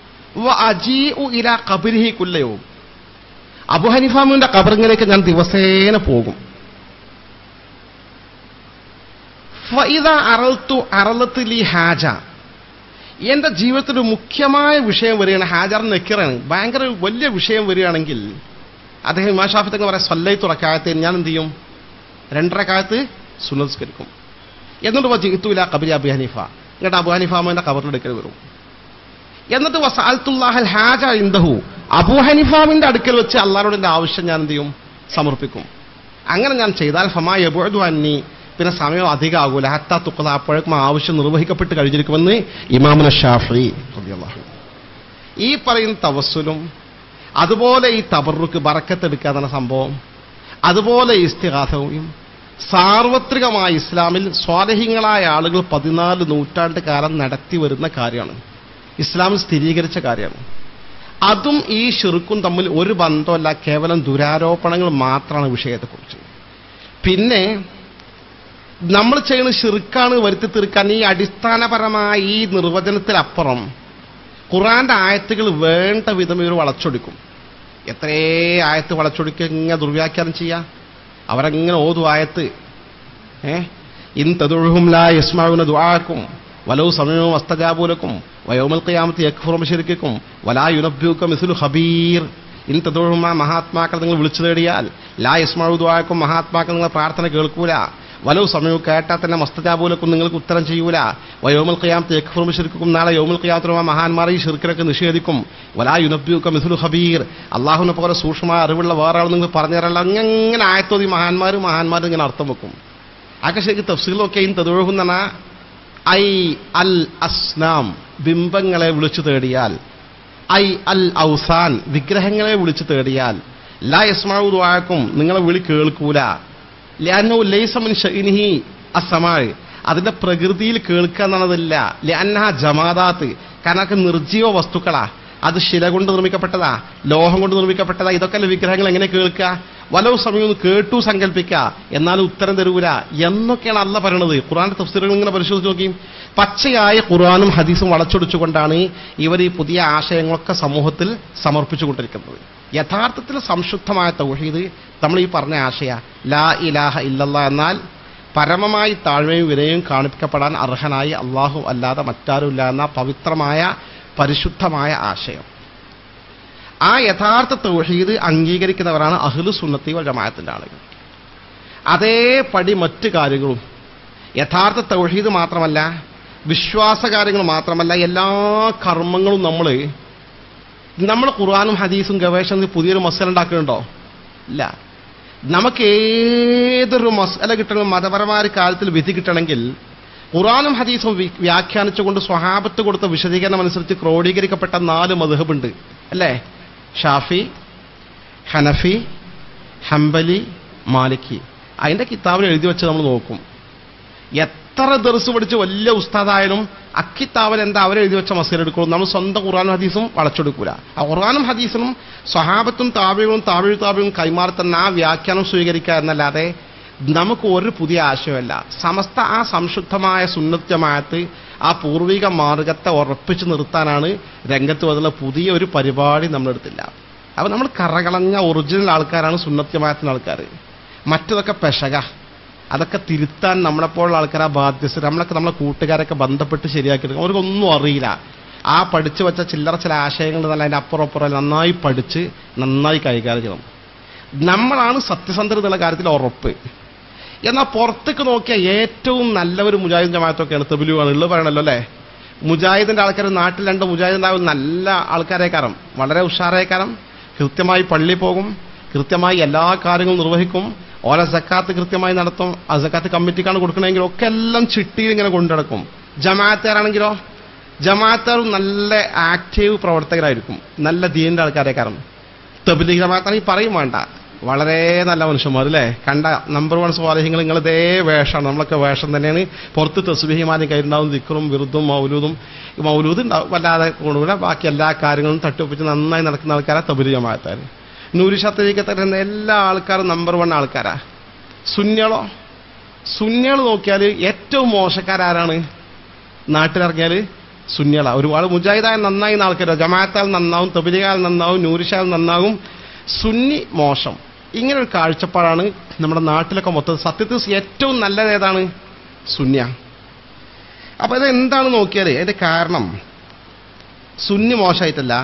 അജീഉ ഇല കബരിഹി കുല്ലയോ അബു ഹനീഫാമിന്റെ കബറിങ്ങിലേക്ക് ഞാൻ ദിവസേന പോകും ഫഇദ അറൽത്തു അറലത്ത് ലി ഹാജ എന്റെ ജീവിതത്തിൽ ഒരു മുഖ്യമായ വിഷയം വരികയാണ് ഹാജർ നെക്കിറാണ് ഭയങ്കര വലിയ വിഷയം വരികയാണെങ്കിൽ അദ്ദേഹം ഇമാ ഷാഫി തങ്ങൾ പറയാം സല്ലൈ തുറക്കാലത്ത് ഞാൻ എന്ത് ചെയ്യും രണ്ടരക്കാലത്ത് സുനസ്കരിക്കും എന്നിട്ട് വജിത്തുല കബരി അബു ഹനീഫ എന്നിട്ട് അബു ഹനീഫാമിന്റെ കബറിലെടുക്കൽ വരും എന്നിട്ട് വസാൽത്തുല്ലാഹൽ ഹാജ ഇന്ദഹു അബു ഹനീഫാമിന്റെ അടുക്കൽ വെച്ച് അള്ളാഹോട് എന്റെ ആവശ്യം ഞാൻ എന്ത് ചെയ്യും സമർപ്പിക്കും അങ്ങനെ ഞാൻ ചെയ്താൽ ഫമാ യബുഅദു അന്നി പിന്നെ സമയം അധികം ആകൂല ഹത്താ തുക്കത അപ്പോഴേക്കും ആവശ്യം നിർവഹിക്കപ്പെട്ട് കഴിഞ്ഞിരിക്കുമെന്ന് ഇമാമുന ഷാഫി റളിയല്ലാഹു അൻഹു. ഈ പറയുന്ന തവസ്സുലും അതുപോലെ ഈ തബറുക്ക് ബറക്കത്തെടുക്കുക എന്ന സംഭവം അതുപോലെ ഇസ്തിഹാസവും സാർവത്രികമായ ഇസ്ലാമിൽ സ്വാലഹിങ്ങളായ ആളുകൾ പതിനാല് നൂറ്റാണ്ട് കാലം നടത്തി വരുന്ന കാര്യമാണ് ഇസ്ലാമിൽ സ്ഥിരീകരിച്ച കാര്യമാണ് അതും ഈ ഷിർക്കും തമ്മിൽ ഒരു ബന്ധമല്ല കേവലം ദുരാരോപണങ്ങൾ മാത്രമാണ് വിഷയത്തെക്കുറിച്ച് പിന്നെ നമ്മൾ ചെയ്യുന്ന ഷിർക്കാണ് വരുത്തി തീർക്കാൻ ഈ അടിസ്ഥാനപരമായ ഈ നിർവചനത്തിലപ്പുറം ഖുറാന്റെ ആയത്തുകൾ വേണ്ട വിധം ഇവർ വളച്ചൊടുക്കും എത്രേ ആയത്ത് വളച്ചൊടുക്കുക ഇങ്ങനെ ദുർവ്യാഖ്യാനം ചെയ്യാം അവരങ്ങനെ ഓതു ആയത്ത് ഏ ഇൻ തതുഴുഹും ലാ യസ്മാവുന ദുആക്കും വലൗ സമയവും അസ്തജാബൂലക്കും വയോമൽ ഖിയാമത്ത് യക്ഫുറു ബിശിർക്കിക്കും വലാ യുനബ്ബിയുക മിസ്ലു ഖബീർ ഇൻ തതുഴുഹും ആ മഹാത്മാക്കൾ നിങ്ങൾ വിളിച്ചു തേടിയാൽ ലാ യസ്മാവു ദുആക്കും മഹാത്മാക്കൾ നിങ്ങളെ പ്രാർത്ഥന കേൾക്കൂല വലവ് സമയവും കേട്ടാൽ തന്നെ മസ്തജാബൂലക്കും നിങ്ങൾക്ക് ഉത്തരം ചെയ്യൂല വയോമൽ ഖിയാമത്ത് യക്ഫുറു ബിശിർക്കിക്കും നാളെ യോമൽ ഖിയാമത്തിനും ആ മഹാന്മാർ ഈ ഷിർക്കിനൊക്കെ നിഷേധിക്കും വലാ യുനബ്ബിയുക മിസ്ലു ഖബീർ അള്ളാഹുവിനെ പോലെ സൂക്ഷ്മമായ അറിവുള്ള വേറെ ആൾ നിങ്ങൾ പറഞ്ഞു തരാനുള്ള അങ്ങനെ ആയത്തോതി മഹാന്മാർ മഹാന്മാർ ഇങ്ങനെ അർത്ഥം വെക്കും ആകെ ശരിക്കും തഫ്സീലൊക്കെ ഇൻ തതൊഴുകുന്ന ഐ അൽ അസ്നാം ബിംബങ്ങളെ വിളിച്ചു തേടിയാൽ ഐ അൽ ഔസാൻ വിഗ്രഹങ്ങളെ വിളിച്ചു തേടിയാൽ ലാ യസ്മാവു ദുആക്കും നിങ്ങളെ വിളി കേൾക്കൂല ലാനോ ലൈസമിൻ ഷൈനിഹി അസമാഴ് അതിന്റെ പ്രകൃതിയിൽ കേൾക്കുക എന്നുള്ളതില്ല ലാന ജമാദാത്ത് കാരണം അതൊക്കെ നിർജീവ വസ്തുക്കളാ അത് ശില കൊണ്ട് നിർമ്മിക്കപ്പെട്ടതാ ലോഹം കൊണ്ട് നിർമ്മിക്കപ്പെട്ടതാ ഇതൊക്കെ വിഗ്രഹങ്ങൾ എങ്ങനെ കേൾക്കുക വലവ് സമയം ഒന്ന് കേട്ടു സങ്കല്പിക്കുക എന്നാലും ഉത്തരം തരൂല എന്നൊക്കെയാണ് അല്ല പറയണത് ഖുറാന്റെ തഫ്സീറുകൾ ഇങ്ങനെ പരിശോധിച്ച് നോക്കി പച്ചയായ ഖുറാനും ഹദീസും വളച്ചൊടിച്ചുകൊണ്ടാണ് ഇവർ ഈ പുതിയ ആശയങ്ങളൊക്കെ സമൂഹത്തിൽ സമർപ്പിച്ചുകൊണ്ടിരിക്കുന്നത് യഥാർത്ഥത്തിൽ സംശുദ്ധമായ തൗഹീദ് നമ്മൾ ഈ പറഞ്ഞ ആശയ ലാ ഇലാഹ ഇല്ലല്ല എന്നാൽ പരമമായി താഴ്മയും വിനയും കാണിക്കപ്പെടാൻ അർഹനായി അള്ളാഹു അല്ലാതെ മറ്റാരുമില്ല എന്ന പവിത്രമായ പരിശുദ്ധമായ ആശയം ആ യഥാർത്ഥ തൗഹീദ് അംഗീകരിക്കുന്നവരാണ് അഹ്ലു സുന്നത്തി വൽ ജമാഅത്തിന്റെ ആളുകൾ അതേപടി മറ്റു കാര്യങ്ങളും യഥാർത്ഥ തൗഹീദ് മാത്രമല്ല വിശ്വാസ കാര്യങ്ങൾ മാത്രമല്ല എല്ലാ കർമ്മങ്ങളും നമ്മൾ നമ്മൾ ഖുർആാനും ഹദീസും ഗവേഷണത്തിൽ പുതിയൊരു മസല ഉണ്ടാക്കുന്നുണ്ടോ ഇല്ല നമുക്ക് ഏതൊരു മസല കിട്ടണം മതപരമായ ഒരു കാര്യത്തിൽ വിധി കിട്ടണമെങ്കിൽ ഖുറാനും ഹദീസും വി- വ്യാഖ്യാനിച്ചുകൊണ്ട് സ്വഹാബത്ത് കൊടുത്ത വിശദീകരണം അനുസരിച്ച് ക്രോഡീകരിക്കപ്പെട്ട നാല് മധുഹബുണ്ട് അല്ലേ ഷാഫി ഹനഫി ഹംബലി മാലിക്കി അതിന്റെ കിതാബിൽ എഴുതി വെച്ച് നമ്മൾ നോക്കും എത്ര ദർസ് പഠിച്ച് വലിയ ഉസ്താദായാലും അക്കിത്താവൽ എന്താ അവരെഴുതി വെച്ച മസീൽ എടുക്കുള്ളൂ നമ്മൾ സ്വന്തം ഖുറാനും ഹദീസും വളച്ചെടുക്കൂല ആ ഖുറാനും ഹദീസിനും സ്വഹാബത്തും താപികളും താപിഴ് താപിയും കൈമാറി തന്നെ ആ വ്യാഖ്യാനം സ്വീകരിക്കുക എന്നല്ലാതെ നമുക്ക് ഒരു പുതിയ ആശയമല്ല സമസ്ത ആ സംശുദ്ധമായ സുന്നത്യമായത്ത് ആ പൂർവിക മാർഗത്തെ ഉറപ്പിച്ചു നിർത്താനാണ് രംഗത്ത് വന്നുള്ള പുതിയ ഒരു പരിപാടി നമ്മളെടുത്തില്ല അപ്പൊ നമ്മൾ കറകളഞ്ഞ ഒറിജിനൽ ആൾക്കാരാണ് സുന്നത്യമായത്തിന് ആൾക്കാർ മറ്റതൊക്കെ പെശക അതൊക്കെ തിരുത്താൻ നമ്മളെപ്പോലുള്ള ആൾക്കാരാ ബാധ്യസ്ഥ നമ്മളൊക്കെ നമ്മളെ കൂട്ടുകാരൊക്കെ ബന്ധപ്പെട്ട് ശരിയാക്കിയെടുക്കും അവർക്കൊന്നും അറിയില്ല ആ പഠിച്ചു വെച്ച ചില്ലറ ചില ആശയങ്ങൾ നല്ല അതിൻ്റെ അപ്പുറം അപ്പുറം നന്നായി പഠിച്ച് നന്നായി കൈകാര്യം ചെയ്യണം നമ്മളാണ് സത്യസന്ധത എന്നുള്ള കാര്യത്തിൽ ഉറപ്പ് എന്നാൽ പുറത്തേക്ക് നോക്കിയ ഏറ്റവും നല്ല ഒരു മുജാഹിദ് ജമാഅത്തൊക്കെയാണ് തെബിലുവാണ് ഉള്ളത് പറയണല്ലോ അല്ലേ മുജാഹിദിന്റെ ആൾക്കാർ നാട്ടിൽ രണ്ട് മുജാഹിദ് ഉണ്ടാവും നല്ല ആൾക്കാരെ കാരം വളരെ ഉഷാറായ കാരം കൃത്യമായി പള്ളി പോകും കൃത്യമായി എല്ലാ കാര്യങ്ങളും നിർവഹിക്കും ഓരോ സക്കാത്ത് കൃത്യമായി നടത്തും ആ സക്കാത്ത് കമ്മിറ്റിക്കാണ് കൊടുക്കണമെങ്കിലും ഒക്കെ എല്ലാം ചിട്ടിയിൽ ഇങ്ങനെ കൊണ്ടുനടക്കും ജമാഅത്തുകാരാണെങ്കിലോ ജമാഅത്തുകാരും നല്ല ആക്റ്റീവ് പ്രവർത്തകരായിരിക്കും നല്ല ദീനിന്റെ ആൾക്കാരെ കാരണം തബ്ലീഗ് ജമാഅത്താണെങ്കിൽ പറയും വേണ്ട വളരെ നല്ല മനുഷ്യന്മാർ അല്ലേ കണ്ട നമ്പർ വൺ സ്വാലഹ്യങ്ങൾ നിങ്ങൾ ഇതേ വേഷമാണ് നമ്മളൊക്കെ വേഷം തന്നെയാണ് പുറത്ത് തസ്ബിഹിമാനും കയ്യിലുണ്ടാവും ദിക്കറും വിറുതും മൗലൂദും ഈ മൗലൂദ് ഉണ്ടാവും വല്ലാതെ കൂടുതൽ ബാക്കി എല്ലാ കാര്യങ്ങളും തട്ടിയൊപ്പിച്ച് നന്നായി നടക്കുന്ന ആൾക്കാരാ തബ്ലീഗ് ജമാഅത്താർ നൂരിഷത്തേക്ക് എല്ലാ ആൾക്കാരും നമ്പർ വൺ ആൾക്കാരാ സുന്യളോ സുന്യകൾ നോക്കിയാൽ ഏറ്റവും മോശക്കാരാരാണ് നാട്ടിലിറങ്ങിയാൽ സുന്യള ഒരുപാട് മുജാഹിദായ നന്നായി ആൾക്കാർ ജമാഅത്താൽ നന്നാവും തബിലികാൽ നന്നാവും നൂരിഷാൽ നന്നാവും സുന്നി മോശം ഇങ്ങനെ ഒരു കാഴ്ചപ്പാടാണ് നമ്മുടെ നാട്ടിലൊക്കെ മൊത്തം സത്യത്തിൽ ഏറ്റവും നല്ലത് ഏതാണ് സുന്യ അപ്പൊ ഇത് എന്താണ് നോക്കിയാൽ അതിന്റെ കാരണം സുന്നി മോശമായിട്ടല്ല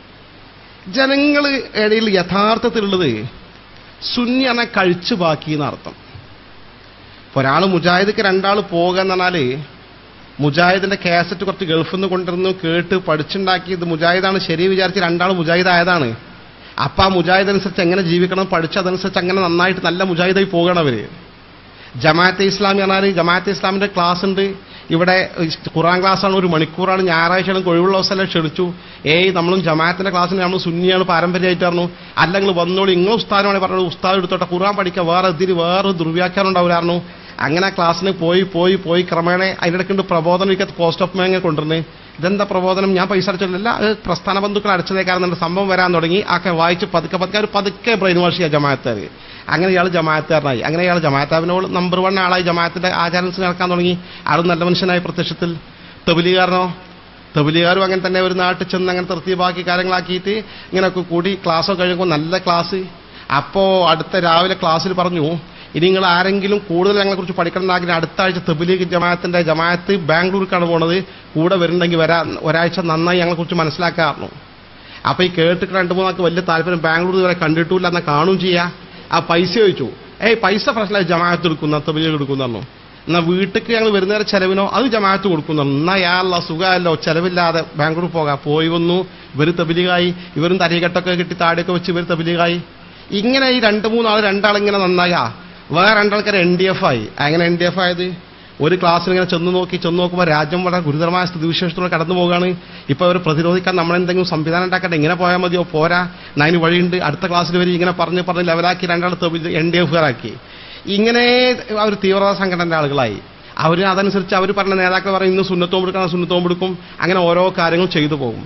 ജനങ്ങൾ ഇടയിൽ യഥാർത്ഥത്തിലുള്ളത് സുന്നി എന്ന കഴിച്ചു ബാക്കി എന്നർത്ഥം ഇപ്പൊ ഒരാൾ മുജാഹിദക്ക് രണ്ടാൾ പോകുക എന്ന് പറഞ്ഞാല് മുജാഹിദിന്റെ കാസറ്റ് കുറച്ച് ഗൾഫിൽ നിന്ന് കൊണ്ടുവന്നു കേട്ട് പഠിച്ചുണ്ടാക്കിയത് മുജാഹിദാണ് ശരി വിചാരിച്ച് രണ്ടാൾ മുജാഹിദ് ആയതാണ് അപ്പൊ ആ മുജാഹിദ് അനുസരിച്ച് എങ്ങനെ ജീവിക്കണം പഠിച്ചതനുസരിച്ച് അങ്ങനെ നന്നായിട്ട് നല്ല മുജാഹിദായി പോകണം അവര് ജമാഅത്തെ ഇസ്ലാമി പറഞ്ഞാൽ ജമാഅത്തെ ഇസ്ലാമിന്റെ ക്ലാസ് ഉണ്ട് ഇവിടെ ഖുറാൻ ക്ലാസ്സാണ് ഒരു മണിക്കൂറാണ് ഞായറാഴ്ചയാണ് ഒഴിവുള്ള ദിവസമെല്ലാം ക്ഷണിച്ചു ഏയ് നമ്മളും ജമാഅത്തിന്റെ ക്ലാസ്സിന് നമ്മൾ സുന്നിയാണ് പാരമ്പര്യമായിട്ട് പറഞ്ഞു അല്ലെങ്കിൽ വന്നോളൂ നിങ്ങൾ ഉസ്താദാണ് പറഞ്ഞത് ഉസ്താദ് എടുത്തോട്ടെ ഖുറാൻ പഠിക്കുക വേറെ ഇതിന് വേറെ ദുർവ്യാഖ്യാനം ഉണ്ടാവില്ലായിരുന്നു അങ്ങനെ ആ ക്ലാസ്സിന് പോയി പോയി പോയി ക്രമേണ അതിനിടയ്ക്കുണ്ട് പ്രബോധനം എനിക്ക് പോസ്റ്റ് ഓഫ് മേങ്ങ കൊണ്ടുവരുന്നത് ഇതെന്താ പ്രബോധനം ഞാൻ പൈസ അടച്ചിട്ടില്ല അത് പ്രസ്ഥാന ബന്ധുക്കൾ അടച്ചതേ കാരണം സംഭവം വരാൻ തുടങ്ങി ആക്കെ വായിച്ച് പതുക്കെ പതുക്കെ ഒരു പതുക്കെ ബ്രെയിൻ വാഷ് ചെയ്യുക ജമാഅത്തുകാർ അങ്ങനെ ഇയാൾ ജമാഅത്തുകാരനായി അങ്ങനെ ഇയാൾ ജമാഅത്താവിനോട് നമ്പർ വൺ ആളായി ജമാഅത്തിന്റെ ആചാരൻസ് നടക്കാൻ തുടങ്ങി ആളും നല്ല മനുഷ്യനായി പ്രത്യക്ഷത്തിൽ തെബിലികാരനോ തെബിലികാരും അങ്ങനെ തന്നെ ഒരു നാട്ടിൽ ചെന്ന് അങ്ങനെ തൃപ്തിയാക്കി കാര്യങ്ങളാക്കിയിട്ട് ഇങ്ങനെയൊക്കെ കൂടി ക്ലാസ്സൊക്കെ കഴിയുമ്പോൾ നല്ല ക്ലാസ് അപ്പോൾ അടുത്ത രാവിലെ ക്ലാസ്സിൽ പറഞ്ഞു ഇനി നിങ്ങൾ ആരെങ്കിലും കൂടുതൽ ഞങ്ങളെക്കുറിച്ച് പഠിക്കണമെന്നാഗ്രഹം അടുത്ത ആഴ്ച തെബിലീഗ് ജമാഅത്തിന്റെ ജമാഅത്ത് ബാംഗ്ലൂർക്കാണ് പോണത് കൂടെ വരുന്നുണ്ടെങ്കിൽ വരാ ഒരാഴ്ച നന്നായി ഞങ്ങളെക്കുറിച്ച് മനസ്സിലാക്കാറുണ്ട് അപ്പൊ ഈ കേട്ടിട്ട് രണ്ട് മൂന്നാൾക്ക് വലിയ താല്പര്യം ബാംഗ്ലൂർ ഇതുവരെ കണ്ടിട്ടില്ല എന്നാ കാണും ചെയ്യാ ആ പൈസ ചോദിച്ചു ഏയ് പൈസ പ്രശ്നമായി ജമാഅത്ത് എടുക്കുന്ന തെബിലീഗ് എടുക്കുന്നു എന്നാ വീട്ടിക്ക് ഞങ്ങൾ വരുന്നേരം ചെലവിനോ അത് ജമാഅത്ത് കൊടുക്കുന്നു എന്നാ യാള്ള സുഖമല്ലോ ചെലവില്ലാതെ ബാംഗ്ലൂർ പോകാം പോയി വന്നു ഇവർ തെബിലികായി ഇവരും തരികെട്ടൊക്കെ കിട്ടി താടിയൊക്കെ വെച്ച് ഇവർ തെബിലികായി ഇങ്ങനെ ഈ രണ്ട് മൂന്നാൾ രണ്ടാളിങ്ങനെ നന്നായാ വേറെ രണ്ടാൾക്കാർ എൻ ഡി എഫ് ആയി അങ്ങനെ എൻ ഡി എഫ് ആയത് ഒരു ക്ലാസ്സിൽ ഇങ്ങനെ ചെന്ന് നോക്കി ചെന്ന് നോക്കുമ്പോൾ രാജ്യം വളരെ ഗുരുതരമായ സ്ഥിതിവിശേഷത്തിലൂടെ കടന്നു പോവുകയാണ് ഇപ്പോൾ അവർ പ്രതിരോധിക്കാൻ നമ്മളെന്തെങ്കിലും സംവിധാനം ഉണ്ടാക്കട്ടെ ഇങ്ങനെ പോയാൽ മതിയോ പോരാ എന്നാ അതിന് വഴിയുണ്ട് അടുത്ത ക്ലാസ്സിൽ വരെ ഇങ്ങനെ പറഞ്ഞ് പറഞ്ഞ് ലെവലാക്കി രണ്ടാൾ എൻ ഡി എഫുകാരാക്കി ഇങ്ങനെ അവർ തീവ്രവാദ സംഘടനയുടെ ആളുകളായി അവർ അതനുസരിച്ച് അവർ പറഞ്ഞ നേതാക്കൾ പറയും ഇന്ന് സുന്നത്തോം എടുക്കണം സുന്നത്തോം എടുക്കും അങ്ങനെ ഓരോ കാര്യങ്ങൾ ചെയ്തു പോകും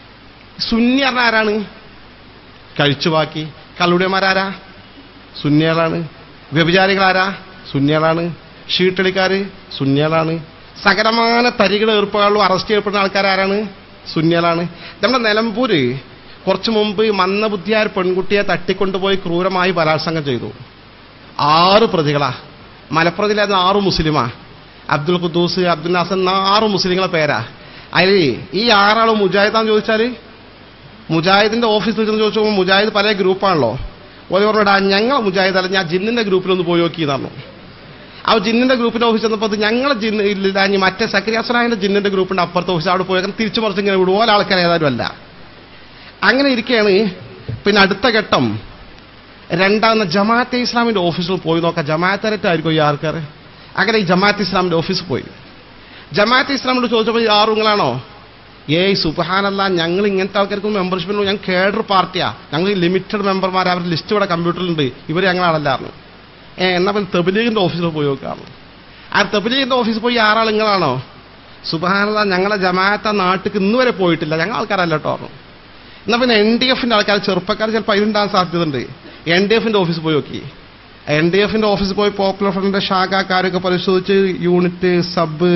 സുന്നി പറഞ്ഞ ആരാണ് കഴിച്ചുവാക്കി കള്ളുടിയന്മാരാരാ സുന്നികളാണ് വ്യഭിചാരികളാരാ സുന്നികളാണ് ഷീട്ടളിക്കാര് സുന്നികളാണ് സകലമാന തരികൾ ഏർപ്പാടും അറസ്റ്റ് ചെയ്യപ്പെടുന്ന ആൾക്കാരാരാണ് സുന്നികളാണ് നമ്മുടെ നിലമ്പൂര് കുറച്ചു മുമ്പ് മന്ദബുദ്ധിയായ ഒരു പെൺകുട്ടിയെ തട്ടിക്കൊണ്ടുപോയി ക്രൂരമായി ബലാത്സംഗം ചെയ്തു ആറ് പ്രതികളാ മലപ്പുറം ജില്ലയിൽ ആറ് മുസ്ലിമാ അബ്ദുൽ ഖുദ്ദൂസ് അബ്ദുൽ നാസർ എന്ന ആറ് മുസ്ലിങ്ങളെ പേരാ അതിൽ ഈ ആറാളും മുജാഹിദാന്ന് ചോദിച്ചാൽ മുജാഹിദിന്റെ ഓഫീസിൽ ചെന്ന് ചോദിച്ചു നോക്കുമ്പോൾ മുജാഹിദ് പല ഗ്രൂപ്പാണല്ലോ ഓരോ പറഞ്ഞാ ഞങ്ങൾ മുജാഹിദ് അല്ല ഞാൻ ജിന്നിന്റെ ഗ്രൂപ്പിലൊന്ന് പോയി നോക്കിയതാണ് ആ ജിന്നിന്റെ ഗ്രൂപ്പിന്റെ ഓഫീസ് ചെന്നപ്പോൾ ഞങ്ങളെ ജിന്ന് ഇല്ല ഇനി മറ്റേ സക്രിയാസനായന്റെ ജിന്നിന്റെ ഗ്രൂപ്പിന്റെ അപ്പുറത്തെ ഓഫീസ് അവിടെ പോയി തിരിച്ചു മറിച്ച് ഇങ്ങനെ വിടും ഓല ആൾക്കാർ ഏതായാലും അല്ല അങ്ങനെ ഇരിക്കുകയാണ് പിന്നെ അടുത്ത ഘട്ടം രണ്ടാമത് ജമാഅത്തെ ഇസ്ലാമിന്റെ ഓഫീസിൽ പോയി നോക്കാം ജമാഅത്തായിട്ടായിരിക്കും ഈ ആൾക്കാർ അങ്ങനെ ഈ ജമാഅത്ത് ഇസ്ലാമിന്റെ ഓഫീസിൽ പോയി ജമാഅത്ത് ഇസ്ലാമിനോട് ചോദിച്ചപ്പോൾ ഈ ആറ് നിങ്ങളാണോ ഏയ് സുബഹാനല്ല ഞങ്ങൾ ഇങ്ങനത്തെ ആൾക്കാർക്ക് മെമ്പർഷിപ്പിന് ഞങ്ങൾ കേഡർ പാർട്ടിയാ ഞങ്ങൾ ലിമിറ്റഡ് മെമ്പർമാർ അവരുടെ ലിസ്റ്റ് ഇവിടെ കമ്പ്യൂട്ടറിലുണ്ട് ഇവർ ഞങ്ങളാണല്ലായിരുന്നു ഏ എന്നാ പിന്നെ തെബിലീഗിന്റെ ഓഫീസിൽ പോയി നോക്കാം ആ തെബിലീഗിന്റെ ഓഫീസിൽ പോയി ആറാൾ നിങ്ങളാണോ സുബഹാനല്ല ഞങ്ങളെ ജമാഅത്ത നാട്ടിക്ക് ഇന്ന് വരെ പോയിട്ടില്ല ഞങ്ങൾ ആൾക്കാരല്ല കേട്ടോ പറഞ്ഞു എന്നാ പിന്നെ എൻ ഡി എഫിന്റെ ആൾക്കാർ ചെറുപ്പക്കാർ ചിലപ്പോൾ അതിലുണ്ടാകാൻ സാധ്യതയുണ്ട് എൻ ഡി എഫിന്റെ ഓഫീസിൽ പോയി നോക്കി എൻ ഡി എഫിന്റെ ഓഫീസിൽ പോയി പോപ്പുലർ ഫ്രണ്ടിന്റെ ശാഖാക്കാരൊക്കെ പരിശോധിച്ച് യൂണിറ്റ് സബ്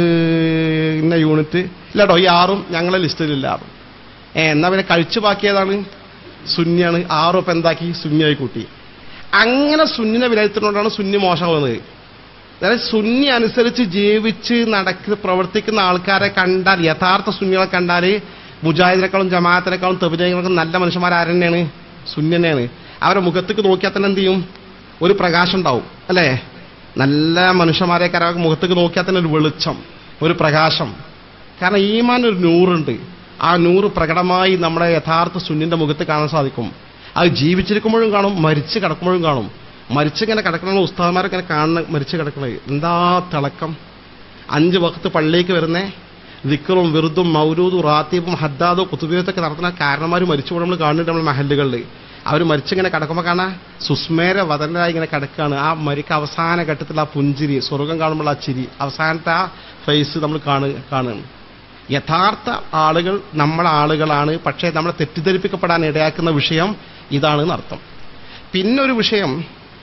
ഇന്ന യൂണിറ്റ് ഇല്ലട്ടോ ഈ ആറും ഞങ്ങളെ ലിസ്റ്റിലില്ല ആറും ഏ എന്നാ പിന്നെ കഴിച്ചു ബാക്കിയതാണ് സുന്നിയാണ് ആറും ഇപ്പം എന്താക്കി സുന്നിയായി കൂട്ടി അങ്ങനെ സുന്നിനെ വിലയിരുത്തുന്നതുകൊണ്ടാണ് സുന്നി മോശമാകുന്നത് അതായത് സുന്നി അനുസരിച്ച് ജീവിച്ച് നടക്ക് പ്രവർത്തിക്കുന്ന ആൾക്കാരെ കണ്ടാൽ യഥാർത്ഥ സുന്നികളെ കണ്ടാൽ മുജാഹിദിനേക്കാളും ജമാഅത്തിനേക്കാളും തെബിനേക്കാളും നല്ല മനുഷ്യന്മാർ ആരെന്നെയാണ് സുന്നി തന്നെയാണ് അവരുടെ മുഖത്തേക്ക് നോക്കിയാൽ തന്നെ എന്ത് ചെയ്യും ഒരു പ്രകാശം ഉണ്ടാവും അല്ലേ നല്ല മനുഷ്യന്മാരെ കരാ മുഖത്തേക്ക് നോക്കിയാൽ തന്നെ ഒരു വെളിച്ചം ഒരു പ്രകാശം കാരണം ഈമാൻ ഒരു നൂറുണ്ട് ആ നൂറ് പ്രകടമായി നമ്മുടെ യഥാർത്ഥ സുന്നിന്റെ മുഖത്ത് കാണാൻ സാധിക്കും അത് ജീവിച്ചിരിക്കുമ്പോഴും കാണും മരിച്ചു കിടക്കുമ്പോഴും കാണും മരിച്ചിങ്ങനെ കിടക്കണ ഉസ്താദന്മാരൊക്കെ ഇങ്ങനെ കാണണം മരിച്ചു കിടക്കണത് എന്താ തിളക്കം അഞ്ച് വക്കത്ത് പള്ളിലേക്ക് വരുന്നേ ദിക്കറും വിറുതും മൗരൂദും റാത്തീബും ഹദ്ദാദും കുത്തുബീയത്തൊക്കെ നടത്തുന്ന കാരണന്മാർ മരിച്ചു നമ്മൾ കാണുന്നുണ്ട് നമ്മൾ മഹല്ലുകളിൽ അവർ മരിച്ചിങ്ങനെ കിടക്കുമ്പോൾ കാണാ സുസ്മേര വതനായി ഇങ്ങനെ കിടക്കുകയാണ് ആ മരിക്ക് അവസാന ഘട്ടത്തിൽ ആ പുഞ്ചിരി സ്വർഗം കാണുമ്പോൾ ആ ചിരി അവസാനത്തെ ആ ഫേസ് നമ്മൾ കാണു കാണുകയാണ് യഥാർത്ഥ ആളുകൾ നമ്മളെ ആളുകളാണ് പക്ഷേ നമ്മളെ തെറ്റിദ്ധരിപ്പിക്കപ്പെടാൻ ഇടയാക്കുന്ന വിഷയം ഇതാണ് അർത്ഥം പിന്നെ ഒരു വിഷയം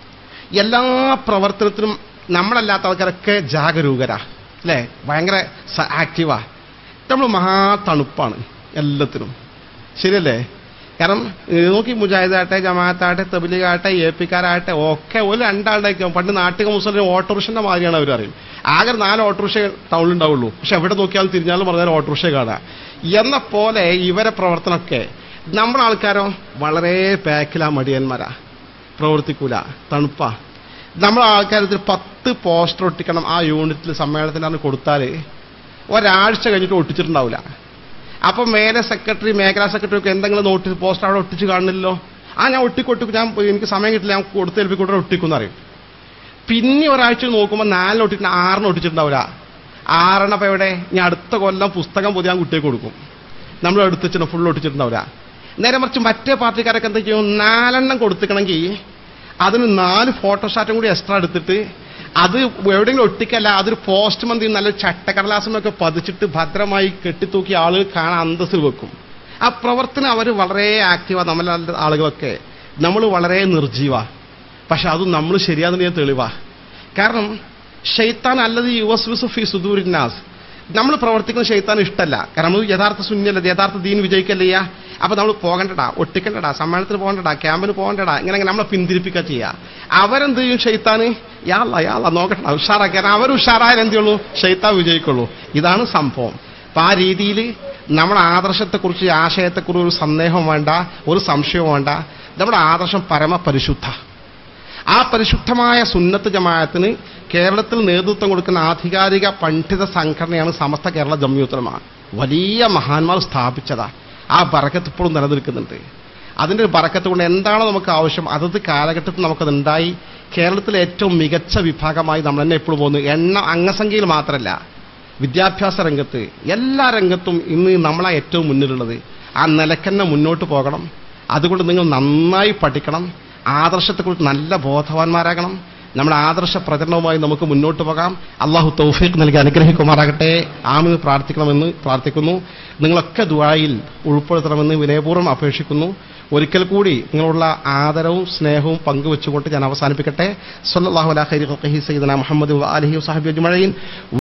എല്ലാ പ്രവർത്തനത്തിനും നമ്മളല്ലാത്ത ആൾക്കാരൊക്കെ ജാഗരൂകരാ അല്ലേ ഭയങ്കര ആക്റ്റീവാ നമ്മൾ മഹാ തണുപ്പാണ് എല്ലാത്തിനും ശരിയല്ലേ കാരണം ഇത് നോക്കി മുജാഹിദാട്ടെ ജമാഅത്താട്ടെ തബിലിഗാട്ടെ എ പിക്കാരാട്ടെ ഒക്കെ ഒരു രണ്ടാളുടെ പണ്ട് നാട്ടിക മുസ്ലിം ഓട്ടോറിക്ഷന്റെ മാതിരിയാണ് അവർ അറിയും ആകെ നാല് ഓട്ടോറിക്ഷ ടൗണിൽ ഉണ്ടാവുള്ളൂ പക്ഷെ എവിടെ നോക്കിയാലും തിരിഞ്ഞാലും പറഞ്ഞാൽ ഓട്ടോറിക്ഷ കാണാം എന്ന പോലെ ഇവരെ പ്രവർത്തനമൊക്കെ നമ്മുടെ ആൾക്കാരോ വളരെ പാക്കിലാ മടിയന്മാരാ പ്രവർത്തിക്കൂല തണുപ്പാ നമ്മളെ ആൾക്കാരത്തിൽ പത്ത് പോസ്റ്റർ ഒട്ടിക്കണം ആ യൂണിറ്റിൽ സമ്മേളനത്തിനാണ് കൊടുത്താൽ ഒരാഴ്ച കഴിഞ്ഞിട്ട് ഒട്ടിച്ചിട്ടുണ്ടാവില്ല അപ്പം മേലെ സെക്രട്ടറി മേഖലാ സെക്രട്ടറി ഒക്കെ എന്തെങ്കിലും നോട്ടീസ് പോസ്റ്റർ അവിടെ ഒട്ടിച്ച് കാണുന്നില്ലല്ലോ ആ ഞാൻ ഒട്ടിക്കൊട്ടിക്കും ഞാൻ എനിക്ക് സമയം കിട്ടില്ല ഞാൻ കൊടുത്തേൽപ്പിക്കൂടെ ഒട്ടിക്കും അറിയും പിന്നെ ഒരാഴ്ച നോക്കുമ്പോൾ നാലിന് ഒട്ടിട്ട് ആറിന് ഒട്ടിച്ചിട്ടുണ്ടാവില്ല ആറെണ്ണം ഇപ്പൊ എവിടെ ഞാൻ അടുത്ത കൊല്ലം പുസ്തകം പൊതിയാൻ കുട്ടിയെ കൊടുക്കും നമ്മൾ എടുത്തിട്ട് ഫുൾ ഒട്ടിച്ചിട്ടുണ്ടാവില്ല നേരെ മറിച്ച് മറ്റേ പാർട്ടിക്കാരൊക്കെ എന്താ ചെയ്യും നാലെണ്ണം കൊടുത്തിക്കണമെങ്കിൽ അതിന് നാല് ഫോട്ടോസ്റ്റാറ്റും കൂടി എക്സ്ട്രാ എടുത്തിട്ട് അത് എവിടെയെങ്കിലും ഒട്ടിക്കല്ല അതൊരു പോസ്റ്റ് മന്തി നല്ല ചട്ടക്കടലാസമൊക്കെ പതിച്ചിട്ട് ഭദ്രമായി കെട്ടിത്തൂക്കി ആളുകൾ കാണാൻ അന്തസ്സിൽ വെക്കും ആ പ്രവർത്തനം അവർ വളരെ ആക്റ്റീവാ നമ്മളെ ആളുകളൊക്കെ നമ്മൾ വളരെ നിർജീവ പക്ഷെ അത് നമ്മൾ ശരിയാണെന്ന് ഞാൻ തെളിവാ കാരണം ഷെയ്ത്താൻ അല്ലത് യുവസ് ഫി സുദൂരിനാസ് നമ്മൾ പ്രവർത്തിക്കുന്ന ഷെയ്ത്താൻ ഇഷ്ടമല്ല കാരണം നമ്മൾ യഥാർത്ഥ ശൂന്യല്ല യഥാർത്ഥ ദീൻ വിജയിക്കല്ലേ ചെയ്യാ അപ്പൊ നമ്മൾ പോകണ്ടടാ ഒട്ടിക്കണ്ടടാ സമ്മേളനത്തിന് പോകണ്ടടാ ക്യാമ്പിന് പോകണ്ടടാ ഇങ്ങനെ ഇങ്ങനെ നമ്മളെ പിന്തിരിപ്പിക്കുക ചെയ്യുക അവരെന്ത് ചെയ്യും ഷെയ്ത്താന് യാള യാള നോക്കട്ടെ ഉഷാറാക്കി കാരണം അവർ ഉഷാറായാലും എന്ത് ചെയ്യുള്ളൂ ഷെയ്ത്താൻ വിജയിക്കുള്ളൂ ഇതാണ് സംഭവം അപ്പൊ ആ രീതിയിൽ നമ്മുടെ ആദർശത്തെക്കുറിച്ച് ആശയത്തെക്കുറിച്ച് ഒരു സന്ദേഹം വേണ്ട ഒരു സംശയവും വേണ്ട നമ്മുടെ ആദർശം പരമപരിശുദ്ധ ആ പരിശുദ്ധമായ സുന്നത്ത് ജമാഅത്തിന് കേരളത്തിൽ നേതൃത്വം കൊടുക്കുന്ന ആധികാരിക പണ്ഡിത സംഘടനയാണ് സമസ്ത കേരള ജമ്മിയുത്തലമ വലിയ മഹാന്മാർ സ്ഥാപിച്ചതാ ആ ബറക്കത്ത് ഇപ്പോഴും നിലനിൽക്കുന്നുണ്ട് അതിന്റെ ഒരു ബറക്കത്ത് കൊണ്ട് എന്താണ് നമുക്ക് ആവശ്യം അതത് കാലഘട്ടത്തിൽ നമുക്കത് ഉണ്ടായി കേരളത്തിലെ ഏറ്റവും മികച്ച വിഭാഗമായി നമ്മൾ തന്നെ എപ്പോഴും പോകുന്നു എണ്ണ അംഗസംഖ്യയിൽ മാത്രമല്ല വിദ്യാഭ്യാസ രംഗത്ത് എല്ലാ രംഗത്തും ഇന്ന് നമ്മളാ ഏറ്റവും മുന്നിലുള്ളത് ആ നിലക്കന്നെ മുന്നോട്ട് പോകണം അതുകൊണ്ട് നിങ്ങൾ നന്നായി പഠിക്കണം ആദർശത്തെക്കുറിച്ച് നല്ല ബോധവാന്മാരാകണം നമ്മുടെ ആദർശ പ്രചരണവുമായി നമുക്ക് മുന്നോട്ട് പോകാം അള്ളാഹു തൗഫീഖ് നൽകി അനുഗ്രഹിക്കുമാറാകട്ടെ ആമിന് പ്രാർത്ഥിക്കണമെന്ന് പ്രാർത്ഥിക്കുന്നു നിങ്ങളൊക്കെ ദുആയിൽ ഉൾപ്പെടുത്തണമെന്ന് വിനയപൂർവ്വം അപേക്ഷിക്കുന്നു ഒരിക്കൽ കൂടി നിങ്ങളുള്ള ആദരവും സ്നേഹവും പങ്കുവെച്ചുകൊണ്ട് ഞാൻ അവസാനിപ്പിക്കട്ടെ സല്ലല്ലാഹു അലാ ഖൈരി ഖൽഖിഹി സയ്യിദന മുഹമ്മദ് വ ആലിഹി വസഹബിഹി അജ്മഈൻ